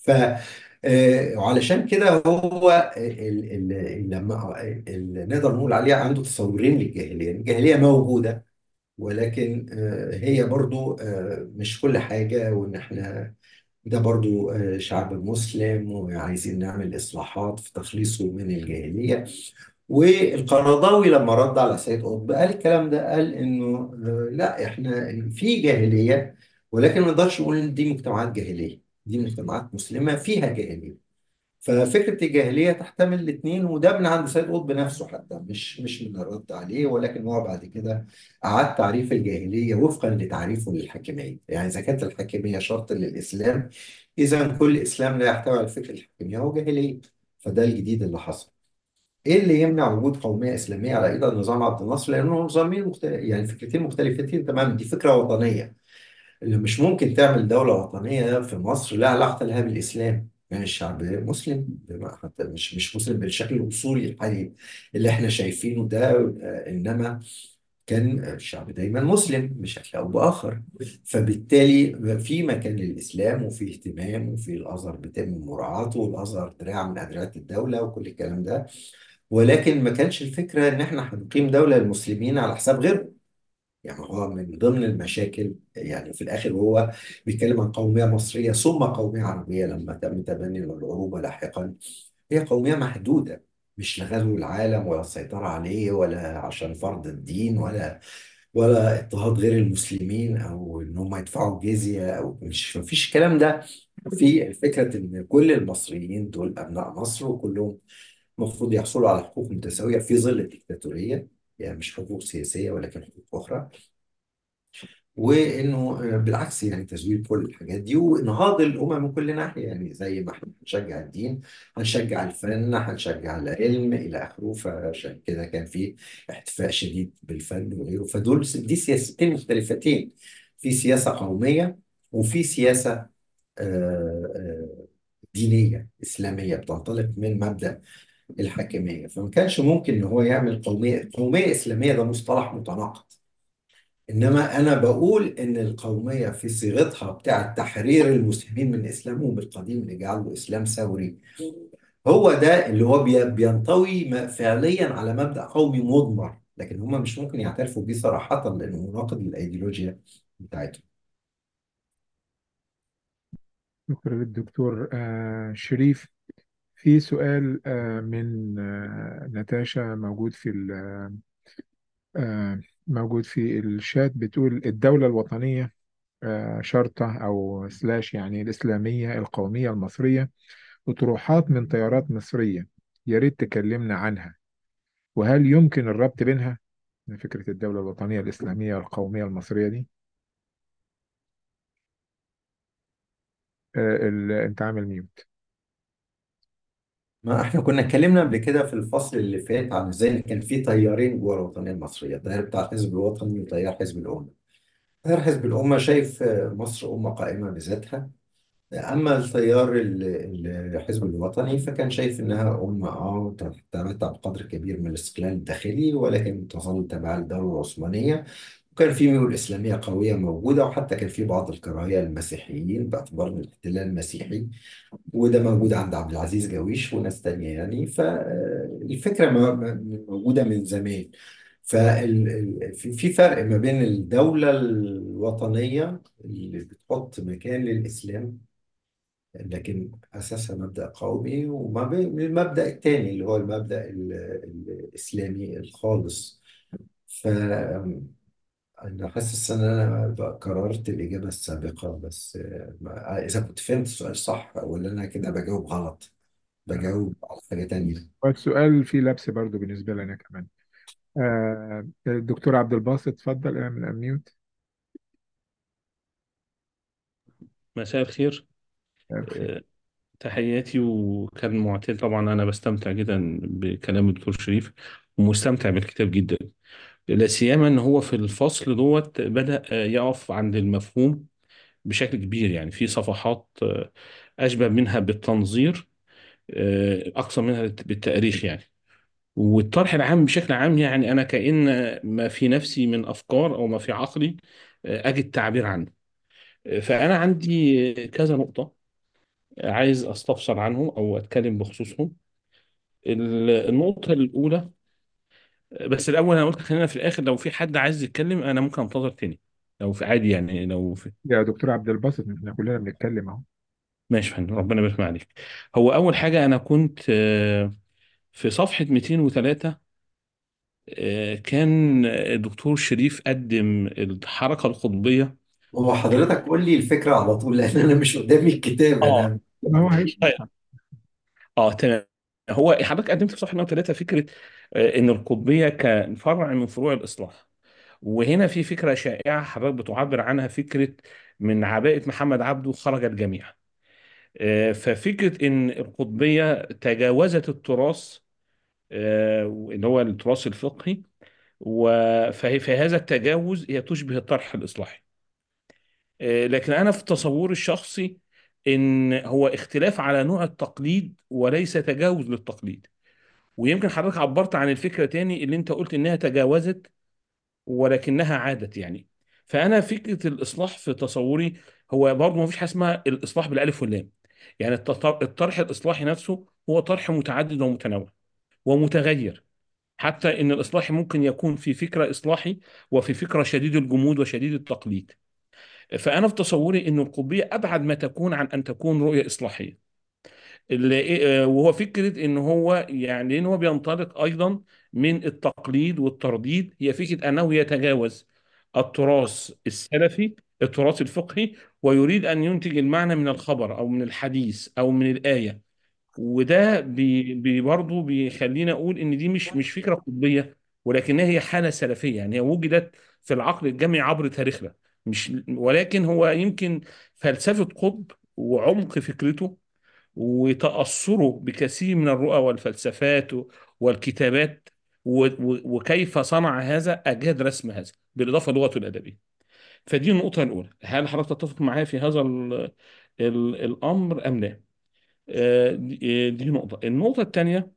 ف آه، وعلشان كده هو ال- ال- ال- لما ال- نقدر نقول عليه عنده تصورين للجاهليه، الجاهليه موجوده ولكن آه، هي برضو آه، مش كل حاجه وان احنا ده برضو آه، شعب مسلم وعايزين نعمل إصلاحات في تخليصه من الجاهلية والقرضاوي لما رد على سيد قطب قال الكلام ده قال إنه آه، لا إحنا في جاهلية ولكن ما نقدرش نقول إن دي مجتمعات جاهلية دي مجتمعات مسلمة فيها جاهلية ففكرة الجاهلية تحتمل الاثنين وده من عند سيد قطب نفسه حتى مش مش من الرد عليه ولكن هو بعد كده أعاد تعريف الجاهلية وفقا لتعريفه للحاكمية يعني إذا كانت الحاكمية شرط للإسلام إذا كل إسلام لا يحتوي على الفكر الحاكمية هو جاهلية فده الجديد اللي حصل إيه اللي يمنع وجود قومية إسلامية على إيد النظام عبد الناصر لأنه نظامين مختلف يعني فكرتين مختلفتين تماما دي فكرة وطنية اللي مش ممكن تعمل دولة وطنية في مصر لا علاقة لها بالإسلام يعني الشعب مسلم بما- حتى مش مش مسلم بالشكل الأصولي الحقيقي اللي احنا شايفينه ده آه، إنما كان الشعب دايما مسلم بشكل أو بآخر فبالتالي في مكان للإسلام وفي اهتمام وفي الأزهر بيتم مراعاته والأزهر دراع من أدرعة الدولة وكل الكلام ده ولكن ما كانش الفكرة إن احنا هنقيم دولة للمسلمين على حساب غيرهم يعني هو من ضمن المشاكل يعني في الآخر هو بيتكلم عن قومية مصرية ثم قومية عربية لما تم تبني العروبة لاحقا هي قومية محدودة مش لغزو العالم ولا السيطرة عليه ولا عشان فرض الدين ولا ولا اضطهاد غير المسلمين أو إن هم يدفعوا جزية أو مش مفيش الكلام ده في فكرة إن كل المصريين دول أبناء مصر وكلهم المفروض يحصلوا على حقوق متساوية في ظل الديكتاتورية يعني مش حقوق سياسية ولكن حقوق أخرى وانه آه، بالعكس يعني تزوير كل الحاجات دي وانهاض الامم من كل ناحيه يعني زي ما احنا بنشجع الدين هنشجع الفن هنشجع العلم الى اخره فعشان كده كان في احتفاء شديد بالفن وغيره فدول دي سياستين مختلفتين في سياسه قوميه وفي سياسه آه، آه، دينيه اسلاميه بتنطلق من مبدا الحاكميه فما كانش ممكن ان هو يعمل قوميه قوميه اسلاميه ده مصطلح متناقض انما انا بقول ان القوميه في صيغتها بتاعه تحرير المسلمين من اسلامهم القديم لجعله اسلام ثوري هو ده اللي هو بي- بينطوي م- فعليا على مبدا قومي مضمر لكن هم مش ممكن يعترفوا بيه صراحه لانه مناقض للايديولوجيا بتاعتهم شكرا للدكتور آه، شريف في سؤال آه، من آه، ناتاشا موجود في ال- آه، موجود في الشات بتقول الدولة الوطنية آه، شرطة أو سلاش يعني الإسلامية القومية المصرية وطروحات من تيارات مصرية يا ريت تكلمنا عنها وهل يمكن الربط بينها من فكرة الدولة الوطنية الإسلامية والقومية المصرية دي آه، ال- أنت عامل ميوت ما احنا كنا اتكلمنا قبل كده في الفصل اللي فات عن ازاي إن كان في تيارين جوه الوطنيه المصريه التيار بتاع الحزب الوطني وتيار حزب الامه تيار حزب الامه شايف آه، مصر امه قائمه بذاتها أما التيار ال- الحزب الوطني فكان شايف إنها أمة آه تتمتع بقدر كبير من الاستقلال الداخلي ولكن تظل تابعة للدولة العثمانية وكان في ميول إسلامية قوية موجودة وحتى كان في بعض الكراهية المسيحيين باعتبار إن الاحتلال مسيحي وده موجود عند عبد العزيز جويش وناس تانية يعني فالفكرة موجودة من زمان ففي فرق ما بين الدولة الوطنية اللي بتحط مكان للإسلام لكن أساسها مبدأ قومي وما بين المبدأ الثاني اللي هو المبدأ ال- الإسلامي الخالص فأنا حاسس إن أنا بقى كررت الإجابة السابقة بس آه، ما- إذا كنت فهمت السؤال صح ولا أنا كده بجاوب غلط بجاوب على حاجة تانية والسؤال فيه لبس برضو بالنسبة لنا كمان آه، الدكتور عبد الباسط اتفضل اعمل ميوت مساء الخير بخير آه، تحياتي وكان معتاد طبعا أنا بستمتع جدا بكلام الدكتور شريف ومستمتع بالكتاب جدا لا سيما إن هو في الفصل دوت بدأ آه، يقف عند المفهوم بشكل كبير يعني في صفحات آه، أشبه منها بالتنظير آه، أقصى منها بالتأريخ يعني والطرح العام بشكل عام يعني أنا كأن ما في نفسي من أفكار أو ما في عقلي آه، أجد تعبير عنه آه، فأنا عندي كذا نقطة عايز استفسر عنهم او اتكلم بخصوصهم ال- النقطة الأولى بس الأول أنا قلت خلينا في الآخر لو في حد عايز يتكلم أنا ممكن أنتظر تاني لو في عادي يعني لو في يا دكتور عبد الباسط احنا كلنا بنتكلم اهو ماشي يا فندم ربنا يبارك عليك هو أول حاجة أنا كنت آه، في صفحة 203 آه، كان الدكتور شريف قدم الحركة القطبية هو حضرتك قول لي الفكرة على طول لأن أنا مش قدامي الكتاب اه أنا ما هو طيب هيشرح اه تمام هو حضرتك قدمت في صفحة 103 فكرة آه، إن القطبية كفرع من فروع الإصلاح وهنا في فكرة شائعة حضرتك بتعبر عنها فكرة من عباءة محمد عبده خرج الجميع آه، ففكرة إن القطبية تجاوزت التراث آه، اللي هو التراث الفقهي وفي في هذا التجاوز هي تشبه الطرح الإصلاحي آه، لكن أنا في تصوري الشخصي إن هو اختلاف على نوع التقليد وليس تجاوز للتقليد ويمكن حضرتك عبرت عن الفكرة تاني اللي أنت قلت إنها تجاوزت ولكنها عادت يعني فانا فكره الاصلاح في تصوري هو برضه ما فيش حاجه اسمها الاصلاح بالالف واللام يعني التط- الطرح الاصلاحي نفسه هو طرح متعدد ومتنوع ومتغير حتى ان الاصلاحي ممكن يكون في فكره اصلاحي وفي فكره شديد الجمود وشديد التقليد فانا في تصوري ان القطبيه ابعد ما تكون عن ان تكون رؤيه اصلاحيه اللي آه، وهو فكرة ان هو يعني ان هو بينطلق ايضا من التقليد والترديد هي فكرة انه يتجاوز التراث السلفي التراث الفقهي ويريد ان ينتج المعنى من الخبر او من الحديث او من الآية وده بي بي برضه بيخلينا اقول ان دي مش مش فكرة قطبية ولكنها هي حالة سلفية يعني هي وجدت في العقل الجمعي عبر تاريخنا مش ولكن هو يمكن فلسفة قطب وعمق فكرته وتأثره بكثير من الرؤى والفلسفات والكتابات و- و- وكيف صنع هذا أجاد رسم هذا بالإضافة للغته الأدبية فدي النقطة الأولى هل حضرتك تتفق معايا في هذا ال ال الأمر أم لا؟ آه، دي دي نقطة النقطة الثانية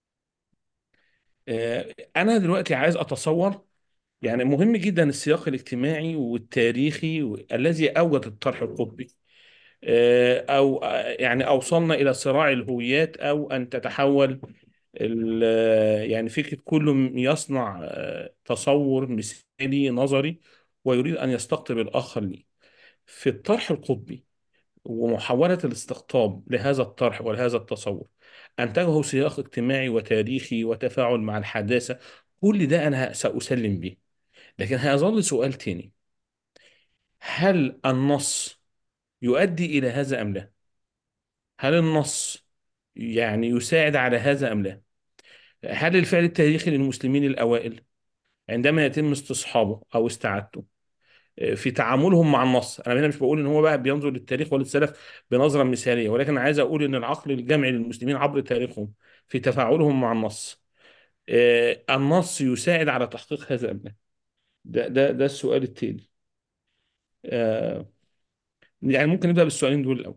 آه، أنا دلوقتي عايز أتصور يعني مهم جدا السياق الاجتماعي والتاريخي الذي أوجد الطرح القطبي آه، أو آه، يعني أوصلنا إلى صراع الهويات أو أن تتحول ال- يعني فكرة كل م- يصنع آه، تصور مثالي نظري ويريد أن يستقطب الآخر ليه في الطرح القطبي ومحاولة الاستقطاب لهذا الطرح ولهذا التصور أنتجه سياق اجتماعي وتاريخي وتفاعل مع الحداثة كل ده أنا سأسلم به لكن هيظل سؤال تاني هل النص يؤدي إلى هذا أم لا؟ هل النص يعني يساعد على هذا أم لا؟ هل الفعل التاريخي للمسلمين الأوائل عندما يتم استصحابه او استعادته آه، في تعاملهم مع النص انا هنا مش بقول ان هو بقى بينظر للتاريخ وللسلف بنظره مثاليه ولكن عايز اقول ان العقل الجمعي للمسلمين عبر تاريخهم في تفاعلهم مع النص آه، النص يساعد على تحقيق هذا الامر ده ده ده السؤال التالي آه، يعني ممكن نبدا بالسؤالين دول الاول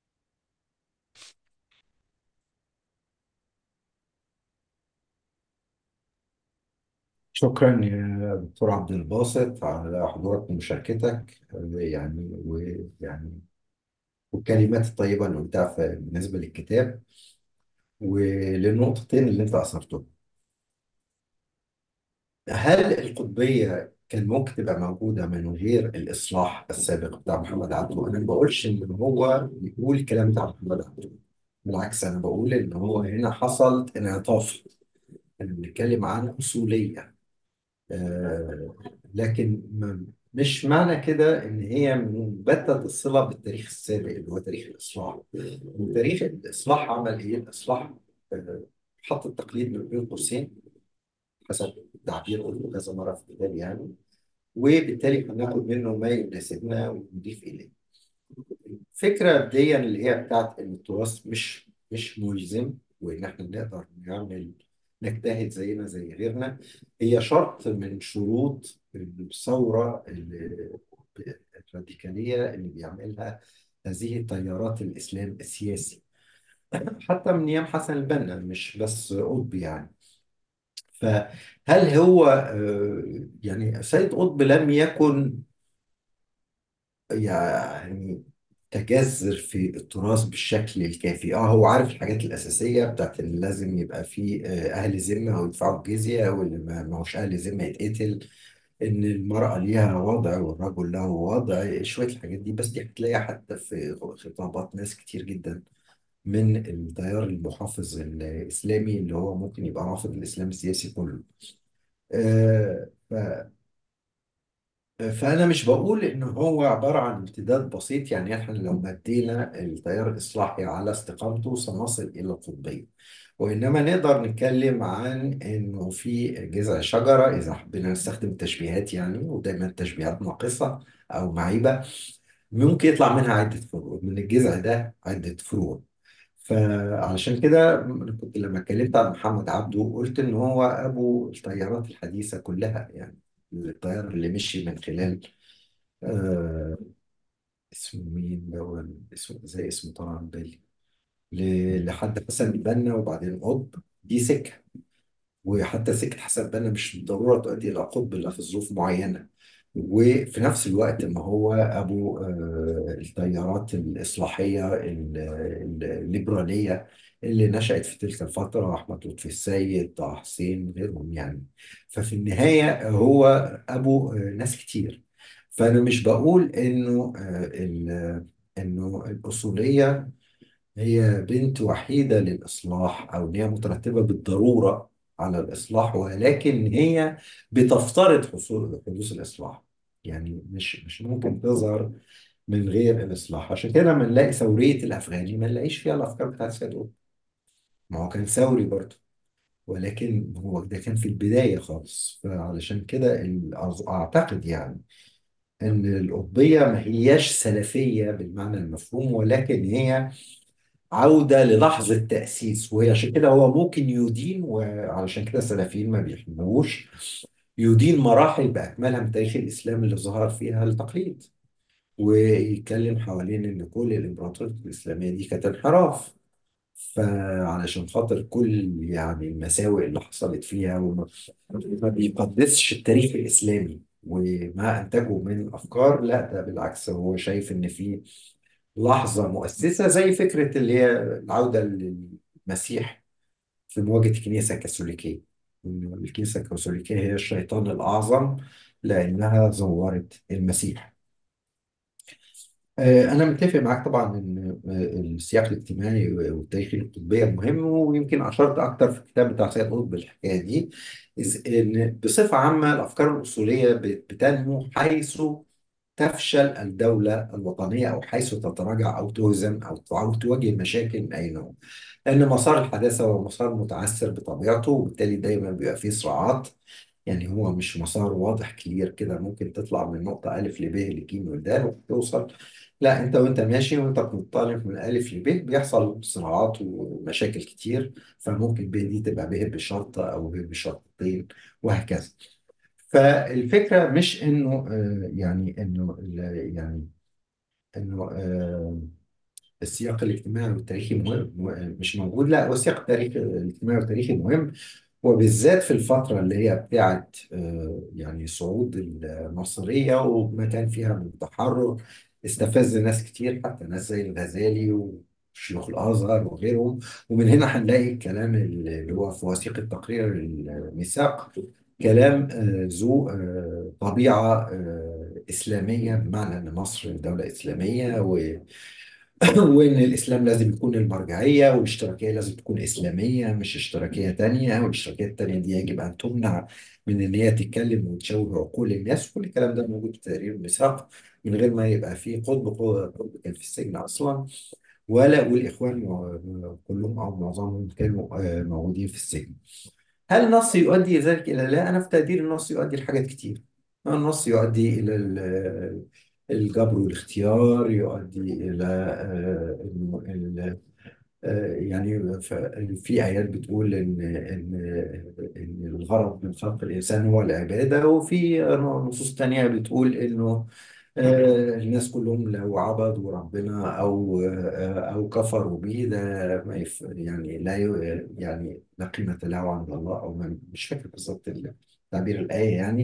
شكرا يا دكتور عبد الباسط على حضورك ومشاركتك يعني ويعني والكلمات الطيبة اللي قلتها في- بالنسبة للكتاب وللنقطتين اللي أنت أثرتهم هل القطبية كان ممكن تبقى موجودة من غير الإصلاح السابق بتاع محمد عبده؟ أنا ما بقولش إن هو يقول الكلام بتاع محمد عبده بالعكس أنا بقول إن هو هنا حصل انعطاف احنا بنتكلم عن أصولية آه لكن م- مش معنى كده إن هي منبتة الصلة بالتاريخ السابق اللي هو تاريخ الإصلاح وتاريخ الإصلاح عمل إيه؟ الإصلاح آه حط التقليد من بين قوسين حسب التعبير قلته كذا مرة في الكتاب يعني وبالتالي هناخد منه ما يناسبنا ونضيف إليه الفكرة دي اللي هي بتاعت إن التراث مش مش ملزم وإن إحنا نقدر نعمل نجتهد زينا زي غيرنا هي شرط من شروط الثورة اللي- الراديكالية اللي بيعملها هذه التيارات الإسلام السياسي حتى من أيام حسن البنا مش بس قطب يعني فهل هو آه، يعني سيد قطب لم يكن يعني متجذر في التراث بالشكل الكافي اه هو عارف الحاجات الأساسية بتاعت اللي لازم يبقى فيه آه، أهل ذمة ويدفعوا الجزية واللي ما ما هوش أهل ذمة يتقتل إن المرأة ليها وضع والرجل له وضع شوية الحاجات دي بس دي هتلاقيها حتى في خطابات ناس كتير جدا من التيار المحافظ الإسلامي اللي هو ممكن يبقى رافض الإسلام السياسي كله آه، ف- فأنا مش بقول إن هو عبارة عن امتداد بسيط يعني إحنا لو مدينا التيار الإصلاحي على استقامته سنصل إلى القطبية وإنما نقدر نتكلم عن إنه في جذع شجرة إذا حبينا نستخدم التشبيهات يعني ودايما التشبيهات ناقصة أو معيبة ممكن يطلع منها عدة فروع من الجذع ده عدة فروع فعلشان كده أنا كنت لما اتكلمت عن محمد عبده قلت إن هو أبو التيارات الحديثة كلها يعني التيار اللي مشي من خلال آه اسمه مين ده اسمه زي اسمه طبعا بالي ل- لحد حسن البنا وبعدين قطب دي سكة وحتى سكة حسن البنا مش بالضرورة تؤدي إلى قطب إلا في ظروف معينة وفي نفس الوقت ما هو أبو آه، التيارات الإصلاحية ال- ال- الليبرالية اللي نشأت في تلك الفترة أحمد لطفي السيد طه حسين غيرهم يعني ففي النهاية هو أبو آه، ناس كتير فأنا مش بقول إنه آه، ال- إنه الأصولية هي بنت وحيدة للإصلاح أو إن هي مترتبة بالضرورة على الإصلاح ولكن هي بتفترض حصول حدوث الإصلاح يعني مش مش ممكن تظهر من غير الإصلاح عشان كده لما نلاقي ثورية الأفغاني ما نلاقيش فيها الأفكار بتاعت سيد قطب ما هو كان ثوري برضه ولكن هو ده كان في البداية خالص فعلشان كده ال- أعز- أعتقد يعني إن القطبية ما هياش سلفية بالمعنى المفهوم ولكن هي عودة للحظة تأسيس وهي عشان كده هو ممكن يدين وعلشان كده السلفيين ما بيحبوش يدين مراحل بأكملها من تاريخ الإسلام اللي ظهر فيها التقليد ويتكلم حوالين إن كل الإمبراطورية الإسلامية دي كانت انحراف فعلشان خاطر كل يعني المساوئ اللي حصلت فيها وما ما بيقدسش التاريخ الإسلامي وما أنتجه من أفكار لا ده بالعكس هو شايف إن في لحظة مؤسسة زي فكرة اللي هي العودة للمسيح في مواجهة الكنيسة الكاثوليكية إن الكنيسة الكاثوليكية هي الشيطان الأعظم لأنها زورت المسيح آه، أنا متفق معاك طبعا إن آه، السياق الاجتماعي والتاريخي للقطبية مهم ويمكن أشرت أكتر في الكتاب بتاع سيد قطب الحكاية دي إذ إن بصفة عامة الأفكار الأصولية بت- بتنمو حيث تفشل الدولة الوطنية أو حيث تتراجع أو تهزم أو أو تواجه مشاكل من أي نوع لأن مسار الحداثة هو مسار متعثر بطبيعته وبالتالي دايما بيبقى فيه صراعات يعني هو مش مسار واضح كلير كده ممكن تطلع من نقطة ألف لب لج ودال وتوصل لا أنت وأنت ماشي وأنت بتنطلق من ألف لب بيحصل صراعات ومشاكل كتير فممكن ب دي تبقى ب بشرطة أو ب بشرطتين وهكذا فالفكرة مش إنه آه، يعني إنه ال- يعني إنه آه، السياق الاجتماعي والتاريخي مهم م- مش موجود لا هو السياق التاريخي الاجتماعي والتاريخي مهم وبالذات في الفترة اللي هي بتاعت آه، يعني صعود النصرية وما كان فيها من تحرر استفز ناس كتير حتى ناس زي الغزالي وشيوخ الأزهر وغيرهم ومن هنا هنلاقي الكلام اللي هو في وثيقة تقرير الميثاق كلام آه، ذو آه، طبيعة آه، إسلامية بمعنى أن مصر دولة إسلامية و وإن الإسلام لازم يكون المرجعية والاشتراكية لازم تكون إسلامية مش اشتراكية تانية والاشتراكية التانية دي يجب أن تمنع من إن هي تتكلم وتشوه عقول الناس كل الكلام ده موجود في تقرير الميثاق من غير ما يبقى فيه قطب قطب كان في السجن أصلا ولا والإخوان مع- كلهم أو معظمهم كانوا آه، موجودين في السجن هل النص يؤدي ذلك إلى لا؟ أنا في تقدير النص يؤدي لحاجات كتير النص يؤدي إلى ال- الجبر والاختيار يؤدي إلى آه، إنه ال- آه، يعني ف- في آيات بتقول إن إن إن الغرض من خلق الإنسان هو العبادة وفي نصوص تانية بتقول إنه آه، الناس كلهم لو عبدوا ربنا أو آه، أو كفروا به ده ما يف يعني لا ي- يعني لا قيمة له عند الله أو ما مش فاكر بالظبط تعبير الآية يعني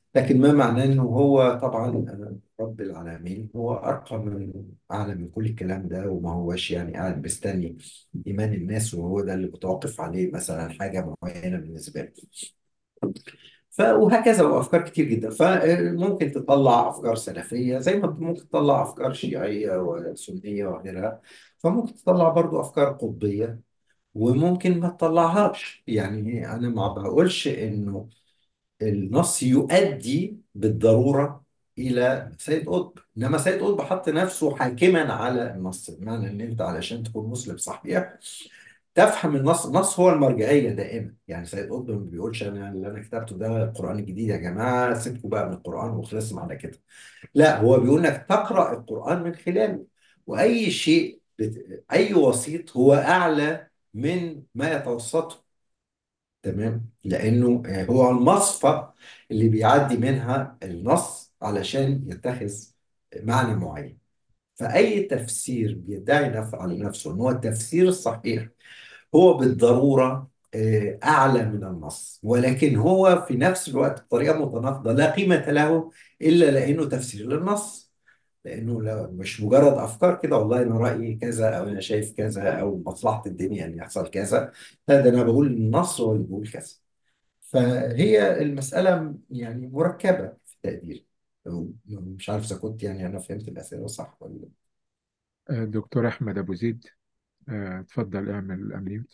لكن ما معناه انه هو طبعا رب العالمين هو ارقى من اعلى من كل الكلام ده وما هوش يعني قاعد مستني ايمان الناس وهو ده اللي متوقف عليه مثلا حاجه معينه بالنسبه له ف وهكذا وافكار كتير جدا فممكن تطلع افكار سلفيه زي ما ممكن تطلع افكار شيعيه وسنيه وغيرها فممكن تطلع برضو افكار قطبيه وممكن ما تطلعهاش يعني انا ما بقولش انه النص يؤدي بالضروره الى سيد قطب انما سيد قطب حط نفسه حاكما على النص بمعنى ان انت علشان تكون مسلم صحيح تفهم النص النص هو المرجعيه دائما يعني سيد قطب ما بيقولش انا اللي انا كتبته ده القران الجديد يا جماعه سيبكوا بقى من القران وخلصنا على كده لا هو بيقول انك تقرا القران من خلاله واي شيء بت... اي وسيط هو اعلى من ما يتوسطه تمام لانه هو المصفى اللي بيعدي منها النص علشان يتخذ معنى معين فاي تفسير بيدعي نف... على نفسه ان هو التفسير الصحيح هو بالضروره آه، اعلى من النص ولكن هو في نفس الوقت بطريقه متناقضه لا قيمه له الا لانه تفسير للنص لانه لو مش مجرد افكار كده والله انا رايي كذا او انا شايف كذا او مصلحه الدنيا ان يحصل كذا لا ده انا بقول النص هو اللي بيقول كذا فهي المساله يعني مركبه في تقديري مش عارف اذا كنت يعني انا فهمت الاسئله صح ولا آه، دكتور أحمد أبو زيد آه، اتفضل اعمل أميوت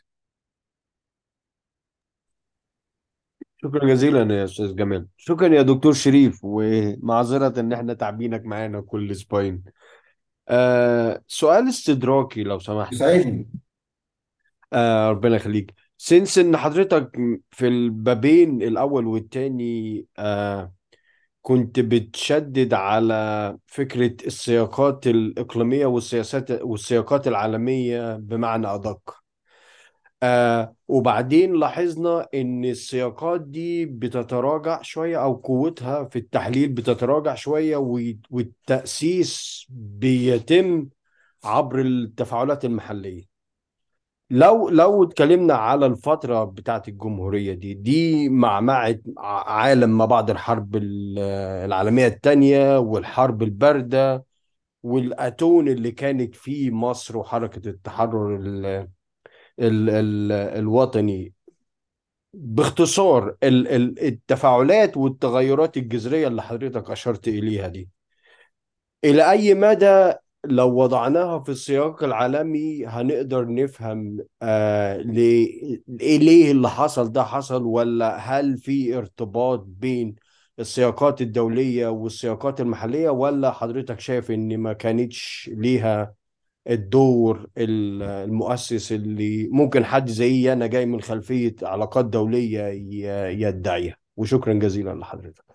شكرا جزيلا يا استاذ جمال شكرا يا دكتور شريف ومعذرة ان احنا تعبينك معانا كل اسبوعين آه سؤال استدراكي لو سمحت يساعدني آه ربنا يخليك سنس ان حضرتك في البابين الاول والتاني آه كنت بتشدد على فكرة السياقات الإقليمية والسياسات والسياقات العالمية بمعنى أدق آه وبعدين لاحظنا ان السياقات دي بتتراجع شوية او قوتها في التحليل بتتراجع شوية وي- والتأسيس بيتم عبر التفاعلات المحلية لو لو اتكلمنا على الفترة بتاعت الجمهورية دي دي معمعة ع- عالم ما بعد الحرب ال- العالمية الثانية والحرب الباردة والأتون اللي كانت فيه مصر وحركة التحرر ال ال ال الوطني باختصار ال ال التفاعلات والتغيرات الجذرية اللي حضرتك أشرت إليها دي إلى أي مدى لو وضعناها في السياق العالمي هنقدر نفهم آه ليه إيه ليه اللي حصل ده حصل ولا هل في ارتباط بين السياقات الدولية والسياقات المحلية ولا حضرتك شايف إن ما كانتش ليها الدور ال- المؤسس اللي ممكن حد زيي انا جاي من خلفية علاقات دولية ي- يدعيها وشكرا جزيلا لحضرتك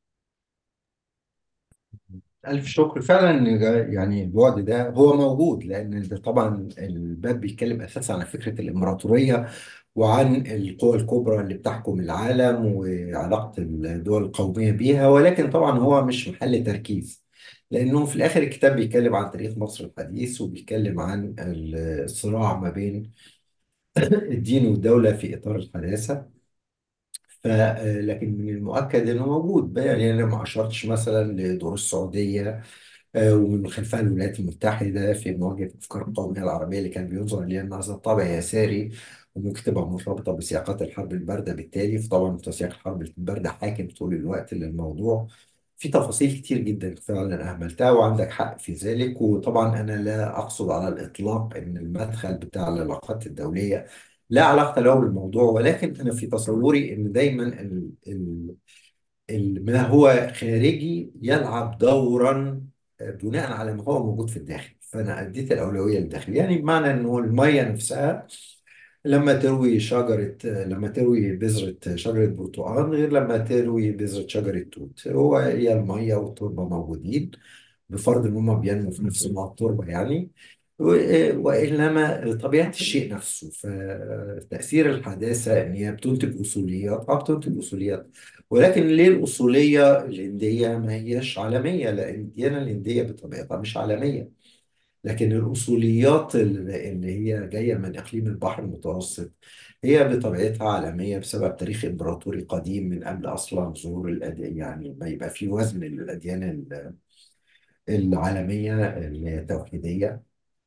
ألف شكر فعلا يعني البعد ده هو موجود لأن ده طبعا الباب بيتكلم أساسا عن فكرة الإمبراطورية وعن القوى الكبرى اللي بتحكم العالم وعلاقة الدول القومية بيها ولكن طبعا هو مش محل تركيز لأنه في الآخر الكتاب بيتكلم عن تاريخ مصر الحديث وبيتكلم عن الصراع ما بين الدين والدولة في إطار الحداثة ف لكن من المؤكد انه موجود بقى يعني انا ما اشرتش مثلا لدور السعوديه آه، ومن خلفها الولايات المتحده في مواجهه الافكار القوميه العربيه اللي كان بينظر اليها انها ذات طابع يساري وممكن تبقى مرتبطه بسياقات الحرب البارده بالتالي فطبعا تسياق الحرب البارده حاكم طول الوقت للموضوع في تفاصيل كتير جدا فعلا اهملتها وعندك حق في ذلك وطبعا انا لا اقصد على الاطلاق ان المدخل بتاع العلاقات الدوليه لا علاقة له بالموضوع ولكن أنا في تصوري إن دايما ال ال ال ما هو خارجي يلعب دورا بناء على ما هو موجود في الداخل فأنا أديت الأولوية للداخل يعني بمعنى إنه المية نفسها لما تروي شجرة لما تروي بذرة شجرة برتقال غير لما تروي بذرة شجرة توت هو هي المية والتربة موجودين بفرض إن هما بينموا في نفس نوع التربة يعني و- وإنما طبيعة الشيء نفسه فتأثير الحداثة إن هي بتنتج أصوليات أه بتنتج أصوليات ولكن ليه الأصولية الهندية ما هيش عالمية؟ لأن الديانة الهندية بطبيعتها مش عالمية لكن الأصوليات اللي اللي هي جاية من إقليم البحر المتوسط هي بطبيعتها عالمية بسبب تاريخ إمبراطوري قديم من قبل أصلا ظهور الأديان يعني ما يبقى في وزن للأديان ال- العالمية اللي هي توحيدية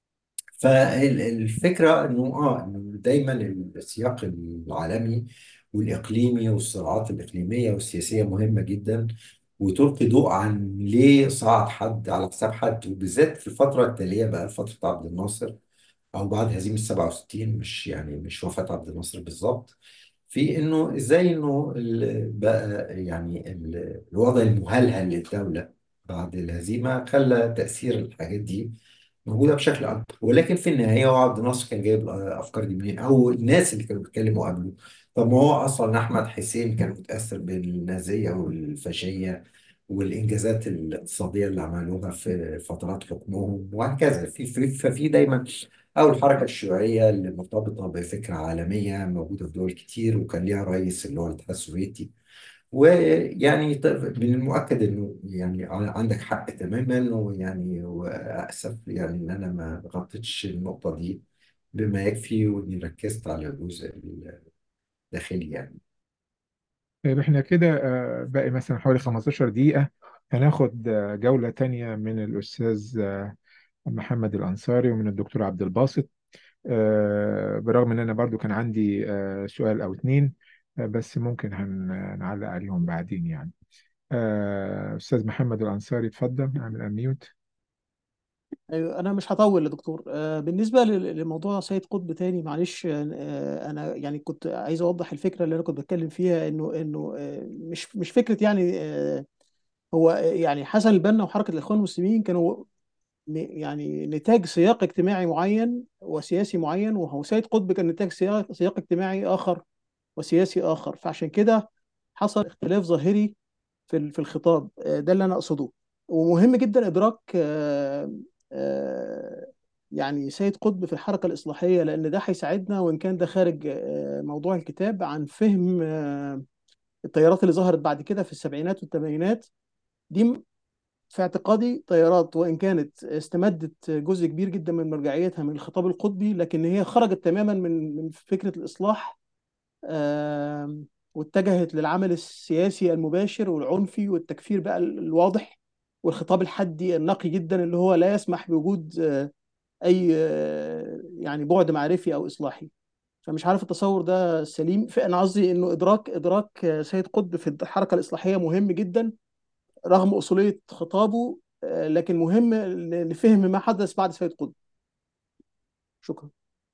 فالفكرة إنه آه إنه دايما السياق العالمي والإقليمي والصراعات الإقليمية والسياسية مهمة جدا وتلقي ضوء عن ليه صعد حد على حساب حد وبالذات في الفترة التالية بقى فترة عبد الناصر او بعد هزيمه 67 مش يعني مش وفاه عبد الناصر بالظبط في انه ازاي انه ال- بقى يعني ال- الوضع المهلهل للدوله بعد الهزيمه خلى تاثير الحاجات دي موجوده بشكل اكبر ولكن في النهايه هو عبد الناصر كان جايب الافكار دي منين او الناس اللي كانوا بيتكلموا قبله طب ما هو اصلا احمد حسين كان متاثر بالنازيه والفاشيه والانجازات الاقتصاديه اللي عملوها في فترات حكمهم وهكذا في في ففي دايما او الحركه الشيوعيه اللي مرتبطه بفكره عالميه موجوده في دول كتير وكان ليها رئيس اللي هو الاتحاد السوفيتي ويعني ط- من المؤكد انه يعني ع- عندك حق تماما ويعني واسف يعني ان انا ما غطيتش النقطه دي بما يكفي واني ركزت على الجزء الداخلي يعني طيب احنا كده آه، باقي مثلا حوالي 15 دقيقة هناخد آه، جولة تانية من الأستاذ آه، محمد الأنصاري ومن الدكتور عبد الباسط آه، برغم ان انا برضو كان عندي آه، سؤال او اتنين آه، بس ممكن هنعلق عليهم بعدين يعني آه، استاذ محمد الانصاري اتفضل اعمل اميوت أيوة، أنا مش هطول يا دكتور آه، بالنسبة لل- لموضوع سيد قطب تاني معلش آه، أنا يعني كنت عايز أوضح الفكرة اللي أنا كنت بتكلم فيها إنه إنه آه، مش مش فكرة يعني آه، هو يعني حسن البنا وحركة الإخوان المسلمين كانوا ن- يعني نتاج سياق اجتماعي معين وسياسي معين وهو سيد قطب كان نتاج سياق سياق اجتماعي آخر وسياسي آخر فعشان كده حصل اختلاف ظاهري في ال- في الخطاب آه، ده اللي انا اقصده ومهم جدا ادراك آه، آه، يعني سيد قطب في الحركه الاصلاحيه لان ده هيساعدنا وان كان ده خارج آه، موضوع الكتاب عن فهم آه، التيارات اللي ظهرت بعد كده في السبعينات والثمانينات دي م- في اعتقادي تيارات وان كانت استمدت جزء كبير جدا من مرجعيتها من الخطاب القطبي لكن هي خرجت تماما من من فكره الاصلاح آم، واتجهت للعمل السياسي المباشر والعنفي والتكفير بقى ال- الواضح والخطاب الحدي النقي جدا اللي هو لا يسمح بوجود آه، أي آه، يعني بعد معرفي أو إصلاحي فمش عارف التصور ده سليم فأنا قصدي إنه إدراك إدراك آه، سيد قطب في الحركة الإصلاحية مهم جدا رغم أصولية خطابه آه، لكن مهم ل- لفهم ما حدث بعد سيد قطب شكرا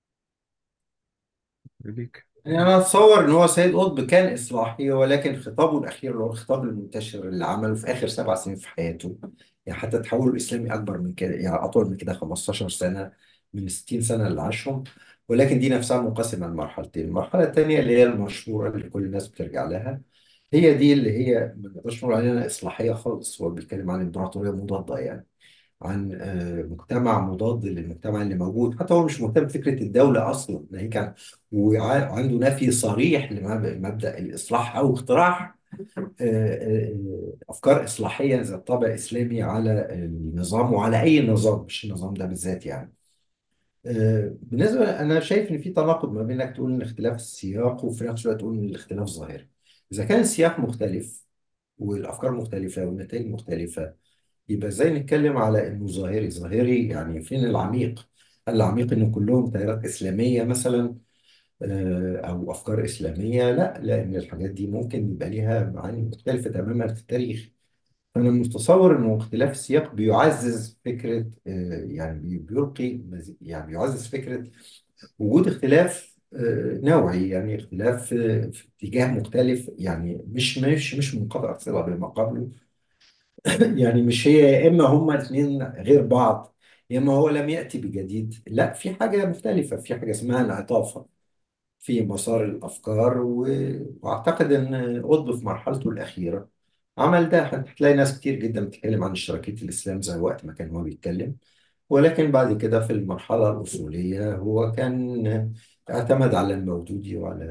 ليك يعني انا اتصور ان هو سيد قطب كان اصلاحي ولكن خطابه الاخير اللي هو الخطاب المنتشر اللي عمله في اخر سبع سنين في حياته يعني حتى تحوله الاسلامي اكبر من كده يعني اطول من كده 15 سنه من 60 سنه اللي عاشهم ولكن دي نفسها منقسمه لمرحلتين المرحله الثانيه اللي هي المشهوره اللي كل الناس بترجع لها هي دي اللي هي ما نقدرش نقول عليها اصلاحيه خالص هو بيتكلم عن امبراطوريه مضاده يعني عن آه، مجتمع مضاد للمجتمع اللي موجود حتى هو مش مهتم بفكرة الدولة أصلا ناهيك عن وعنده نفي صريح لمبدأ الإصلاح أو اقتراح آه، آه، أفكار إصلاحية ذات طابع إسلامي على النظام وعلى أي نظام مش النظام ده بالذات يعني آه، بالنسبة أنا شايف إن في تناقض ما بين إنك تقول إن اختلاف السياق وفي نفس الوقت تقول إن الاختلاف ظاهري إذا كان السياق مختلف والأفكار مختلفة والنتائج مختلفة يبقى ازاي نتكلم على انه ظاهري ظاهري يعني فين العميق هل العميق ان كلهم تيارات اسلاميه مثلا آه، او افكار اسلاميه لا لان الحاجات دي ممكن يبقى ليها معاني مختلفه تماما في التاريخ فانا متصور انه اختلاف السياق بيعزز فكره آه، يعني بي- بيلقي مزي- يعني بيعزز فكره وجود اختلاف آه، نوعي يعني اختلاف آه، في اتجاه مختلف يعني مش مش مش منقطع الصله بما قبله يعني مش هي يا اما هما الاثنين غير بعض يا اما هو لم ياتي بجديد لا في حاجه مختلفه في حاجه اسمها انعطافه في مسار الافكار و... واعتقد ان قطب في مرحلته الاخيره عمل ده هتلاقي ناس كتير جدا بتتكلم عن اشتراكيه الاسلام زي وقت ما كان هو بيتكلم ولكن بعد كده في المرحله الاصوليه هو كان اعتمد على المودودي وعلى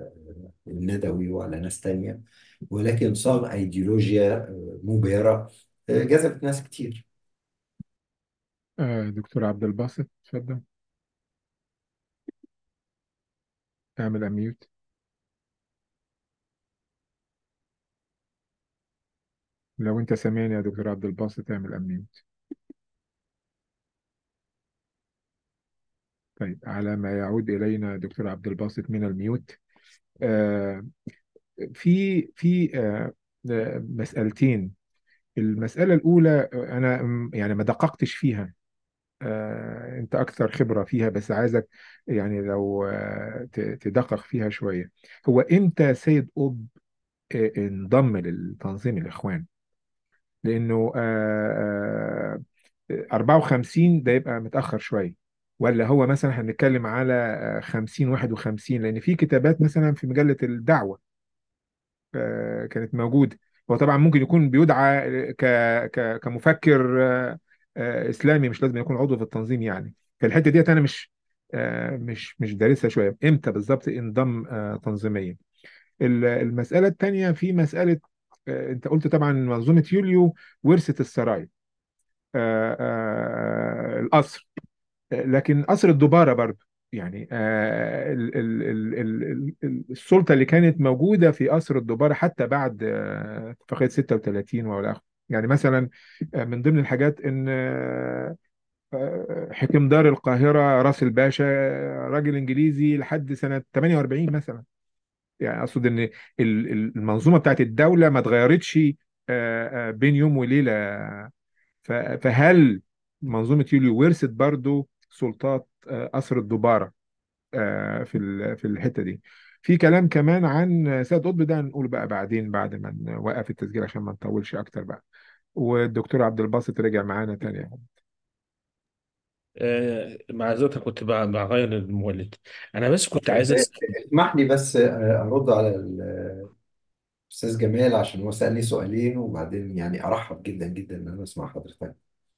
الندوي وعلى ناس تانية ولكن صاغ ايديولوجيا مبهرة جذبت ناس كتير آه، دكتور عبد الباسط اتفضل اعمل اميوت لو انت سامعني يا دكتور عبد الباسط اعمل اميوت طيب على ما يعود الينا دكتور عبد الباسط من الميوت آه في في آه آه، مسألتين المسألة الأولى آه، أنا م- يعني ما دققتش فيها آه، أنت أكثر خبرة فيها بس عايزك يعني لو آه، ت- تدقق فيها شوية هو إمتى سيد قطب آه، انضم للتنظيم الإخوان؟ لأنه آه، آه، 54 ده يبقى متأخر شوية ولا هو مثلا هنتكلم على آه، 50 51 لأن في كتابات مثلا في مجلة الدعوة آه، كانت موجودة هو طبعا ممكن يكون بيدعى ك ك كمفكر آه، آه، إسلامي مش لازم يكون عضو في التنظيم يعني فالحتة ديت أنا مش آه، مش مش دارسها شوية إمتى بالظبط انضم آه، تنظيميا ال- المسألة الثانية في مسألة آه، أنت قلت طبعا منظومة يوليو ورثت السراي آه، آه، القصر لكن قصر الدبارة برضو يعني آه، ال- ال- ال- ال- ال- السلطة اللي كانت موجودة في قصر الدبارة حتى بعد آه، اتفاقية 36 ولا آخره يعني مثلا آه، من ضمن الحاجات ان آه، آه، حكم دار القاهرة راس الباشا آه، راجل انجليزي لحد سنة 48 مثلا يعني اقصد ان ال- ال- المنظومة بتاعت الدولة ما اتغيرتش آه، آه، بين يوم وليلة ف- فهل منظومة يوليو ورثت برضو سلطات آه، قصر الدبارة آه، في ال- في الحتة دي في كلام كمان عن سيد قطب ده نقول بقى بعدين بعد ما نوقف التسجيل عشان ما نطولش اكتر بقى والدكتور عبد الباسط رجع معانا تاني اهو آه، معذرة كنت بع- بغير المولد أنا بس كنت عايز أسأل اسمح لي بس آه، ارد على الاستاذ جمال عشان هو سالني سؤالين وبعدين يعني ارحب جدا جدا ان انا اسمع حضرتك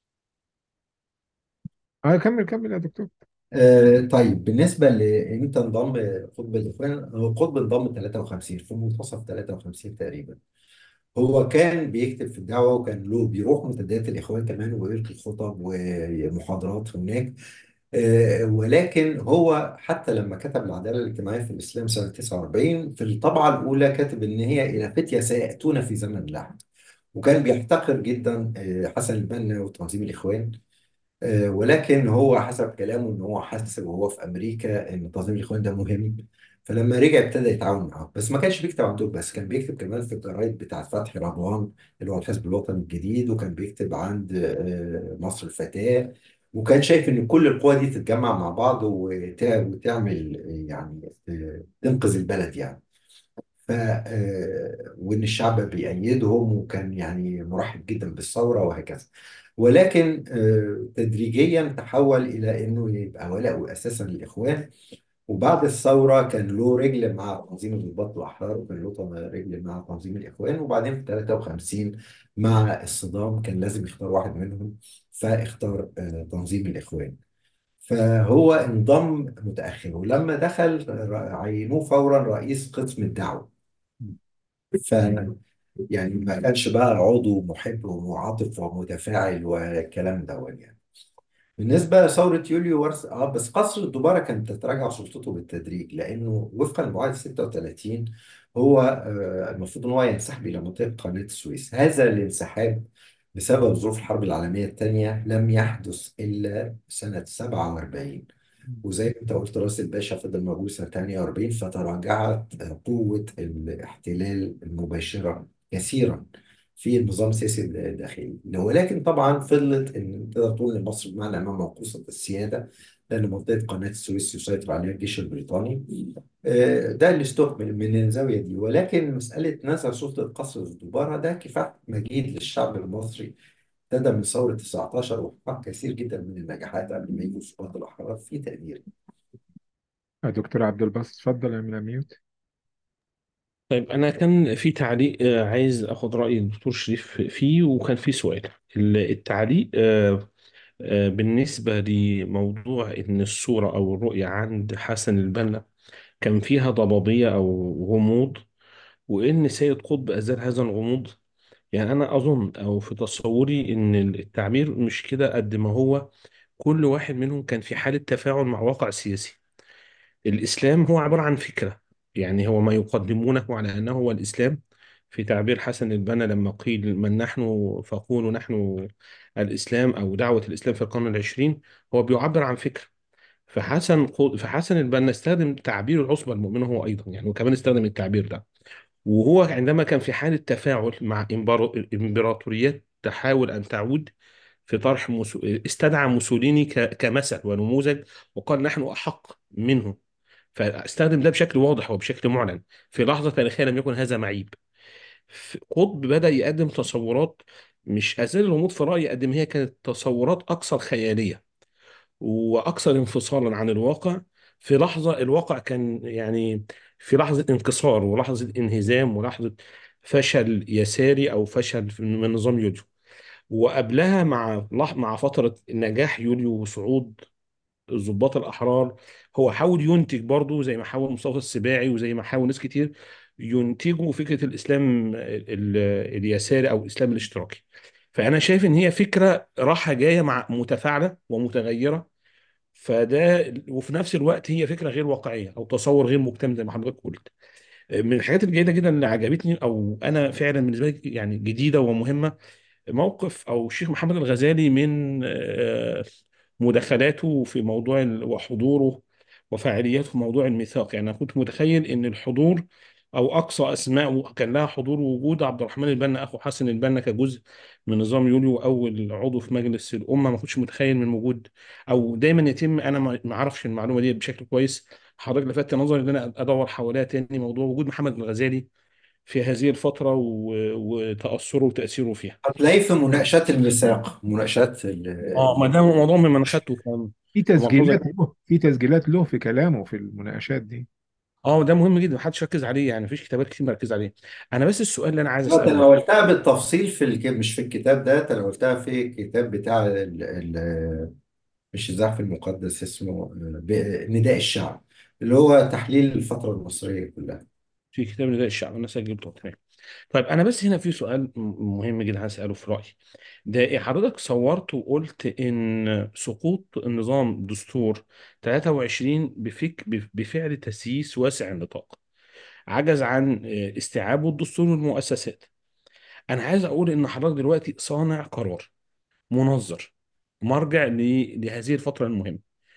اه كمل كمل يا دكتور آه طيب بالنسبه لامتى انضم قطب الاخوان هو قطب انضم 53 في منتصف 53 تقريبا هو كان بيكتب في الدعوه وكان له بيروح منتديات الاخوان كمان ويلقي خطب ومحاضرات هناك آه، ولكن هو حتى لما كتب العدالة الاجتماعية في الإسلام سنة 49 في الطبعة الأولى كاتب إن هي إلى فتية سيأتون في زمن لاحق وكان بيحتقر جدا آه، حسن البنا وتنظيم الإخوان آه، ولكن هو حسب كلامه إن هو حاسس وهو في أمريكا إن تنظيم الإخوان ده مهم فلما رجع ابتدى يتعاون معاهم بس ما كانش بيكتب عندهم بس كان بيكتب كمان في الجرايد بتاعت فتحي رضوان اللي هو الحزب الوطني الجديد وكان بيكتب عند آه، مصر الفتاة وكان شايف ان كل القوى دي تتجمع مع بعض وتع- وتعمل آه، يعني آه، تنقذ البلد يعني ف آه، وان الشعب بيأيدهم وكان يعني مرحب جدا بالثوره وهكذا ولكن آه، تدريجيا تحول الى انه يبقى ولاء اساسا للاخوان وبعد الثورة كان له رجل مع تنظيم الضباط الأحرار وكان له طن- رجل مع تنظيم الإخوان وبعدين في 53 مع الصدام كان لازم يختار واحد منهم فاختار آه، تنظيم الإخوان فهو انضم متأخر ولما دخل ر- عينوه فورا رئيس قسم الدعوة ف يعني ما كانش بقى عضو محب ومعاطف ومتفاعل والكلام ده يعني بالنسبة لثورة يوليو ورس اه بس قصر الدبارة كانت تتراجع سلطته بالتدريج لأنه وفقا لمعاهدة 36 هو آه المفروض إن هو ينسحب إلى منطقة قناة السويس هذا الانسحاب بسبب ظروف الحرب العالمية الثانية لم يحدث إلا سنة 47 وزي ما انت قلت راس الباشا فضل موجود سنة 48 فتراجعت قوة الاحتلال المباشرة كثيرا في النظام السياسي الداخلي ولكن طبعا فضلت ان تقدر تقول ان مصر بمعنى ما منقوصة السيادة لأن منطقة قناة السويس يسيطر عليها الجيش البريطاني آه، ده اللي استكمل من الزاوية دي ولكن مسألة نزع سلطة قصر الدبارة ده كفاح مجيد للشعب المصري ابتدى من ثورة 19 وحقق كثير جدا من النجاحات قبل ما يجوا ضباط الأحرار في تقديري آه، دكتور عبد الباسط اتفضل اعمل ميوت طيب أنا كان في تعليق آه، عايز أخد رأي الدكتور شريف فيه وكان في سؤال ال- التعليق آه، آه، بالنسبة لموضوع إن الصورة أو الرؤية عند حسن البنا كان فيها ضبابية أو غموض وإن سيد قطب أزال هذا الغموض يعني أنا أظن أو في تصوري إن التعبير مش كده قد ما هو كل واحد منهم كان في حالة تفاعل مع واقع سياسي الإسلام هو عبارة عن فكرة يعني هو ما يقدمونه على أنه هو الإسلام في تعبير حسن البنا لما قيل من نحن فقولوا نحن الإسلام أو دعوة الإسلام في القرن العشرين هو بيعبر عن فكرة فحسن فحسن البنا استخدم تعبير العصبة المؤمنة هو أيضا يعني وكمان استخدم التعبير ده وهو عندما كان في حالة تفاعل مع إمبرا- إمبراطوريات تحاول أن تعود في طرح موسو... استدعى موسوليني ك... كمثل ونموذج وقال نحن أحق منه فاستخدم ده بشكل واضح وبشكل معلن في لحظة تاريخية لم يكن هذا معيب ف- قطب بدأ يقدم تصورات مش أزال الغموض في رأيي قد ما هي كانت تصورات أكثر خيالية واكثر انفصالا عن الواقع في لحظه الواقع كان يعني في لحظه انكسار ولحظه انهزام ولحظه فشل يساري او فشل في- من نظام يوليو وقبلها مع لح- مع فتره نجاح يوليو وصعود الضباط الاحرار هو حاول ينتج برضه زي ما حاول مصطفى السباعي وزي ما حاول ناس كتير ينتجوا فكره الاسلام ال- ال- اليساري او الاسلام الاشتراكي فانا شايف ان هي فكره راحه جايه مع متفاعله ومتغيره فده وفي نفس الوقت هي فكره غير واقعيه او تصور غير مكتمل زي ما حضرتك قلت من الحاجات الجيده جدا اللي عجبتني او انا فعلا بالنسبه لي يعني جديده ومهمه موقف او الشيخ محمد الغزالي من آه، مداخلاته في موضوع ال- وحضوره وفاعليته في موضوع الميثاق يعني انا كنت متخيل ان الحضور او اقصى اسماء كان لها حضور ووجود عبد الرحمن البنا اخو حسن البنا كجزء من نظام يوليو اول عضو في مجلس الامه ما كنتش متخيل من وجود او دايما يتم انا ما ما اعرفش المعلومه دي بشكل كويس حضرتك لفت نظري ان انا ادور حواليها تاني موضوع وجود محمد الغزالي في هذه الفتره و- وتاثره وتاثيره فيها هتلاقيه في مناقشات الميثاق مناقشات ال- اه ما ده موضوع من مناخته كان في ملحوظه تسجيلات له في تسجيلات له في كلامه في المناقشات دي اه ده مهم جدا محدش ركز عليه يعني مفيش كتابات كتير مركز عليه انا بس السؤال اللي انا عايز لا اساله تناولتها بالتفصيل في الك... مش في الكتاب ده تناولتها في الكتاب بتاع ال... ال... مش الزحف المقدس اسمه آه، ب... نداء الشعب اللي هو تحليل الفترة المصرية كلها في كتاب نداء الشعب انا سجلته تمام طيب انا بس هنا في سؤال م- مهم جدا هساله في رايي ده إيه حضرتك صورت وقلت ان سقوط النظام دستور 23 بفك بف- بفعل تسييس واسع النطاق عجز عن آه، استيعابه الدستور والمؤسسات انا عايز اقول ان حضرتك دلوقتي صانع قرار منظر مرجع ل- لهذه الفتره المهمه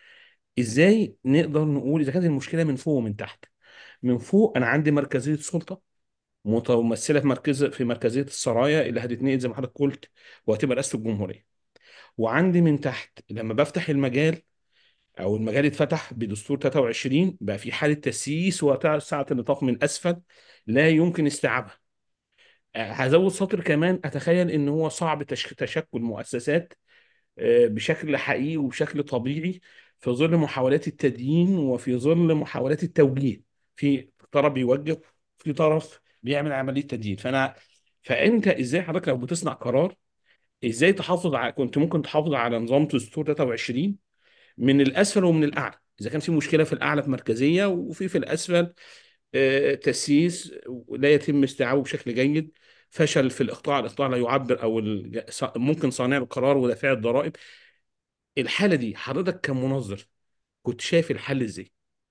ازاي نقدر نقول اذا كانت المشكله من فوق ومن تحت من فوق انا عندي مركزيه سلطه متمثله في مركز في مركزيه السرايا اللي هتتنقل زي ما حضرتك قلت وهتبقى رئاسه الجمهوريه وعندي من تحت لما بفتح المجال او المجال اتفتح بدستور 23 بقى في حاله تسييس وسعه النطاق من اسفل لا يمكن استيعابها آه، هزود سطر كمان اتخيل ان هو صعب تش- تشكل مؤسسات آه، بشكل حقيقي وبشكل طبيعي في ظل محاولات التدين وفي ظل محاولات التوجيه في طرف بيوجه في طرف بيعمل عملية تدين فأنا فأنت إزاي حضرتك لو بتصنع قرار إزاي تحافظ على كنت ممكن تحافظ على نظام دستور 23 من الأسفل ومن الأعلى إذا كان في مشكلة في الأعلى في مركزية وفي في الأسفل آه، تسييس لا يتم استيعابه بشكل جيد فشل في الإقطاع الإقطاع لا يعبر أو الج- ممكن صانع القرار ودافع الضرائب الحالة دي حضرتك كمنظر كنت شايف الحل ازاي؟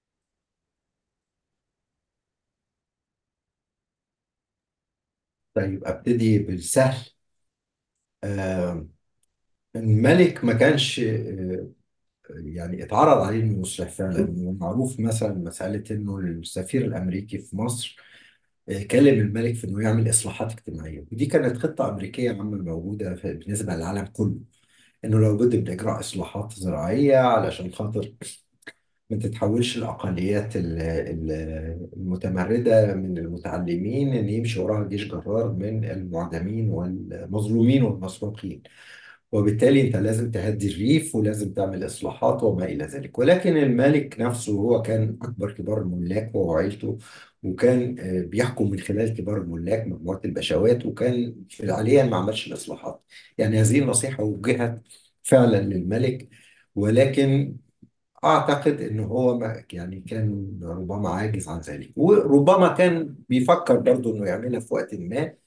طيب ابتدي بالسهل آه، الملك ما كانش آه، يعني اتعرض عليه انه يصلح فعلا معروف مثلا مسألة انه السفير الامريكي في مصر آه، كلم الملك في انه يعمل اصلاحات اجتماعية ودي كانت خطة امريكية عامة موجودة في- بالنسبة للعالم كله انه لابد من اجراء اصلاحات زراعية علشان خاطر ما تتحولش الأقليات ال- ال- المتمردة من المتعلمين إن يمشي وراها جيش جرار من المعدمين والمظلومين والمسروقين وبالتالي أنت لازم تهدي الريف ولازم تعمل إصلاحات وما إلى ذلك ولكن الملك نفسه هو كان أكبر كبار الملاك هو وعيلته وكان آه، بيحكم من خلال كبار الملاك مجموعة البشوات وكان فعليا ما عملش الإصلاحات يعني هذه النصيحة وجهت فعلا للملك ولكن أعتقد إن هو ما يعني كان ربما عاجز عن ذلك وربما كان بيفكر برضه إنه يعملها في وقت ما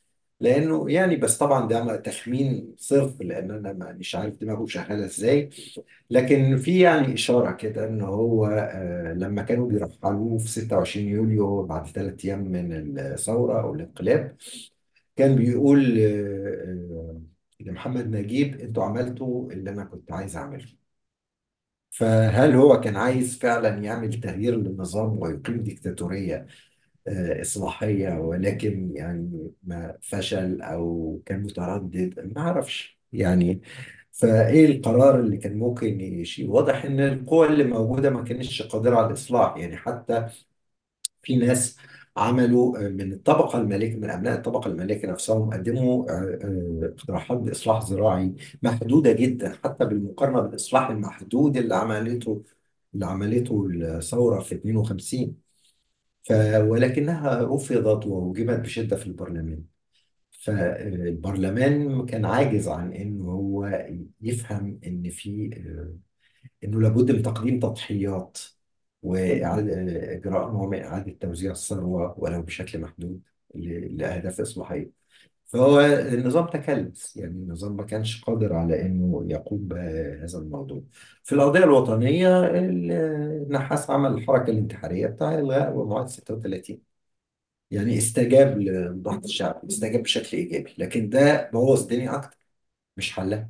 لانه يعني بس طبعا ده تخمين صرف لان انا ما- مش عارف دماغه شغاله ازاي لكن في يعني اشاره كده ان هو آه، لما كانوا بيرحلوه في 26 يوليو بعد ثلاث ايام من الثوره او الانقلاب كان بيقول آه، آه، لمحمد نجيب انتوا عملتوا اللي انا كنت عايز اعمله فهل هو كان عايز فعلا يعمل تغيير للنظام ويقيم ديكتاتورية آه، إصلاحية ولكن يعني ما فشل أو كان متردد ما أعرفش يعني فإيه القرار اللي كان ممكن يشيل واضح إن القوى اللي موجودة ما كانتش قادرة على الإصلاح يعني حتى في ناس عملوا آه، من الطبقة المالكة من أبناء الطبقة المالكة نفسهم قدموا آه، آه، اقتراحات بإصلاح زراعي محدودة جدا حتى بالمقارنة بالإصلاح المحدود اللي عملته اللي عملته الثورة في 52 ف ولكنها رفضت ووجبت بشدة في البرلمان فالبرلمان كان عاجز عن انه هو يفهم ان في انه لابد من تقديم تضحيات واعاده اجراء نوع من اعاده توزيع الثروه ولو بشكل محدود ل- لاهداف اصلاحيه فهو النظام تكلس يعني النظام ما كانش قادر على انه يقوم بهذا الموضوع في القضيه الوطنيه ال- النحاس عمل الحركه الانتحاريه بتاع الغاء ومعاهده 36 يعني استجاب لضغط الشعب استجاب بشكل ايجابي لكن ده بوظ الدنيا اكتر مش حلها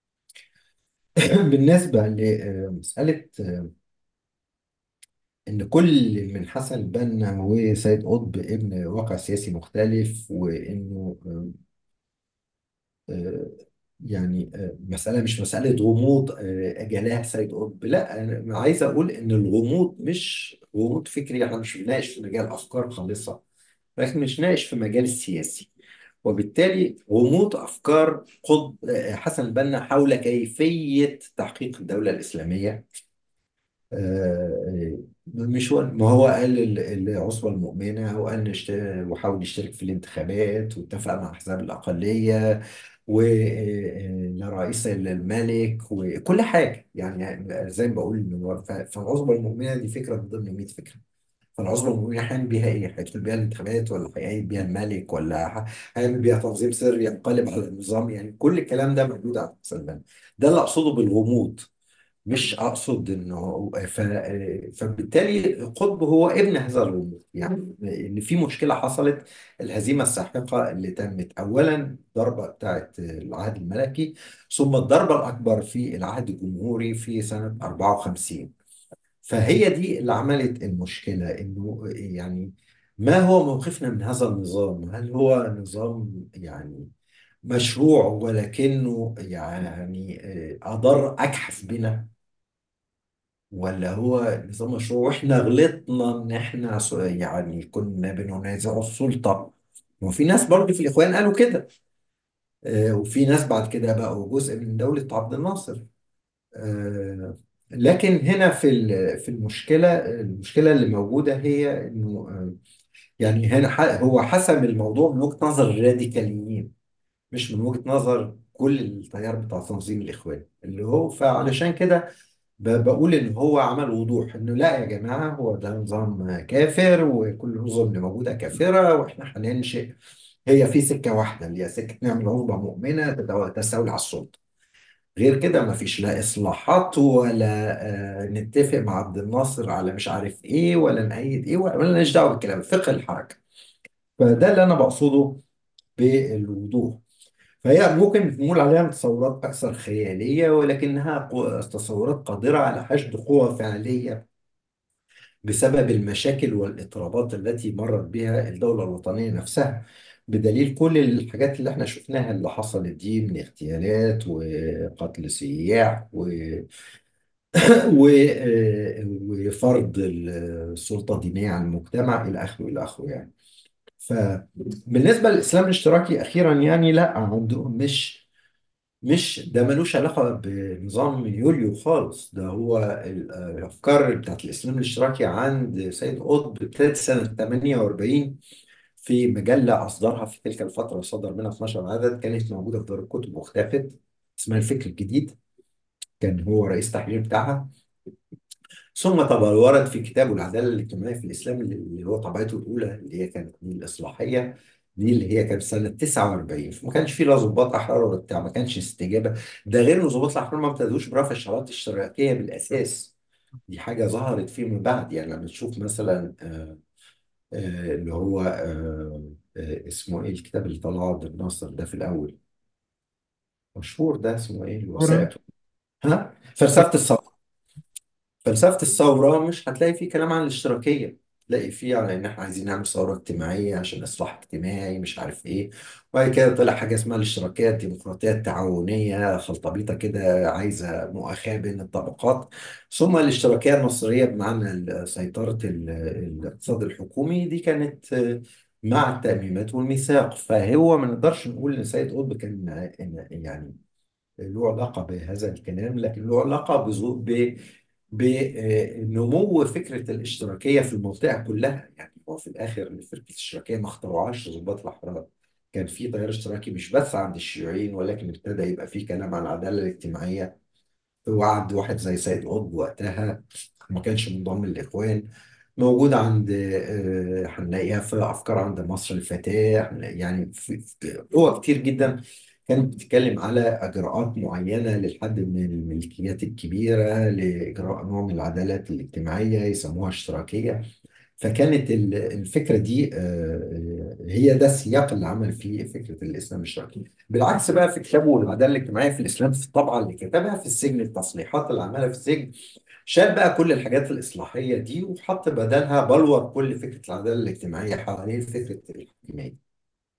بالنسبه لمساله ان كل من حسن البنا وسيد قطب ابن واقع سياسي مختلف وانه آه، يعني آه، مسألة مش مسألة غموض آه، جلاها سيد قطب لا أنا عايز أقول إن الغموض مش غموض فكري إحنا مش بنناقش في مجال أفكار خالصة لكن مش ناقش في مجال السياسي وبالتالي غموض أفكار قطب آه، حسن البنا حول كيفية تحقيق الدولة الإسلامية آه، مش هو ما هو قال ال- العصبة المؤمنة وقال نشت... وحاول يشترك في الانتخابات واتفق مع أحزاب الأقلية ولرئيس الملك وكل حاجة يعني زي ما بقول إن هو ف- فالعصبة المؤمنة دي فكرة من ضمن 100 فكرة فالعصبة المؤمنة هيعمل بيها إيه؟ هيدخل بيها الانتخابات ولا هيعمل بيها الملك ولا ه- هيعمل بيها تنظيم سري ينقلب على النظام يعني كل الكلام ده موجود على حسن ده اللي أقصده بالغموض مش اقصد انه ف... فبالتالي قطب هو ابن هذا الغموض يعني ان في مشكله حصلت الهزيمه الساحقه اللي تمت اولا الضربه بتاعت العهد الملكي ثم الضربه الاكبر في العهد الجمهوري في سنه 54 فهي دي اللي عملت المشكله انه يعني ما هو موقفنا من هذا النظام؟ هل هو نظام يعني مشروع ولكنه يعني آه، أضر أجحف بنا ولا هو نظام مشروع واحنا غلطنا ان احنا س- يعني كنا بننازع السلطة وفي ناس برضه في الاخوان قالوا كده آه، وفي ناس بعد كده بقوا جزء من دولة عبد الناصر آه، لكن هنا في ال- في المشكلة المشكلة اللي موجودة هي انه آه، يعني هنا ح- هو حسم الموضوع من وجهة نظر الراديكاليين مش من وجهة نظر كل التيار بتاع تنظيم الاخوان اللي هو فعلشان كده ب- بقول ان هو عمل وضوح انه لا يا جماعه هو ده نظام كافر وكل النظم اللي موجوده كافره واحنا هننشئ هي في سكه واحده اللي هي سكه نعمل عصبه مؤمنه تتو- تستولي على السلطه غير كده ما فيش لا اصلاحات ولا آه نتفق مع عبد الناصر على مش عارف ايه ولا نأيد ايه ولا ولا نشدعوا بالكلام فقه الحركه فده اللي انا بقصده بالوضوح فهي ممكن نقول عليها تصورات أكثر خيالية ولكنها قو- تصورات قادرة على حشد قوى فعلية بسبب المشاكل والاضطرابات التي مرت بها الدولة الوطنية نفسها بدليل كل الحاجات اللي احنا شفناها اللي حصلت دي من اغتيالات وقتل سياح و... و... وفرض السلطة الدينية على المجتمع إلى آخره إلى آخره يعني فبالنسبة للإسلام الاشتراكي أخيرا يعني لا عندهم مش مش ده ملوش علاقة بنظام يوليو خالص ده هو ال- الأفكار بتاعت الإسلام الاشتراكي عند سيد قطب ابتدت سنة 48 في مجلة أصدرها في تلك الفترة وصدر منها 12 عدد كانت موجودة في دار الكتب واختفت اسمها الفكر الجديد كان هو رئيس تحرير بتاعها ثم تبلورت في كتابه العدالة الاجتماعية في الإسلام اللي هو طبعته الأولى اللي هي كانت من الإصلاحية دي اللي هي كانت سنة 49 فما كانش في لا ضباط أحرار ولا بتاع ما كانش استجابة ده غير إن ضباط الأحرار ما ابتدوش برفع الشعارات الاشتراكية بالأساس دي حاجة ظهرت فيما بعد يعني لما تشوف مثلا آه، آه، اللي هو آه، آه، اسمه إيه الكتاب اللي طلعه عبد الناصر ده في الأول مشهور ده اسمه إيه الوثائق ها فلسفة الثورة فلسفة الثورة مش هتلاقي فيه كلام عن الاشتراكية تلاقي فيه على إن إحنا عايزين نعمل ثورة اجتماعية عشان إصلاح اجتماعي مش عارف إيه وبعد كده طلع حاجة اسمها الاشتراكية الديمقراطية التعاونية خلطبيطة كده عايزة مؤاخاة بين الطبقات ثم الاشتراكية النصرية بمعنى ال- سيطرة ال- الاقتصاد الحكومي دي كانت آه، مع التأميمات والميثاق فهو ما نقدرش نقول إن سيد قطب كان إن- يعني له علاقة بهذا الكلام لكن له علاقة بزو- ب بنمو فكرة الاشتراكية في المنطقة كلها يعني هو في الآخر فكرة الاشتراكية ما اخترعهاش ضباط الأحرار كان في تيار اشتراكي مش بس عند الشيوعيين ولكن ابتدى يبقى في كلام عن العدالة الاجتماعية وعند واحد زي سيد قطب وقتها ما كانش منضم للإخوان موجودة عند آه، هنلاقيها في أفكار عند مصر الفتاة هنلاقي- يعني في في قوى كتير جدا كانت بتتكلم على إجراءات معينة للحد من الملكيات الكبيرة لإجراء نوع من العدالات الاجتماعية يسموها اشتراكية فكانت ال- الفكرة دي آه، آه، هي ده السياق اللي عمل فيه فكرة الإسلام الاشتراكي بالعكس بقى في كتابه العدالة الاجتماعية في الإسلام في الطبعة اللي كتبها في السجن التصليحات اللي عملها في السجن شال بقى كل الحاجات الإصلاحية دي وحط بدلها بلور كل فكرة العدالة الاجتماعية حوالين فكرة الحكومية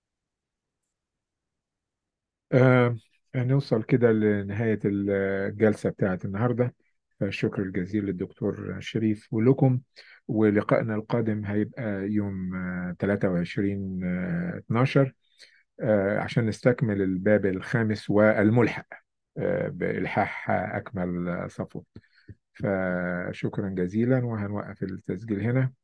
آه نوصل كده لنهاية الجلسة بتاعت النهاردة فالشكر الجزيل للدكتور شريف ولكم ولقائنا القادم هيبقى يوم آه 23 آه 12 آه عشان نستكمل الباب الخامس والملحق آه بإلحاح أكمل صفوة فشكرا جزيلا وهنوقف التسجيل هنا